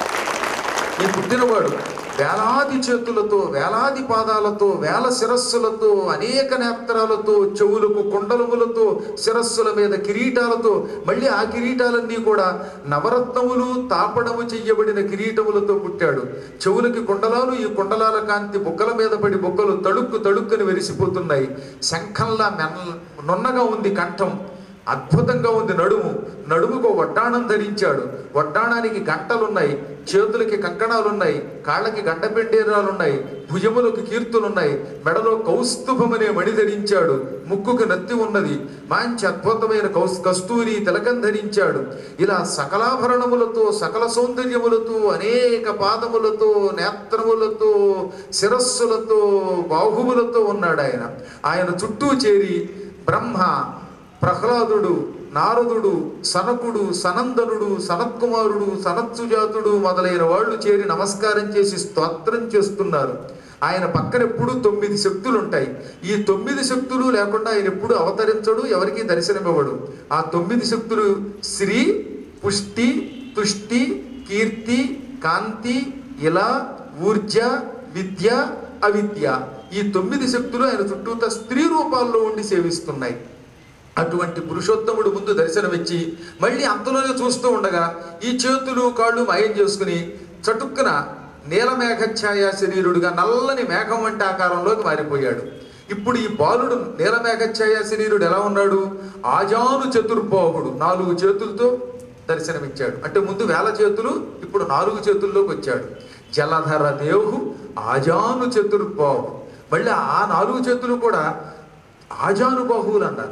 ఈ పుట్టినవాడు వేలాది చేతులతో వేలాది పాదాలతో వేల శిరస్సులతో అనేక నేత్రాలతో చెవులకు కుండలములతో శిరస్సుల మీద కిరీటాలతో మళ్ళీ ఆ కిరీటాలన్నీ కూడా నవరత్నములు తాపడము చెయ్యబడిన కిరీటములతో పుట్టాడు చెవులకి కుండలాలు ఈ కుండలాల కాంతి బుగ్గల మీద పడి బుగ్గలు తడుక్కు తడుక్కుని వెరిసిపోతున్నాయి శంఖంలా మెన్న నున్నగా ఉంది కంఠం అద్భుతంగా ఉంది నడుము నడుముకు వడ్డాణం ధరించాడు వడ్డాణానికి గంటలున్నాయి చేతులకి కంకణాలున్నాయి కాళ్ళకి గంటపెండేరాలున్నాయి భుజములకు కీర్తులున్నాయి మెడలో కౌస్తుభమనే మణి ధరించాడు ముక్కుకు నత్తి ఉన్నది మంచి అద్భుతమైన కౌస్ కస్తూరి తిలకం ధరించాడు ఇలా సకలాభరణములతో సకల సౌందర్యములతో అనేక పాదములతో నేత్రములతో శిరస్సులతో బాహువులతో ఉన్నాడు ఆయన ఆయన చుట్టూ చేరి బ్రహ్మ ప్రహ్లాదుడు నారదుడు సనకుడు సనందనుడు సనత్కుమారుడు సనత్సుజాతుడు మొదలైన వాళ్ళు చేరి నమస్కారం చేసి స్తోత్రం చేస్తున్నారు ఆయన పక్కన ఎప్పుడు తొమ్మిది శక్తులు ఉంటాయి ఈ తొమ్మిది శక్తులు లేకుండా ఆయన ఎప్పుడు అవతరించడు ఎవరికి దర్శనమివ్వడు ఆ తొమ్మిది శక్తులు శ్రీ పుష్టి తుష్టి కీర్తి కాంతి ఇలా ఊర్జ విద్య అవిద్య ఈ తొమ్మిది శక్తులు ఆయన చుట్టూత స్త్రీ రూపాల్లో ఉండి సేవిస్తున్నాయి అటువంటి పురుషోత్తముడు ముందు దర్శనమిచ్చి మళ్ళీ అంతలోనే చూస్తూ ఉండగా ఈ చేతులు కాళ్ళు మాయం చేసుకుని చటుక్కున నీలమేఘఛాయ శరీరుడుగా నల్లని మేఘం వంటి ఆకారంలోకి మారిపోయాడు ఇప్పుడు ఈ బాలుడు నీలమేఘఛాయ శరీరుడు ఎలా ఉన్నాడు ఆజాను చతుర్బాహుడు నాలుగు చేతులతో దర్శనమిచ్చాడు అంటే ముందు వేల చేతులు ఇప్పుడు నాలుగు చేతుల్లోకి వచ్చాడు జలధర దేవు ఆజాను చతుర్బాహు మళ్ళీ ఆ నాలుగు చేతులు కూడా ఆజానుబాహువులు అన్నారు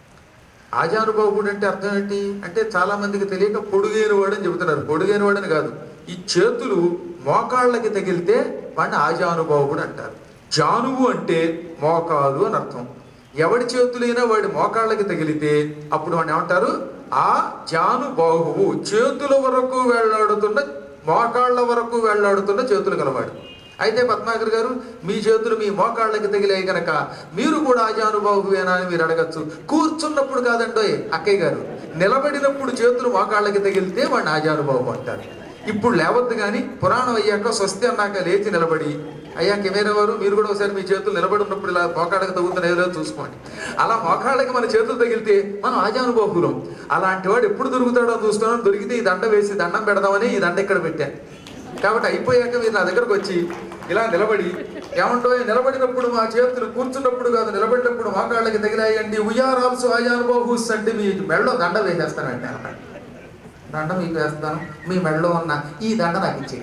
ఆజానుబాహుడు అంటే అర్థం ఏంటి అంటే చాలా మందికి తెలియక పొడుగైన వాడు అని చెబుతున్నారు పొడుగైన వాడని కాదు ఈ చేతులు మోకాళ్ళకి తగిలితే వాడిని ఆజానుబాహుడు అంటారు జానువు అంటే మోకాలు అని అర్థం ఎవడి చేతులైనా వాడి మోకాళ్ళకి తగిలితే అప్పుడు వాడిని ఏమంటారు ఆ జాను బాహువు చేతుల వరకు వేళ్లాడుతున్న మోకాళ్ళ వరకు వేళ్లాడుతున్న చేతులు గలవాడు అయితే పద్మాకర్ గారు మీ చేతులు మీ మోకాళ్ళకి తగిలాయి గనక మీరు కూడా ఆజానుబాహువేనా అని మీరు అడగచ్చు కూర్చున్నప్పుడు కాదండోయ్ అక్కయ్య గారు నిలబడినప్పుడు చేతులు మోకాళ్ళకి తగిలితే వాడిని ఆజానుబాహు అంటారు ఇప్పుడు లేవద్దు కానీ పురాణం అయ్యాక స్వస్తి అన్నాక లేచి నిలబడి అయ్యా కెమెరా వారు మీరు కూడా ఒకసారి మీ చేతులు నిలబడి ఉన్నప్పుడు ఇలా మోకాళ్ళకి తగులుతున్నాయో లేదో చూసుకోండి అలా మోకాళ్ళకి మన చేతులు తగిలితే మనం ఆజానుబాహులం అలాంటి వాడు ఎప్పుడు దొరుకుతాడో చూస్తున్నాను దొరికితే ఈ దండ వేసి దండం పెడదామని ఈ దండ ఇక్కడ పెట్టాను కాబట్టి అయిపోయాక మీరు నా దగ్గరకు వచ్చి ఇలా నిలబడి ఏమంటో నిలబడినప్పుడు మా చేతులు కూర్చున్నప్పుడు కాదు నిలబడినప్పుడు మోకాళ్ళకి తగిలాయండి ఉయ్యారాల్సు ఆయానుబాహుస్ అంటే మీ మెడలో దండ వేసేస్తానండి అన్నమాట దండ మీకు వేస్తాను మీ మెడలో ఉన్న ఈ దండ నాకు ఇచ్చేయి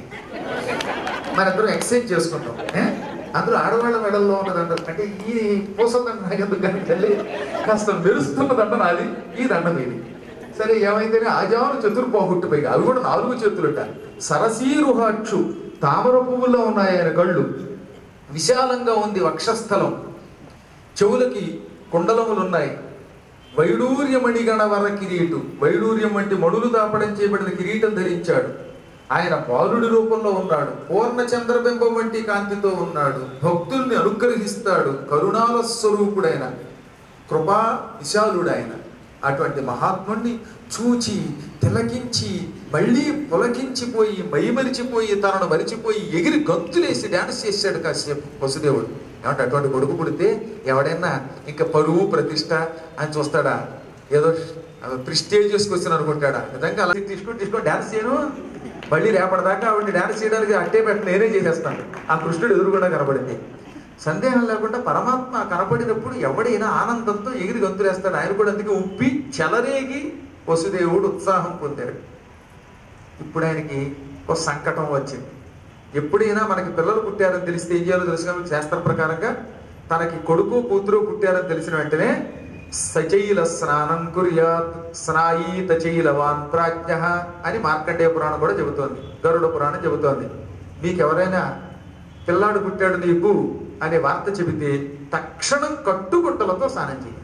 మరి అందరూ ఎక్సైజ్ చేసుకుంటాం ఏ? అందరూ ఆడవాళ్ళ మెడల్లో ఉన్న దండ అంటే ఈ పూసల దండ నాకు ఎందుకు కానీ తల్లి కాస్త మెరుస్తున్న దండ నాది ఈ దండ మీది సరే ఏమైందని ఆజాను చతుర్బాహుట్టు పైగా అవి కూడా నాలుగు చేతులుట సరసీరుహాక్షు తామర పువ్వుల్లో ఉన్నాయి ఆయన కళ్ళు విశాలంగా ఉంది వక్షస్థలం చెవులకి కుండలములు ఉన్నాయి వైడూర్యమణి గణవర కిరీటు వైడూర్యం వంటి మణులు దాపడం చేయబడిన కిరీటం ధరించాడు ఆయన బాలుడి రూపంలో ఉన్నాడు పూర్ణ చంద్రబింబం వంటి కాంతితో ఉన్నాడు భక్తుల్ని అనుగ్రహిస్తాడు కరుణాల స్వరూపుడైన కృపా విశాలుడైన అటువంటి మహాత్ముణ్ణి చూచి తిలకించి మళ్ళీ పులకించిపోయి మైమరిచిపోయి తనను మరిచిపోయి ఎగిరి గంతులేసి డాన్స్ చేశాడు కాసేపు వసుదేవుడు ఏమంటే అటువంటి కొడుకు పుడితే ఎవడైనా ఇంకా పరువు ప్రతిష్ట అని చూస్తాడా ఏదో ప్రిస్టేజియస్కి వచ్చిన అనుకుంటాడా నిజంగా అలా తీసుకొని తీసుకొని డాన్స్ చేయను మళ్ళీ రేపటిదాకా ఆవిడని డాన్స్ చేయడానికి అట్టే పెట్టి నేనే చేసేస్తాను ఆ కృష్ణుడు ఎదురుగుండా కనబడింది సందేహం లేకుండా పరమాత్మ కనపడినప్పుడు ఎవడైనా ఆనందంతో ఎగిరి గంతులేస్తాడు ఆయన కూడా అందుకే ఉప్పి చెలరేగి వసుదేవుడు ఉత్సాహం పొందాడు ఇప్పుడు ఆయనకి ఒక సంకటం వచ్చింది ఎప్పుడైనా మనకి పిల్లలు పుట్టారని తెలిస్తే ఏం చేయాలో తెలుసు కాబట్టి శాస్త్ర ప్రకారంగా తనకి కొడుకు కూతురు పుట్టారని తెలిసిన వెంటనే సచైల స్నానం కుర్యాత్ స్నాయీత చైలవాన్ ప్రాజ్ఞ అని మార్కండేయ పురాణం కూడా చెబుతోంది గరుడ పురాణం చెబుతోంది మీకు ఎవరైనా పిల్లాడు పుట్టాడు నీకు అనే వార్త చెబితే తక్షణం కట్టుగుట్టలతో స్నానం చేయాలి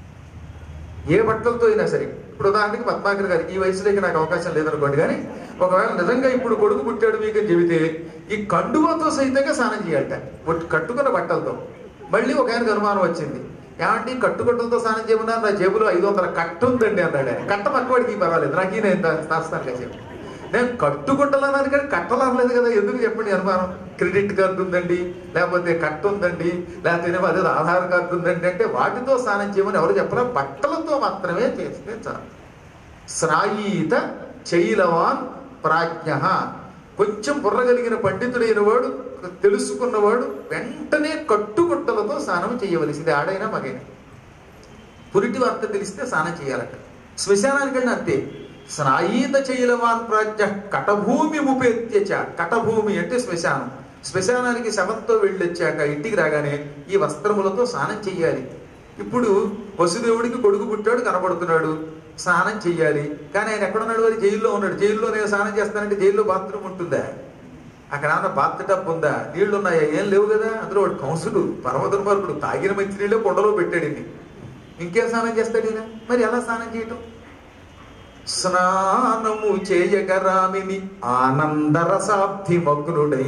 ఏ బట్టలతో అయినా సరే ఇప్పుడు ఉదాహరణకి పద్మాకర్ గారు ఈ వయసులోకి నాకు అవకాశం లేదనుకోండి కానీ ఒకవేళ నిజంగా ఇప్పుడు కొడుకు పుట్టాడు మీకు అని చెబితే ఈ కండువతో సైతంగా స్నానం చేయాలట ఒట్టి కట్టుకున్న బట్టలతో మళ్ళీ ఒక ఆయనకు అనుమానం వచ్చింది ఏమంటే కట్టుకట్టలతో స్నానం చేయమన్నా నా జేబులో ఐదు వందల కట్ట ఉందండి అన్నాడు ఆయన కట్ట పక్కవాడికి పర్వాలేదు నాకు ఈయన ఎంత చేస్తాను చెప్పి నేను కట్టుకుంటలన్నాను కానీ కట్టలేదు కదా ఎందుకు చెప్పండి అనుమానం క్రెడిట్ కార్డు ఉందండి లేకపోతే కట్ట ఉందండి లేకపోతే ఏమో అదే ఆధార్ కార్డు ఉందండి అంటే వాటితో స్నానం చేయమని ఎవరు చెప్పరా బట్టలతో మాత్రమే చేస్తే చాలు స్నాయీత చైలవాన్ ప్రాజ్ఞ కొంచెం బుర్రగలిగిన పండితుడైన వాడు తెలుసుకున్నవాడు వెంటనే కట్టుగుట్టలతో స్నానం చేయవలసింది ఆడైనా మగైనా పురిటి వార్త తెలిస్తే స్నానం చేయాలట శ్మశానానికి వెళ్ళిన అంతే స్నాయీత చైలవాన్ ప్రాజ్ఞ కటభూమి ఉపేత్యచ కటభూమి అంటే శ్మశానం శ్మశానానికి శవంతో వెళ్ళొచ్చాక ఇంటికి రాగానే ఈ వస్త్రములతో స్నానం చెయ్యాలి ఇప్పుడు వసుదేవుడికి కొడుకు పుట్టాడు కనబడుతున్నాడు స్నానం చెయ్యాలి కానీ ఆయన ఎక్కడున్నాడు వారి జైల్లో ఉన్నాడు జైల్లో నేను స్నానం చేస్తానంటే జైల్లో బాత్రూమ్ ఉంటుందా అక్కడ ఏమన్నా బాత్ టబ్ ఉందా నీళ్లు ఉన్నాయా ఏం లేవు కదా అందులో వాడు కంసుడు పర్వతర్మరుడు తాగిన మంచి నీళ్ళే కొండలో పెట్టాడు ఇన్ని ఇంకేం స్నానం చేస్తాడు ఈయన మరి ఎలా స్నానం చేయటం స్నానము చేయగరామిని ఆనందరసాబ్ది మగ్నుడై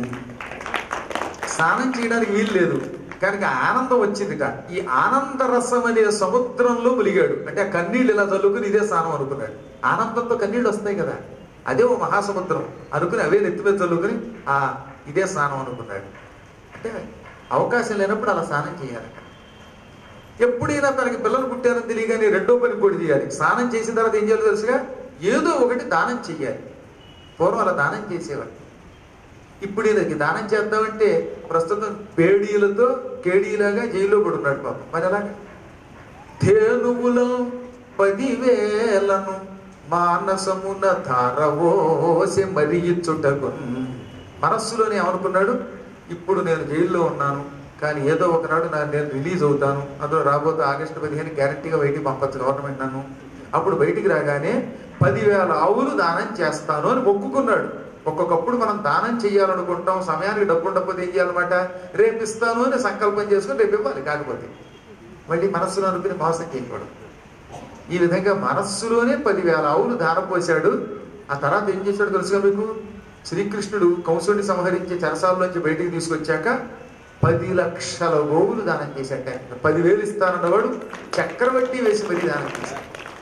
స్నానం చేయడానికి వీలు లేదు కనుక ఆనందం వచ్చిందిట ఈ ఆనంద రసం అనే సముద్రంలో ములిగాడు అంటే ఆ కన్నీళ్ళు ఇలా చల్లుకుని ఇదే స్నానం అనుకున్నాడు ఆనందంతో కన్నీళ్ళు వస్తాయి కదా అదే ఓ మహాసముద్రం అనుకుని అవే నెత్తి మీద చల్లుకుని ఆ ఇదే స్నానం అనుకున్నాడు అంటే అవకాశం లేనప్పుడు అలా స్నానం చేయాలట ఎప్పుడైనా తనకి పిల్లలు పుట్టారని తెలియగానే రెండో పని కూడా చేయాలి స్నానం చేసిన తర్వాత ఏం చేయాలో తెలుసుగా ఏదో ఒకటి దానం చెయ్యాలి పూర్వం అలా దానం చేసేవాడు ఇప్పుడు ఈయనకి దానం చేద్దామంటే ప్రస్తుతం పేడీలతో కేడీలాగా జైల్లో పడున్నాడు పాపం మరి అలాగా ధేనువుల పదివేలను మానసమున ధారవోసి మరి ఇచ్చుటకు మనస్సులోనే ఏమనుకున్నాడు ఇప్పుడు నేను జైల్లో ఉన్నాను కానీ ఏదో ఒకనాడు నా నేను రిలీజ్ అవుతాను అందులో రాబోతే ఆగస్టు పదిహేను గ్యారంటీగా బయటికి పంపచ్చు గవర్నమెంట్ నన్ను అప్పుడు బయటికి రాగానే పదివేల ఆవులు దానం చేస్తాను అని మొక్కుకున్నాడు ఒక్కొక్కప్పుడు మనం దానం చేయాలనుకుంటాం సమయానికి డబ్బు ఉండకపోతే ఏం చేయాలన్నమాట రేపు ఇస్తాను అని సంకల్పం చేసుకుని రేపు ఇవ్వాలి కాకపోతే మళ్ళీ మనస్సులో అనుకుని మోసం చేయకూడదు ఈ విధంగా మనస్సులోనే పదివేల ఆవులు దానం పోశాడు ఆ తర్వాత ఏం చేశాడు తెలుసుగా మీకు శ్రీకృష్ణుడు కంసుడిని సంహరించే చెరసాలలోంచి బయటికి తీసుకొచ్చాక పది లక్షల గోవులు దానం చేశాట పదివేలు ఇస్తానన్నవాడు చక్రవర్తి వేసి మరీ దానం చేశాడు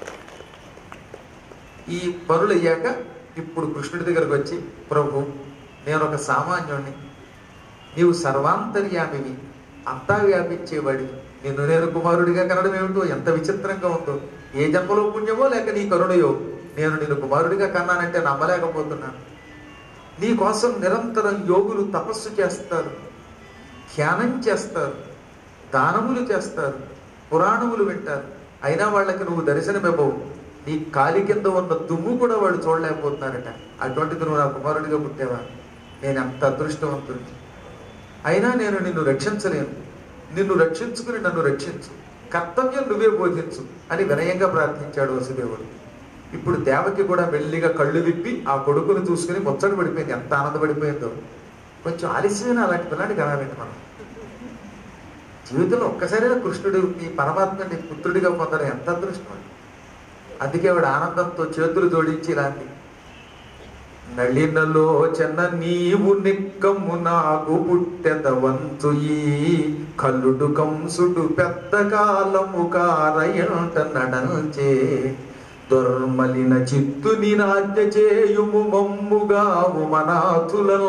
ఈ పనులు అయ్యాక ఇప్పుడు కృష్ణుడి దగ్గరకు వచ్చి ప్రభు నేను ఒక సామాన్యుణ్ణి నీవు సర్వాంతర్యామివి అంతా వ్యాపించేవాడి నిన్ను నేను కుమారుడిగా కనడం ఏమిటో ఎంత విచిత్రంగా ఉందో ఏ జన్మలో పుణ్యమో లేక నీ కరుణయో నేను నిన్ను కుమారుడిగా కన్నానంటే నమ్మలేకపోతున్నాను నీ కోసం నిరంతరం యోగులు తపస్సు చేస్తారు ధ్యానం చేస్తారు దానములు చేస్తారు పురాణములు వింటారు అయినా వాళ్ళకి నువ్వు దర్శనమివ్వవు నీ కాలి కింద ఉన్న దుమ్ము కూడా వాళ్ళు చూడలేకపోతున్నారట అటువంటిది నువ్వు నా కుమారుడిగా పుట్టేవా నేను అంత అదృష్టవంతుడిని అయినా నేను నిన్ను రక్షించలేను నిన్ను రక్షించుకుని నన్ను రక్షించు కర్తవ్యం నువ్వే బోధించు అని వినయంగా ప్రార్థించాడు వసుదేవుడు ఇప్పుడు దేవకి కూడా మెల్లిగా కళ్ళు విప్పి ఆ కొడుకును చూసుకుని ముచ్చట పడిపోయింది ఎంత ఆనందపడిపోయిందో కొంచెం ఆలస్యమైన అలాంటి పిల్లాడి కనాలండి మనం జీవితంలో ఒక్కసారైనా కృష్ణుడు ఈ పరమాత్మని పుత్రుడిగా పొందడం ఎంత అదృష్టం అది. అందుకే వాడు ఆనందంతో చేతులు జోడించి ఇలాంటి నళినలో చెన్న నీవు నిక్కము నాకు పుట్టెదవంతు ఈ కల్లుడు కంసుడు పెద్ద కాలము కారయంట నడంచే దుర్మలిన చిత్తుని నాట్య చేయుము మమ్ముగావు మనాథులను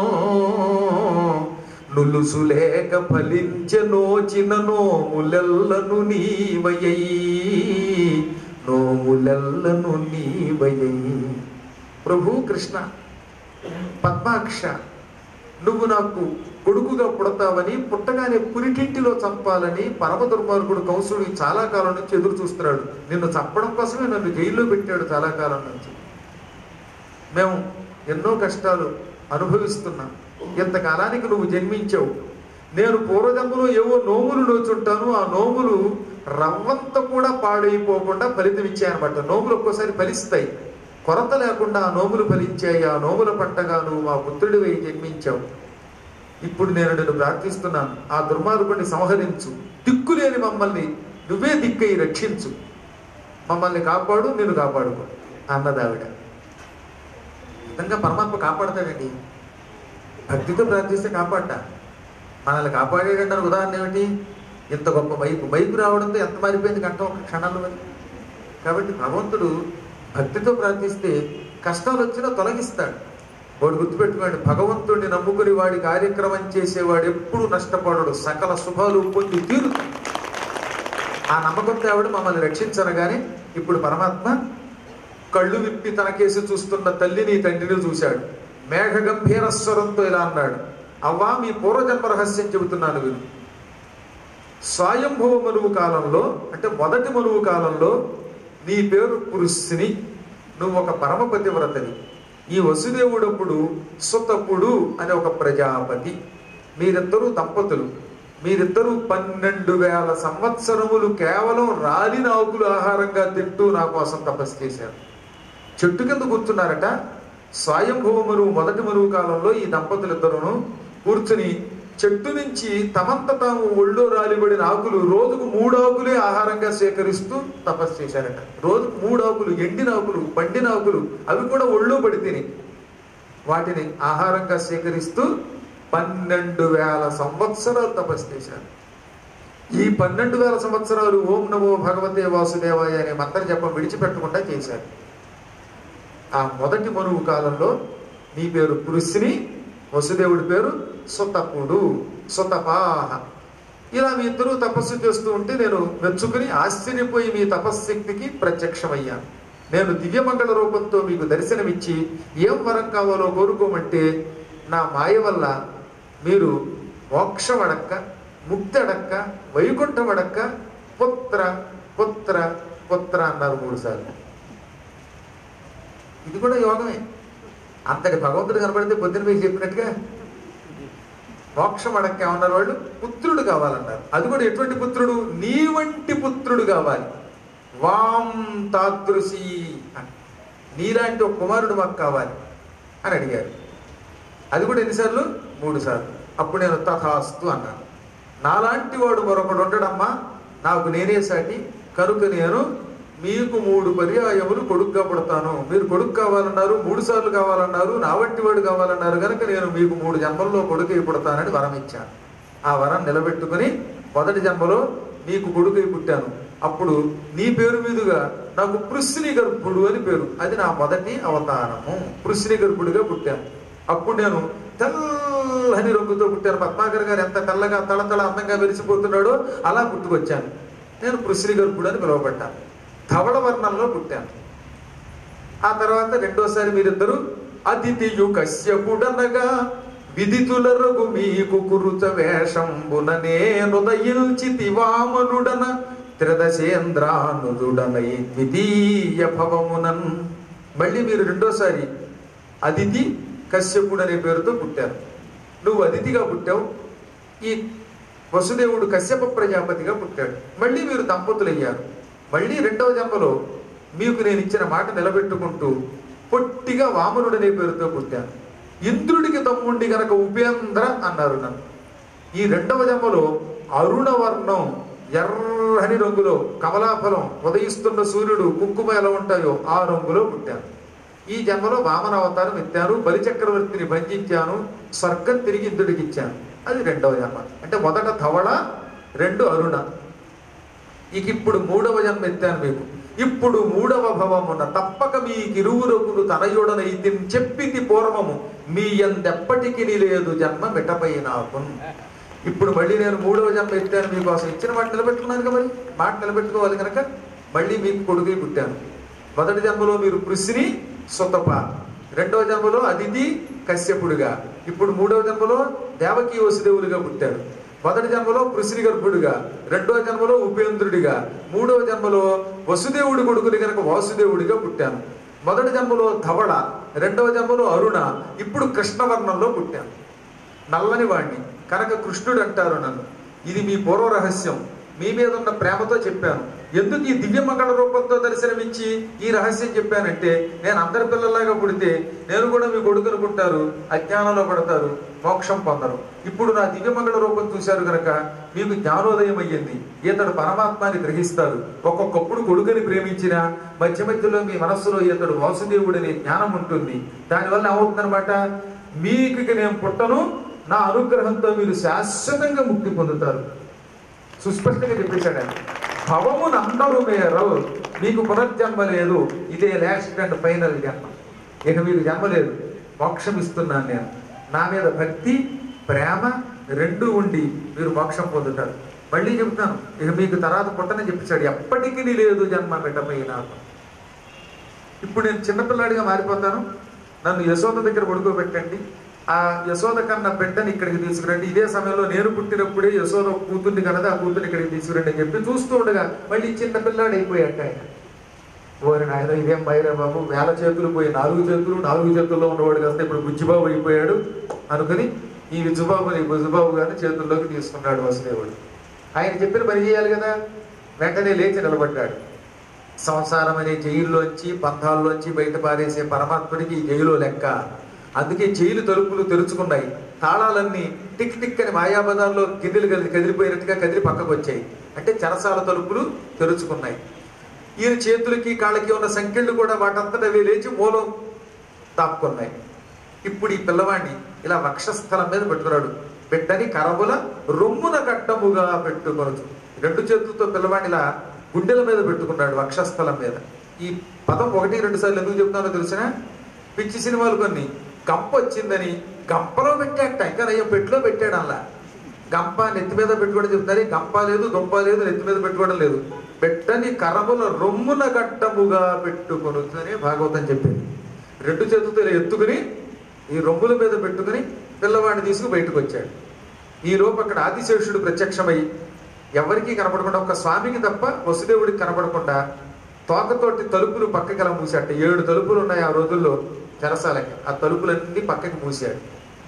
నులుసులేక ఫలించె నోచిన నోములెల్లను నీవయ్యి నోములెల్లను నీవయ్యి ప్రభు కృష్ణ పద్మాక్ష నువ్వు నాకు కొడుకుగా పుడతావని పుట్టగానే పురిటింటిలో చంపాలని పరమ దుర్మార్గుడు కంసుడు చాలా కాలం నుంచి ఎదురు చూస్తున్నాడు నిన్ను చంపడం కోసమే నన్ను జైల్లో పెట్టాడు చాలా కాలం నుంచి మేము ఎన్నో కష్టాలు అనుభవిస్తున్నాం ఇంతకాలానికి నువ్వు జన్మించావు నేను పూర్వజన్మలో ఏవో నోములు నోచుంటాను ఆ నోములు రవ్వంత కూడా పాడైపోకుండా ఫలితం ఇచ్చాయన్నమాట నోములు ఒక్కోసారి ఫలిస్తాయి కొరత లేకుండా ఆ నోములు ఫలించాయి ఆ నోముల పంటగా నువ్వు మా పుత్రుడివై జన్మించావు ఇప్పుడు నేను నిన్ను ప్రార్థిస్తున్నాను ఆ దుర్మార్గుడిని సంహరించు దిక్కులేని మమ్మల్ని నువ్వే దిక్కై రక్షించు మమ్మల్ని కాపాడు నేను కాపాడుకో అన్నదావిడ నిజంగా పరమాత్మ కాపాడతాడండి భక్తితో ప్రార్థిస్తే కాపాడ్డా మనల్ని కాపాడేటంటే ఉదాహరణ ఏమిటి ఇంత గొప్ప మైపు మైపు రావడంతో ఎంత మారిపోయింది కంఠం ఒక క్షణాల్లో మరి కాబట్టి భగవంతుడు భక్తితో ప్రార్థిస్తే కష్టాలు వచ్చినా తొలగిస్తాడు వాడు గుర్తుపెట్టుకోండి భగవంతుడిని నమ్ముకుని వాడి కార్యక్రమం చేసేవాడు ఎప్పుడు నష్టపడడు సకల శుభాలు పొంది తీరు ఆ నమ్మకంతో ఆవిడ మమ్మల్ని రక్షించనగానే ఇప్పుడు పరమాత్మ కళ్ళు విప్పి తన కేసు చూస్తున్న తల్లిని తండ్రిని చూశాడు మేఘ గంభీర స్వరంతో ఇలా అన్నాడు అవ్వా మీ పూర్వజన్మ రహస్యం చెబుతున్నాను విను స్వయంభవ మనువు కాలంలో అంటే మొదటి మనువు కాలంలో నీ పేరు పురుషిని నువ్వు ఒక పరమ పతివ్రతని ఈ వసుదేవుడప్పుడు సుతపుడు అనే ఒక ప్రజాపతి మీరిద్దరూ దంపతులు మీరిద్దరూ పన్నెండు వేల సంవత్సరములు కేవలం రాలిన ఆకులు ఆహారంగా తింటూ నా కోసం తపస్సు చేశారు చెట్టు కింద కూర్చున్నారట స్వయంభవ మరువు మొదటి మరువు కాలంలో ఈ దంపతులిద్దరును కూర్చుని చెట్టు నుంచి తమంత తాము ఒళ్ళో రాలిబడిన ఆకులు రోజుకు మూడు ఆకులే ఆహారంగా సేకరిస్తూ తపస్సు చేశారట రోజుకు మూడు ఆకులు ఎండిన ఆకులు పండిన ఆకులు అవి కూడా ఒళ్ళో పడి తిని వాటిని ఆహారంగా సేకరిస్తూ పన్నెండు వేల సంవత్సరాలు తపస్సు చేశారు ఈ పన్నెండు వేల సంవత్సరాలు ఓం నమో భగవతే వాసుదేవాయ అనే మంత్ర జపం విడిచిపెట్టకుండా చేశారు ఆ మొదటి మనువు కాలంలో నీ పేరు పురుషిని వసుదేవుడి పేరు సుతపుడు సుతపాహ ఇలా మీ ఇద్దరు తపస్సు చేస్తూ ఉంటే నేను మెచ్చుకుని ఆశ్చర్యపోయి మీ తపశ్శక్తికి ప్రత్యక్షమయ్యాను నేను దివ్యమంగళ రూపంతో మీకు దర్శనమిచ్చి ఏం వరం కావాలో కోరుకోమంటే నా మాయ వల్ల మీరు మోక్షం అడక్క ముక్తి అడక్క వైకుంఠం అడక్క పుత్ర పుత్ర పుత్ర అన్నారు మూడు సార్లు ఇది కూడా యోగమే అంతటి భగవంతుడు కనబడితే పొద్దున మీకు చెప్పినట్టుగా మోక్షం అడక్క ఏమన్నారు వాళ్ళు పుత్రుడు కావాలన్నారు అది కూడా ఎటువంటి పుత్రుడు నీ వంటి పుత్రుడు కావాలి వాం తాదృశి అని. నీలాంటి ఒక కుమారుడు మాకు కావాలి అని అడిగారు అది కూడా ఎన్నిసార్లు మూడు సార్లు అప్పుడు నేను తథాస్తు అన్నాను నాలాంటి వాడు మరొకడు ఉండడమ్మా నాకు నేనే సాటి కనుక నేను మీకు మూడు పర్యాయములు కొడుకుగా పుడతాను మీరు కొడుకు కావాలన్నారు మూడు సార్లు కావాలన్నారు నా వంటి వాడు కావాలన్నారు కనుక నేను మీకు మూడు జన్మల్లో కొడుకు పుడతానని వరం ఇచ్చాను ఆ వరం నిలబెట్టుకుని మొదటి జన్మలో నీకు కొడుకై పుట్టాను అప్పుడు నీ పేరు మీదుగా నాకు పృశ్ని గర్భుడు అని పేరు అది నా మొదటి అవతారము పృశ్ని గర్భుడిగా పుట్టాను అప్పుడు నేను తెల్లని రంగుతో పుట్టాను పద్మాకర్ గారు ఎంత తెల్లగా తళతళ అందంగా వెలిసిపోతున్నాడో అలా పుట్టుకొచ్చాను నేను పృశ్ని గర్భుడు అని పిలువబడ్డాను ధవళ వర్ణంలో పుట్టాను ఆ తర్వాత రెండోసారి మీరిద్దరు అతిథియు కశ్యపుడనగా విదితుల రఘు మీకు కురుత వేషంబున నేను దయించితి వామనుడన త్రిదశేంద్రానుజుడనై ద్వితీయ భవమునన్ మళ్ళీ మీరు రెండోసారి అదితి కశ్యపుడు అనే పేరుతో పుట్టారు నువ్వు అదితిగా పుట్టావు ఈ వసుదేవుడు కశ్యప ప్రజాపతిగా పుట్టాడు మళ్ళీ మీరు దంపతులయ్యారు మళ్ళీ రెండవ జన్మలో మీకు నేను ఇచ్చిన మాట నిలబెట్టుకుంటూ పొట్టిగా వామనుడనే పేరుతో పుట్టాను ఇంద్రుడికి తమ్ముండి గనక ఉపేంద్ర అన్నారు నన్ను ఈ రెండవ జన్మలో అరుణవర్ణం ఎర్రని రంగులో కమలాఫలం ఉదయిస్తున్న సూర్యుడు కుంకుమ ఎలా ఉంటాయో ఆ రంగులో పుట్టాను ఈ జన్మలో వామన అవతారం ఎత్తాను బలిచక్రవర్తిని బంధించాను స్వర్గం తిరిగి ఇంద్రుడికి ఇచ్చాను అది రెండవ జన్మ అంటే మొదట ధవళ రెండు అరుణ ఇక ఇప్పుడు మూడవ జన్మ ఎత్తాను మీకు ఇప్పుడు మూడవ భవమున తప్పక మీ ఇరువురకులు తనయుడనైతి చెప్పింది పూర్వము మీ ఎందెప్పటికి లేదు జన్మ మిటపై నాకు ఇప్పుడు మళ్ళీ నేను మూడవ జన్మ ఎత్తాను మీకోసం ఇచ్చిన మాట నిలబెట్టుకున్నాను కదా మరి మాట నిలబెట్టుకోవాలి కనుక మళ్ళీ మీకు కొడుకుని పుట్టాను మొదటి జన్మలో మీరు పృశ్ని సుతప రెండవ జన్మలో అదితి కశ్యపుడుగా ఇప్పుడు మూడవ జన్మలో దేవకీ వసుదేవులుగా పుట్టాడు మొదటి జన్మలో పృశ్ని గర్భుడిగా రెండవ జన్మలో ఉపేంద్రుడిగా మూడవ జన్మలో వసుదేవుడి కొడుకుని కనుక వాసుదేవుడిగా పుట్టాను మొదటి జన్మలో ధవళ రెండవ జన్మలో అరుణ ఇప్పుడు కృష్ణవర్ణంలో పుట్టాను నల్లని వాణ్ణి కనుక కృష్ణుడు అంటారు నన్ను ఇది మీ పూర్వ రహస్యం మీ మీద ఉన్న ప్రేమతో చెప్పాను ఎందుకు ఈ దివ్య మంగళ రూపంతో దర్శనమిచ్చి ఈ రహస్యం చెప్పానంటే నేను అందరి పిల్లల్లాగా పుడితే నేను కూడా మీ కొడుకు అనుకుంటారు అజ్ఞానంలో పడతారు మోక్షం పొందరు ఇప్పుడు నా దివ్య మంగళ రూపం చూశారు కనుక మీకు జ్ఞానోదయం అయ్యింది ఈతడు పరమాత్మాని గ్రహిస్తారు ఒక్కొక్కప్పుడు కొడుకుని ప్రేమించిన మధ్య మధ్యలో మీ మనస్సులో ఈతడు వాసుదేవుడని జ్ఞానం ఉంటుంది దానివల్ల ఏమవుతుందనమాట మీకు ఇక నేను పుట్టను నా అనుగ్రహంతో మీరు శాశ్వతంగా ముక్తి పొందుతారు సుస్పష్టంగా చెప్పేశాడు ఆయన భవము నందరు మేరో మీకు పునర్జన్మ లేదు ఇదే లాస్ట్ అండ్ ఫైనల్ జన్మ ఇక మీకు జన్మ లేదు మోక్షం ఇస్తున్నాను నేను నా మీద భక్తి ప్రేమ రెండు ఉండి మీరు మోక్షం పొందుతారు మళ్ళీ చెప్తాను ఇక మీకు తర్వాత పుట్టనని చెప్పేశాడు ఎప్పటికీ లేదు జన్మ మిటపై నాకు ఇప్పుడు నేను చిన్నపిల్లాడిగా మారిపోతాను నన్ను యశోద దగ్గర పడుకోబెట్టండి ఆ యశోద కన్న బిడ్డని ఇక్కడికి తీసుకురండి ఇదే సమయంలో నేను పుట్టినప్పుడే యశోద కూతుర్ని కన్నది ఆ కూతుర్ని ఇక్కడికి తీసుకురండి అని చెప్పి చూస్తూ ఉండగా మళ్ళీ చిన్న పిల్లాడు అయిపోయాట ఆయన ఓరి నాయన ఇదేం బైరా బాబు వేల చేతులు పోయి నాలుగు చేతులు నాలుగు చేతుల్లో ఉన్నవాడు కాస్త ఇప్పుడు బుజ్జిబాబు అయిపోయాడు అనుకుని ఈ విజుబాబుని బుజ్జిబాబు గారిని చేతుల్లోకి తీసుకున్నాడు వసుదేవుడు ఆయన చెప్పిన పని చేయాలి కదా వెంటనే లేచి నిలబడ్డాడు సంసారం అనే జైల్లోంచి బంధాల్లోంచి బయట పారేసే పరమాత్ముడికి ఈ జైలు లెక్క అందుకే జైలు తలుపులు తెరుచుకున్నాయి తాళాలన్నీ టిక్ టిక్ అని మాయాబజార్లో గిన్నెలు కదిలి కదిలిపోయినట్టుగా కదిలి పక్కకు వచ్చాయి అంటే చెరసాల తలుపులు తెరుచుకున్నాయి ఈయన చేతులకి కాళ్ళకి ఉన్న సంఖ్యలు కూడా వాటంతటా అవి లేచి మూలం తాపుకున్నాయి ఇప్పుడు ఈ పిల్లవాడిని ఇలా వక్షస్థలం మీద పెట్టుకున్నాడు బిడ్డని కరబుల రొమ్మున కట్టముగా పెట్టుకొనచ్చు రెండు చేతులతో పిల్లవాడిని ఇలా గుండెల మీద పెట్టుకున్నాడు వక్షస్థలం మీద ఈ పదం ఒకటి రెండు సార్లు ఎందుకు చెప్తానో తెలిసిన పిచ్చి సినిమాలు కొన్ని గంప వచ్చిందని గంపలో పెట్టాట ఇంకా నయ్యం పెట్టిలో పెట్టాడు అలా గంప నెత్తి మీద పెట్టుకోవడం చెప్తారు గంప లేదు గొంప లేదు నెత్తి మీద పెట్టుకోవడం లేదు పెట్టని కరముల రొమ్మున గట్టముగా పెట్టుకొనుతుందని భాగవతం చెప్పింది రెండు చేతులతో ఇలా ఎత్తుకుని ఈ రొమ్ముల మీద పెట్టుకుని పిల్లవాడిని తీసుకు బయటకు వచ్చాడు ఈ లోపు అక్కడ ఆదిశేషుడు ప్రత్యక్షమై ఎవరికీ కనపడకుండా ఒక స్వామికి తప్ప వసుదేవుడికి కనపడకుండా తోకతోటి తలుపులు పక్కకి అలా మూసాట ఏడు తలుపులు ఉన్నాయి ఆ రోజుల్లో చెరసాలకి ఆ తలుపులన్నీ పక్కకి మూసాడు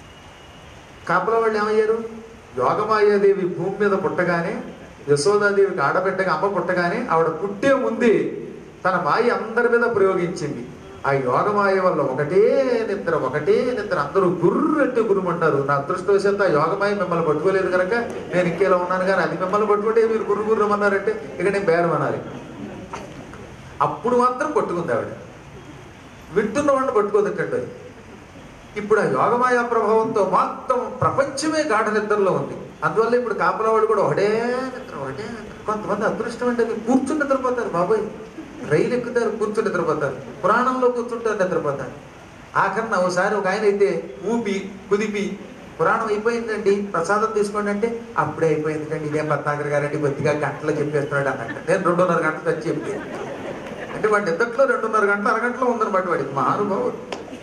కాపల వాళ్ళు ఏమయ్యారు యోగమాయాదేవి భూమి మీద పుట్టగానే యశోదాదేవికి ఆడబిడ్డగా అమ్మ పుట్టగానే ఆవిడ పుట్టే ముందే తన మాయ అందరి మీద ప్రయోగించింది ఆ యోగమాయ వల్ల ఒకటే నిద్ర ఒకటే నిద్ర అందరూ గుర్రెట్టి గురుమంటారు నా అదృష్టవశాత్తు ఆ యోగమాయ మిమ్మల్ని పట్టుకోలేదు కనుక నేను ఇంకేలా ఉన్నాను కానీ అది మిమ్మల్ని పట్టుకుంటే మీరు గుర్రు గుర్రమన్నారంటే ఇక నేను బేరం అనాలి అప్పుడు మాత్రం పట్టుకుంది ఆవిడ వింటున్న వాడిని పట్టుకోదట్టండి ఇప్పుడు ఆ యోగమాయ ప్రభావంతో మొత్తం ప్రపంచమే గాఢ నిద్రలో ఉంది అందువల్ల ఇప్పుడు కాపలా వాళ్ళు కూడా ఒకటే నిద్ర ఒకటే నిద్ర కొంతమంది అదృష్టం అంటే మీరు కూర్చుని నిద్రపోతారు బాబాయ్ రైలు ఎక్కుతారు కూర్చుని నిద్రపోతారు పురాణంలో కూర్చుంటారు నిద్రపోతారు ఆఖరణ ఒకసారి ఒక ఆయన అయితే ఊపి కుదిపి పురాణం అయిపోయిందండి ప్రసాదం తీసుకోండి అంటే అప్పుడే అయిపోయింది అండి ఇదే పద్నాగర్ గారండి కొద్దిగా గంటలో చెప్పేస్తున్నాడు అన్నట్టు నేను రెండున్నర గంటలు వచ్చి చెప్పి అంటే వాడి నిద్రలో రెండున్నర గంటలు అరగంటలో ఉందన్నమాట వాడికి మహానుభావుడు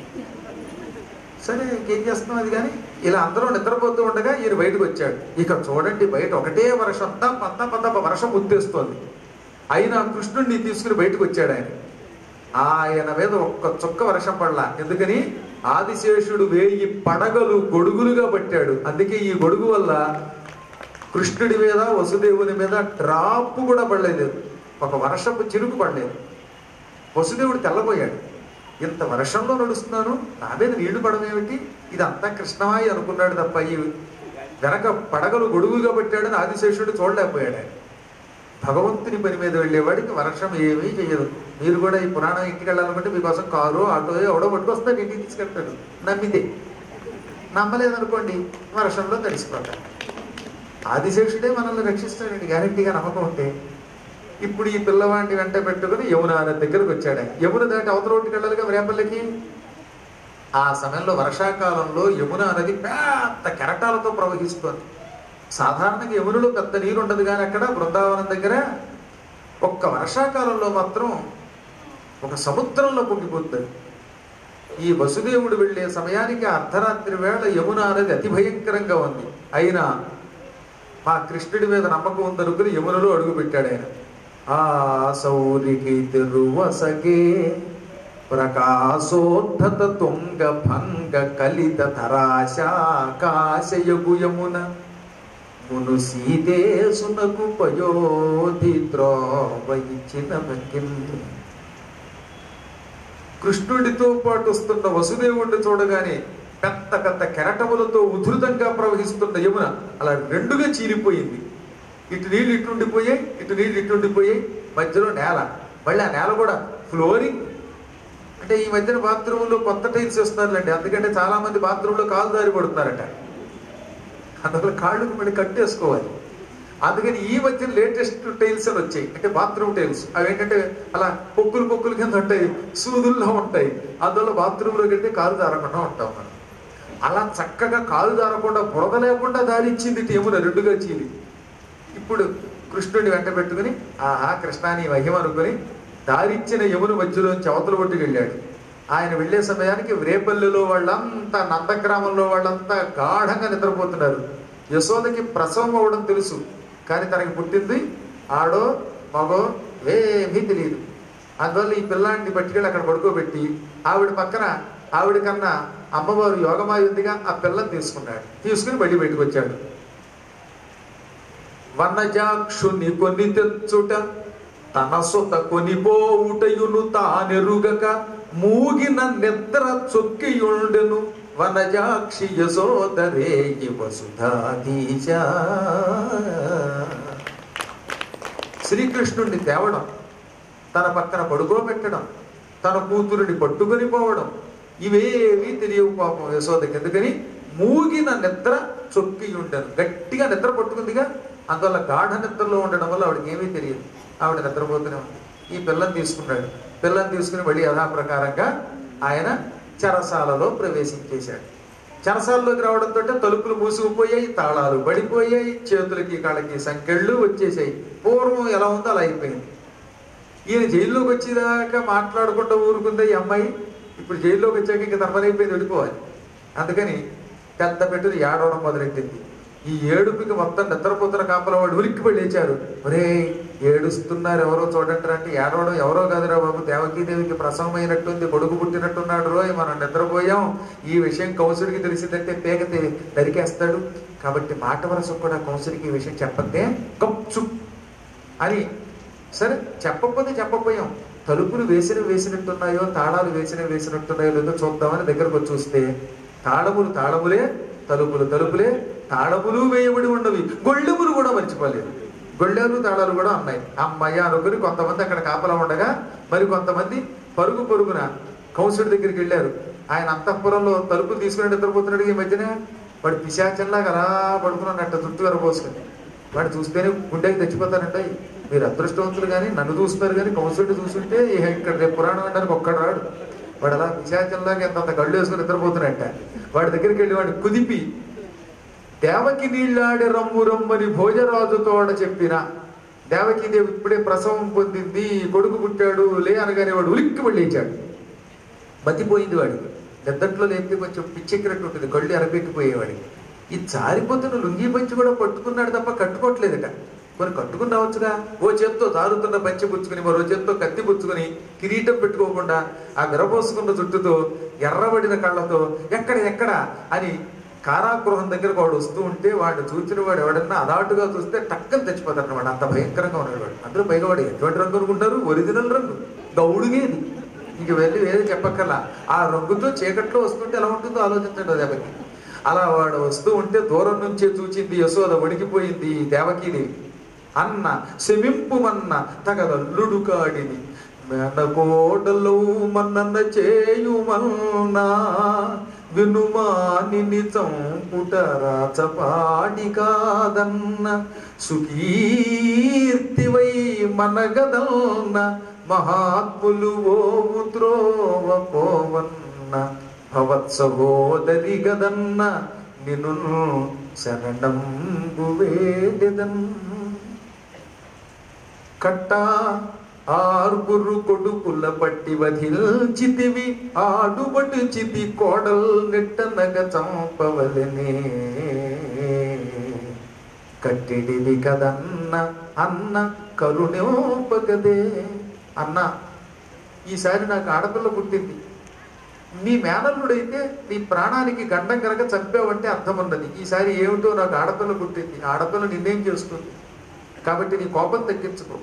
సరే ఇంకేం చేస్తున్నాం అది కానీ ఇలా అందరూ నిద్రపోతూ ఉండగా ఈయన బయటకు వచ్చాడు ఇక చూడండి బయట ఒకటే వర్షం అంతా పంత పంత వర్షం ముత్తేస్తోంది అయినా కృష్ణుడిని తీసుకుని బయటకు వచ్చాడు ఆయన ఆయన మీద ఒక్క చుక్క వర్షం పడలా ఎందుకని ఆదిశేషుడు వేయి పడగలు గొడుగులుగా పట్టాడు అందుకే ఈ గొడుగు వల్ల కృష్ణుడి మీద వసుదేవుని మీద డ్రాప్ కూడా పడలేదు ఒక వర్షపు చిరుకు పడలేదు వసుదేవుడు తెల్లబోయాడు ఇంత వర్షంలో నడుస్తున్నాను నా మీద నీళ్లు పడమేమిటి ఇదంతా కృష్ణమాయి అనుకున్నాడు తప్ప ఈ వెనక పడగలు గొడుగుగా పెట్టాడని ఆదిశేషుడు చూడలేకపోయాడు ఆయన భగవంతుని పని మీద వెళ్ళేవాడికి వర్షం ఏమీ చేయదు మీరు కూడా ఈ పురాణం ఇంటికి వెళ్ళాలనుకుంటే మీకోసం కారు ఆటో ఎవడో పట్టుకొస్తాడు ఇంటికి తీసుకెళ్తాడు నమ్మితే నమ్మలేదనుకోండి వర్షంలో తడిసిపోతాడు ఆదిశేషుడే మనల్ని రక్షిస్తాడండి గ్యారంటీగా నమ్మకం ఉంటే ఇప్పుడు ఈ పిల్లవాడిని వెంట పెట్టుకుని యమున నది దగ్గరకు వచ్చాడు ఆయన. యమున దాటి అవతల రోడ్డుకి వెళ్ళాలిగా రేపల్లకి ఆ సమయంలో వర్షాకాలంలో యమున నది పెద్ద కెరటాలతో ప్రవహిస్తోంది సాధారణంగా యమునలో పెద్ద నీరు ఉండదు కానీ అక్కడ బృందావనం దగ్గర ఒక్క వర్షాకాలంలో మాత్రం ఒక సముద్రంలో పొంగిపోతుంది ఈ వసుదేవుడు వెళ్ళే సమయానికి ఆ అర్ధరాత్రి వేళ యమున అనేది అతి భయంకరంగా ఉంది అయినా మా కృష్ణుడి మీద నమ్మకం ఉందనుకుని యమునలో అడుగు పెట్టాడు ఆయన ఆ సౌరికి తిరువసగే ప్రకాశోద్ధత తుంగ భంగ కలిత తరాశాకాశయగు యమున మును సీతేసునకు పయోధి త్రోవ ఇచ్చిన భక్తిని కృష్ణుడితో పాటు వస్తున్న వసుదేవుడిని చూడగానే పెద్ద పెద్ద కెరటములతో ఉధృతంగా ప్రవహిస్తున్న యమున అలా రెండుగా చీలిపోయింది ఇటు నీళ్ళు ఇటు ఉండిపోయాయి ఇటు నీళ్ళు ఇటు ఉండిపోయాయి మధ్యలో నేల మళ్ళీ ఆ నేల కూడా ఫ్లోరింగ్ అంటే ఈ మధ్యన బాత్రూంలో కొత్త టైల్స్ వేస్తున్నారులేండి అందుకంటే చాలా మంది బాత్రూంలో కాలు దారి పడుతున్నారట అందువల్ల కాళ్ళకు మళ్ళీ కట్టేసుకోవాలి అందుకని ఈ మధ్య లేటెస్ట్ టైల్స్ అని వచ్చాయి అంటే బాత్రూమ్ టైల్స్ అవి ఏంటంటే అలా పొక్కులు పొక్కులు కింద ఉంటాయి సూదుల్లో ఉంటాయి అందువల్ల బాత్రూంలో కంటే కాలు దారకుండా ఉంటాం మనం అలా చక్కగా కాలు దారకుండా బురద లేకుండా దారిచ్చింది యమున రెండుగా చీలి ఇప్పుడు కృష్ణుడిని వెంట పెట్టుకుని ఆహా కృష్ణాని మహిమ అనుకుని దారిచ్చిన యమున మధ్యలోంచి అవతల ఒడ్డుకు వెళ్ళాడు ఆయన వెళ్ళే సమయానికి రేపల్లెలో వాళ్ళంతా నందగ్రామంలో వాళ్ళంతా గాఢంగా నిద్రపోతున్నారు యశోదకి ప్రసవం అవ్వడం తెలుసు కానీ తనకి పుట్టింది ఆడో మగో ఏమీ తెలియదు అందువల్ల ఈ పిల్లాడిని పట్టుకెళ్ళి అక్కడ పడుకోబెట్టి ఆవిడ పక్కన ఆవిడ కన్నా అమ్మవారు యోగమాయి ఉందిగా ఆ పిల్లని తీసుకున్నాడు తీసుకుని బయట బయటకు వచ్చాడు వనజాక్షుని కొని తెచ్చుట తన సొత కొనిపోవుటయును తానెరుగక మూగిన నిద్ర చొక్కియుండెను వనజాక్షి యశోదరేయి వసుధాధీశ శ్రీకృష్ణుణ్ణి తేవడం తన పక్కన పడుకోబెట్టడం తన కూతురుని పట్టుకొని పోవడం ఇవేవి తెలియవు పాపం యశోదకి ఎందుకని మూగిన నిద్ర చొక్కి ఉండను గట్టిగా నిద్ర పట్టుకుందిగా అందువల్ల గాఢ నిద్రలో ఉండడం వల్ల ఆవిడకి ఏమీ తెలియదు ఆవిడ నిద్రపోతూనే ఉంది ఈ పిల్లని తీసుకున్నాడు పిల్లని తీసుకుని మళ్ళీ యథాప్రకారంగా ఆయన చెరసాలలో ప్రవేశించేశాడు చెరసాలలోకి రావడంతో తలుపులు మూసుకుపోయాయి తాళాలు పడిపోయాయి చేతులకి కాళ్ళకి సంకెళ్ళు వచ్చేసాయి పూర్వం ఎలా ఉందో అలా అయిపోయింది ఈయన జైల్లోకి వచ్చేదాకా మాట్లాడకుండా ఊరుకుంది ఈ అమ్మాయి ఇప్పుడు జైల్లోకి వచ్చాక ఇంకా తప్పనైపోయింది వెళ్ళిపోవాలి అందుకని పెద్ద పెట్టుని ఏడవడం మొదలెట్టింది ఈ ఏడుపుకి మొత్తం నిద్రపోతున్న కాపల వాడు ఉలిక్కి లేచారు ఒరే ఏడుస్తున్నారు ఎవరో చూడండి అంటే ఏడవడం ఎవరో కాదురా బాబు దేవకీదేవికి ప్రసవమైనట్టుంది కొడుకు పుట్టినట్టున్నాడు రోయ్ మనం నిద్రపోయాం ఈ విషయం కౌసుడికి తెలిసిందంటే పేక తె- నరికేస్తాడు కాబట్టి మాట వరసకు కూడా కౌసుడికి ఈ విషయం చెప్పద్దే కప్చు అని సరే చెప్పకపోతే చెప్పపోయాం తలుపులు వేసిన వేసినట్టున్నాయో తాళాలు వేసిన వేసినట్టున్నాయో లేదో చూద్దామని దగ్గరకు వచ్చి చూస్తే తాళములు తాళములే తలుపులు తలుపులే తాళములు వేయబడి ఉన్నవి గొళ్ళెములు కూడా మర్చిపోలేదు గొళ్ళెలు తాళాలు కూడా ఉన్నాయి అమ్మయ్య అనుకుని కొంతమంది అక్కడ కాపలా ఉండగా మరి కొంతమంది పరుగు పరుగున కౌన్సిలర్ దగ్గరికి వెళ్ళారు ఆయన అంతఃపురంలో తలుపులు తీసుకుని నిద్రపోతున్నాడు ఈ మధ్యన వాడు పిశాచంలాగా అలా పడుకున్నట్ట చుట్టూ వరపోసుకుని వాడు చూస్తేనే గుండెకి తెచ్చిపోతానంటే మీరు అదృష్టవంతులు కానీ నన్ను చూస్తున్నారు కానీ కౌన్సిలర్ చూస్తుంటే ఇహ ఇక్కడ రేపు పురాణం వినడానికి ఒక్కడు రాడు వాడు అలా పిశాచంలాగా ఎంత కళ్ళు వేసుకుని నిద్రపోతున్నట్ట వాడి దగ్గరికి వెళ్ళి వాడిని కుదిపి దేవకి నీళ్ళాడే రమ్ము రమ్మని భోజరాజు తోడ చెప్పిన దేవకీదేవి ఇప్పుడే ప్రసవం పొందింది కొడుకు పుట్టాడు లే అనగానే వాడు ఉలిక్కి మళ్ళీ లేచాడు మతిపోయింది వాడికి నిద్దట్లో లేపితే కొంచెం పిచ్చెక్కినట్టు ఉంటుంది కళ్ళు ఎరపెట్టిపోయేవాడికి ఈ జారిపోతున్న లుంగీ పంచి కూడా పట్టుకున్నాడు తప్ప కట్టుకోవట్లేదట కొన్ని కట్టుకుని రావచ్చుగా ఓ చేత్తో జారుతున్న పంచి పుచ్చుకుని మరో చేత్తో కత్తి పుచ్చుకుని కిరీటం పెట్టుకోకుండా ఆ విరపోసుకున్న జుట్టుతో ఎర్రబడిన కళ్ళతో ఎక్కడ ఎక్కడ అని కారాగృహం దగ్గరకు వాడు వస్తూ ఉంటే వాడు చూసిన వాడు ఎవడన్నా అదాటుగా చూస్తే టక్కని తెచ్చిపోతాడు వాడు అంత భయంకరంగా ఉన్నాడు వాడు అందరూ పైగా వాడు ఎటువంటి రంగు అనుకుంటారు ఒరిజినల్ రంగు గౌడుగేది ఇంక వెళ్ళి వేరే చెప్పక్కర్లా ఆ రంగుతో చీకట్లో వస్తుంటే ఎలా ఉంటుందో ఆలోచించండి దెబ్బకి అలా వాడు వస్తూ ఉంటే దూరం నుంచే చూచింది యశోద వణికిపోయింది దేవకీదేవి అన్న శమింపుమన్న తగదల్లుడు కాడిని మెనకోటలో మన్నన్న చేయుమన్నా వినుమాని చంపుట రాచపాడి కాదన్న సుకీర్తివై మనగదల్న మహాత్ములు ఓవు త్రోవ పోవన్న భవత్ సహోదరి గదన్న నిను శరణంబు వేడెదన్ కట్ట ఆరుగురు కొడుకుల పట్టి వధిల్చితివి ఆడుబడు చితి కోడల్ నెట్టనగ చంపవలనే కట్టిడివి కదన్న అన్న కరుణోపగదే అన్న ఈసారి నాకు ఆడపిల్ల పుట్టింది నీ మేనల్లుడైతే నీ ప్రాణానికి గండం కనుక చంపావంటే అర్థం ఉన్నది ఈసారి ఏమిటో నాకు ఆడపిల్ల పుట్టింది ఆడపిల్ల నిన్నేం చేస్తుంది కాబట్టి నీ కోపం తగ్గించుకో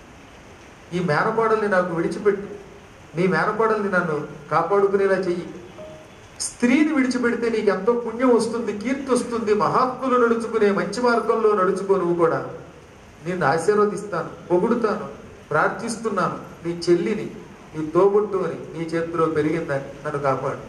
ఈ మేనకోడల్ని నాకు విడిచిపెట్టు నీ మేనకోడల్ని నన్ను కాపాడుకునేలా చెయ్యి స్త్రీని విడిచిపెడితే నీకు ఎంతో పుణ్యం వస్తుంది కీర్తి వస్తుంది మహాత్ములు నడుచుకునే మంచి మార్గంలో నడుచుకో నువ్వు కూడా నిన్ను ఆశీర్వదిస్తాను పొగుడుతాను ప్రార్థిస్తున్నాను నీ చెల్లిని నీ తోబుట్టు అని నీ చేతిలో పెరిగిందని నన్ను కాపాడు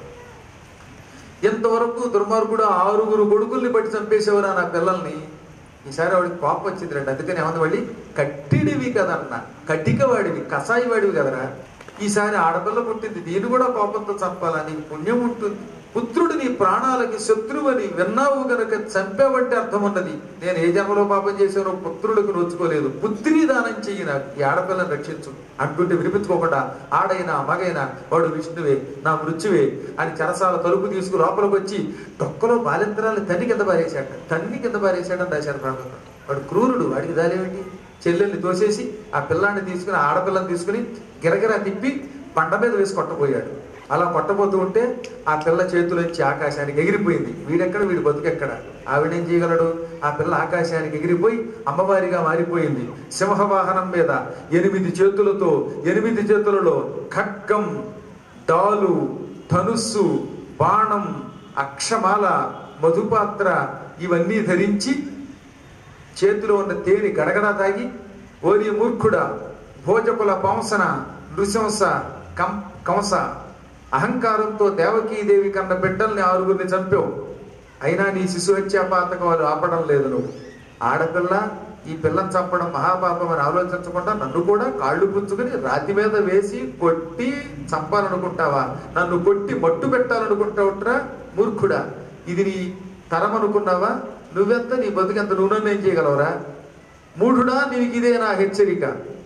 ఎంతవరకు దుర్మార్గుడు ఆరుగురు కొడుకుల్ని బట్టి చంపేసేవరా నా పిల్లల్ని ఈసారి వాడికి కోపం వచ్చింది రండి అందుకని ఏమన్నా మళ్ళీ కట్టిడివి కదన్న కట్టిక వాడివి కసాయి వాడివి కదరా ఈసారి ఆడపిల్ల పుట్టింది దీన్ని కూడా కోపంతో చంపాలా నీకు పుణ్యం ఉంటుంది పుత్రుడు నీ ప్రాణాలకి శత్రువని విన్నావు గనక చంపావంటే అర్థం ఉన్నది నేను ఏ జన్మలో పాపం చేశానో పుత్రులకు నోచుకోలేదు పుత్రి దానం చెయ్యి నాకు ఈ ఆడపిల్లని రక్షించు అంటుంటే వినిపించుకోకుండా ఆడైనా మగైనా వాడు విష్ణువే నా మృత్యువే అని చెరసాల తలుపు తీసుకు లోపలికి వచ్చి డొక్కలో బాలింతరాలు తన్ని కింద పారేశాడు తన్ని కింద పారేశాడని రాశారు ప్రాంతంలో వాడు క్రూరుడు వాడికి దారేమిటి చెల్లెల్ని తోసేసి ఆ పిల్లాన్ని తీసుకుని ఆ ఆడపిల్లని తీసుకుని గిరగిరా తిప్పి బండ మీద వేసి కొట్టబోయాడు అలా కొట్టబోతూ ఉంటే ఆ పిల్ల చేతులోంచి ఆకాశానికి ఎగిరిపోయింది వీడెక్కడ వీడు బతుకెక్కడ ఆవిడేం చేయగలడు ఆ పిల్ల ఆకాశానికి ఎగిరిపోయి అమ్మవారిగా మారిపోయింది సింహవాహనం మీద ఎనిమిది చేతులతో ఎనిమిది చేతులలో ఖడ్గం డాలు ధనుస్సు బాణం అక్షమాల మధుపాత్ర ఇవన్నీ ధరించి చేతిలో ఉన్న తేనె గడగడ తాగి ఓరి మూర్ఖుడా భోజకుల పాంసన నృశంస కం కంస అహంకారంతో దేవకీదేవి కన్న బిడ్డల్ని ఆరుగురిని చంపావు అయినా నీ శిశు హత్యాపాతకం వాళ్ళు ఆపడం లేదు నువ్వు ఆడపిల్ల ఈ పిల్లని చంపడం మహాపాపం అని ఆలోచించకుండా నన్ను కూడా కాళ్ళు పుచ్చుకుని రాతి మీద వేసి కొట్టి చంపాలనుకుంటావా నన్ను కొట్టి మట్టు పెట్టాలనుకుంటావుట్రా మూర్ఖుడా ఇది నీ తరం అనుకున్నావా నువ్వెంత నీ బతుకెంత నువ్వు నన్ను ఏం చేయగలవురా మూఢుడా నీకు ఇదే నా హెచ్చరిక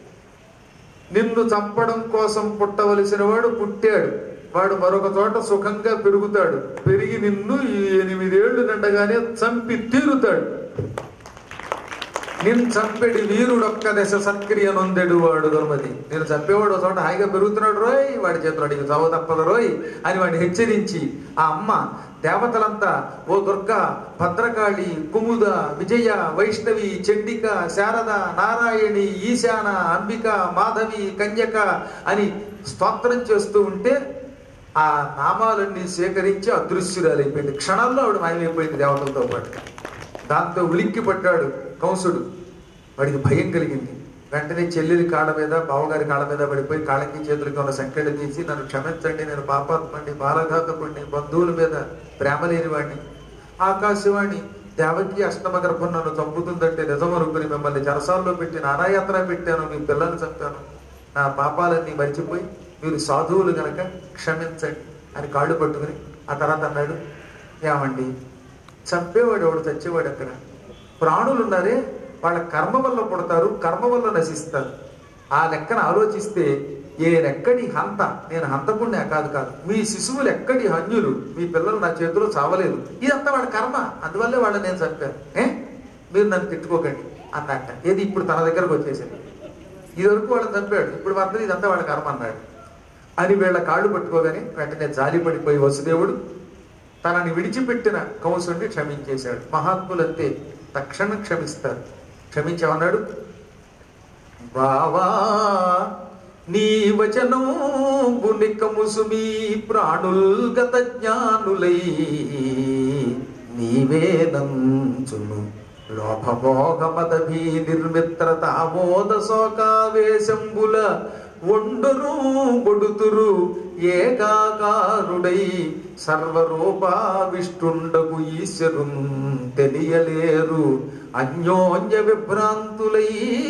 నిన్ను చంపడం కోసం పుట్టవలసిన వాడు పుట్టాడు వాడు మరొక చోట సుఖంగా పెరుగుతాడు పెరిగి నిన్ను ఈ ఎనిమిదేళ్లు నిండగానే చంపి తీరుతాడు నిన్ను చంపెడి వీరుడొక్క దశ సత్క్రియ నొందెడు వాడు దుర్మతి నేను చంపేవాడు ఒక చోట హాయిగా పెరుగుతున్నాడు రోయ్ వాడి చేతులు అడిగి చదువు తప్పదు రోయ్ అని వాడిని హెచ్చరించి ఆ అమ్మ దేవతలంతా ఓ దుర్గా భద్రకాళి కుముద విజయ వైష్ణవి చండిక శారద నారాయణి ఈశాన అంబిక మాధవి కన్యక అని స్తోత్రం చేస్తూ ఉంటే ఆ నామాలన్నీ సేకరించి అదృశ్యురాలైపోయింది క్షణాల్లో ఆవిడ మాయమైపోయింది దేవతలతో పాటు దాంతో ఉలిక్కి పట్టాడు కంసుడు వాడికి భయం కలిగింది వెంటనే చెల్లెలి కాళ్ళ మీద బావగారి కాళ్ళ మీద పడిపోయి కాళ్ళకి చేతులకి ఉన్న సంఖ్యలు తీసి నన్ను క్షమించండి నేను పాపాత్మండి బాలఘాతకుడిని బంధువుల మీద ప్రేమ లేని వాడిని ఆకాశవాణి దేవకి అష్టమ గర్భం నన్ను చంపుతుందంటే నిజం అనుకుని మిమ్మల్ని చెరసాల్లో పెట్టి నానాయాత్ర పెట్టాను మీ పిల్లల్ని చంపాను నా పాపాలన్నీ మర్చిపోయి మీరు సాధువులు గనక క్షమించండి అని కాళ్ళు పట్టుకుని ఆ తర్వాత అన్నాడు ఏమండి చంపేవాడు ఎవడు చచ్చేవాడు అక్కడ ప్రాణులు ఉన్నారే వాళ్ళ కర్మ వల్ల పుడతారు కర్మ వల్ల నశిస్తారు ఆ లెక్కన ఆలోచిస్తే ఏ ఎక్కడి హంత నేను హంతకుడిని కాదు కాదు మీ శిశువులు ఎక్కడి హన్యులు మీ పిల్లలు నా చేతిలో చావలేదు ఇదంతా వాళ్ళ కర్మ అందువల్లే వాళ్ళని నేను చంపాను ఏ మీరు నన్ను తిట్టుకోకండి అన్నట్ట ఏది ఇప్పుడు తన దగ్గరకు వచ్చేసింది ఇది వరకు వాళ్ళని చంపాడు ఇప్పుడు మాత్రం ఇదంతా వాళ్ళ కర్మ అన్నాడు అని వీళ్ళ కాళ్ళు పట్టుకోగానే వెంటనే జాలి పడిపోయి వసుదేవుడు తనని విడిచిపెట్టిన కంసుడిని క్షమించేశాడు మహాత్ములంతే తక్షణం క్షమిస్తారు క్షమించామన్నాడు బావా నీ వచనంబు నిక్కముసుమి ప్రాణుల్ గత జ్ఞానులై నీవేనంచును లోభమోహమదభీ నిర్మిత్రత ఆమోద శోకావేశంబుల ఒండును బొడుతురు ఏకాకారుడై సర్వరూపావిష్టుండగు ఈశ్వరుం తెలియలేరు అన్యోన్య విభ్రాంతులై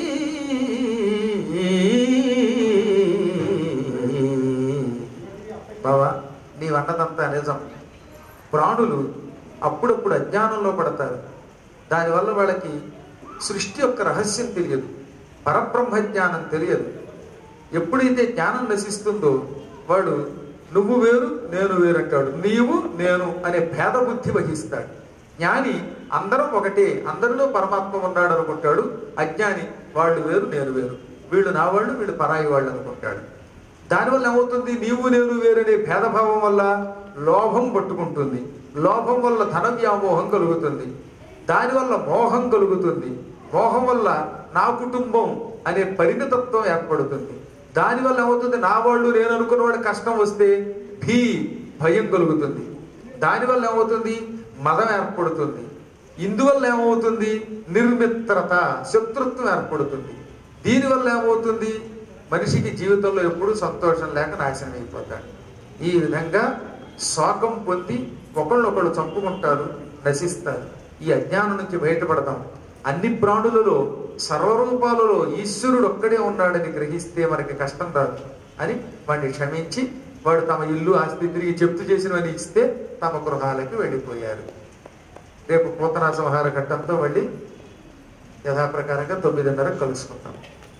బావా నీవన్నదంతా నిజం ప్రాణులు అప్పుడప్పుడు అజ్ఞానంలో పడతారు దానివల్ల వాళ్ళకి సృష్టి యొక్క రహస్యం తెలియదు పరబ్రహ్మ జ్ఞానం తెలియదు ఎప్పుడైతే జ్ఞానం నశిస్తుందో వాడు నువ్వు వేరు నేను వేరు అంటాడు నీవు నేను అనే భేద బుద్ధి వహిస్తాడు జ్ఞాని అందరం ఒకటే అందరిలో పరమాత్మ ఉన్నాడు అనుకుంటాడు అజ్ఞాని వాళ్ళు వేరు నేను వేరు వీళ్ళు నా వాళ్ళు వీళ్ళు పరాయి వాళ్ళు అనుకుంటాడు దానివల్ల ఏమవుతుంది నీవు నేను వేరనే భేదభావం వల్ల లోభం పట్టుకుంటుంది లోభం వల్ల ధన వ్యామోహం కలుగుతుంది దానివల్ల మోహం కలుగుతుంది మోహం వల్ల నా కుటుంబం అనే పరిమితత్వం ఏర్పడుతుంది దానివల్ల ఏమవుతుంది నా వాళ్ళు నేను అనుకున్న వాడి కష్టం వస్తే భీ భయం కలుగుతుంది దానివల్ల ఏమవుతుంది మదం ఏర్పడుతుంది ఇందువల్ల ఏమవుతుంది నిర్మిత్రత శత్రుత్వం ఏర్పడుతుంది దీనివల్ల ఏమవుతుంది మనిషికి జీవితంలో ఎప్పుడూ సంతోషం లేక నాశనం అయిపోతాడు ఈ విధంగా శోకం పొంది ఒకళ్ళొకళ్ళు చంపుకుంటారు నశిస్తారు ఈ అజ్ఞానం నుంచి బయటపడదాం అన్ని ప్రాణులలో సర్వరూపాలలో ఈశ్వరుడు ఒక్కడే ఉన్నాడని గ్రహిస్తే మనకి కష్టం రాదు అని వాడిని క్షమించి వాడు తమ ఇల్లు ఆస్తి తిరిగి చెప్తూ చేసినవని ఇస్తే తమ గృహాలకి వెళ్ళిపోయారు రేపు పూతనా సంహార ఘట్టంతో మళ్ళీ యథాప్రకారంగా తొమ్మిదిన్నర కలుసుకుంటాం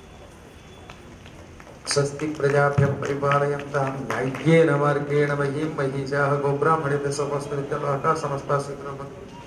స్వస్తి ప్రజాభ్య పరిపాలయంతాం న్యాయ్యేన మార్గేణ మహీం మహిషా గోబ్రాహ్మణి సమస్త సమస్త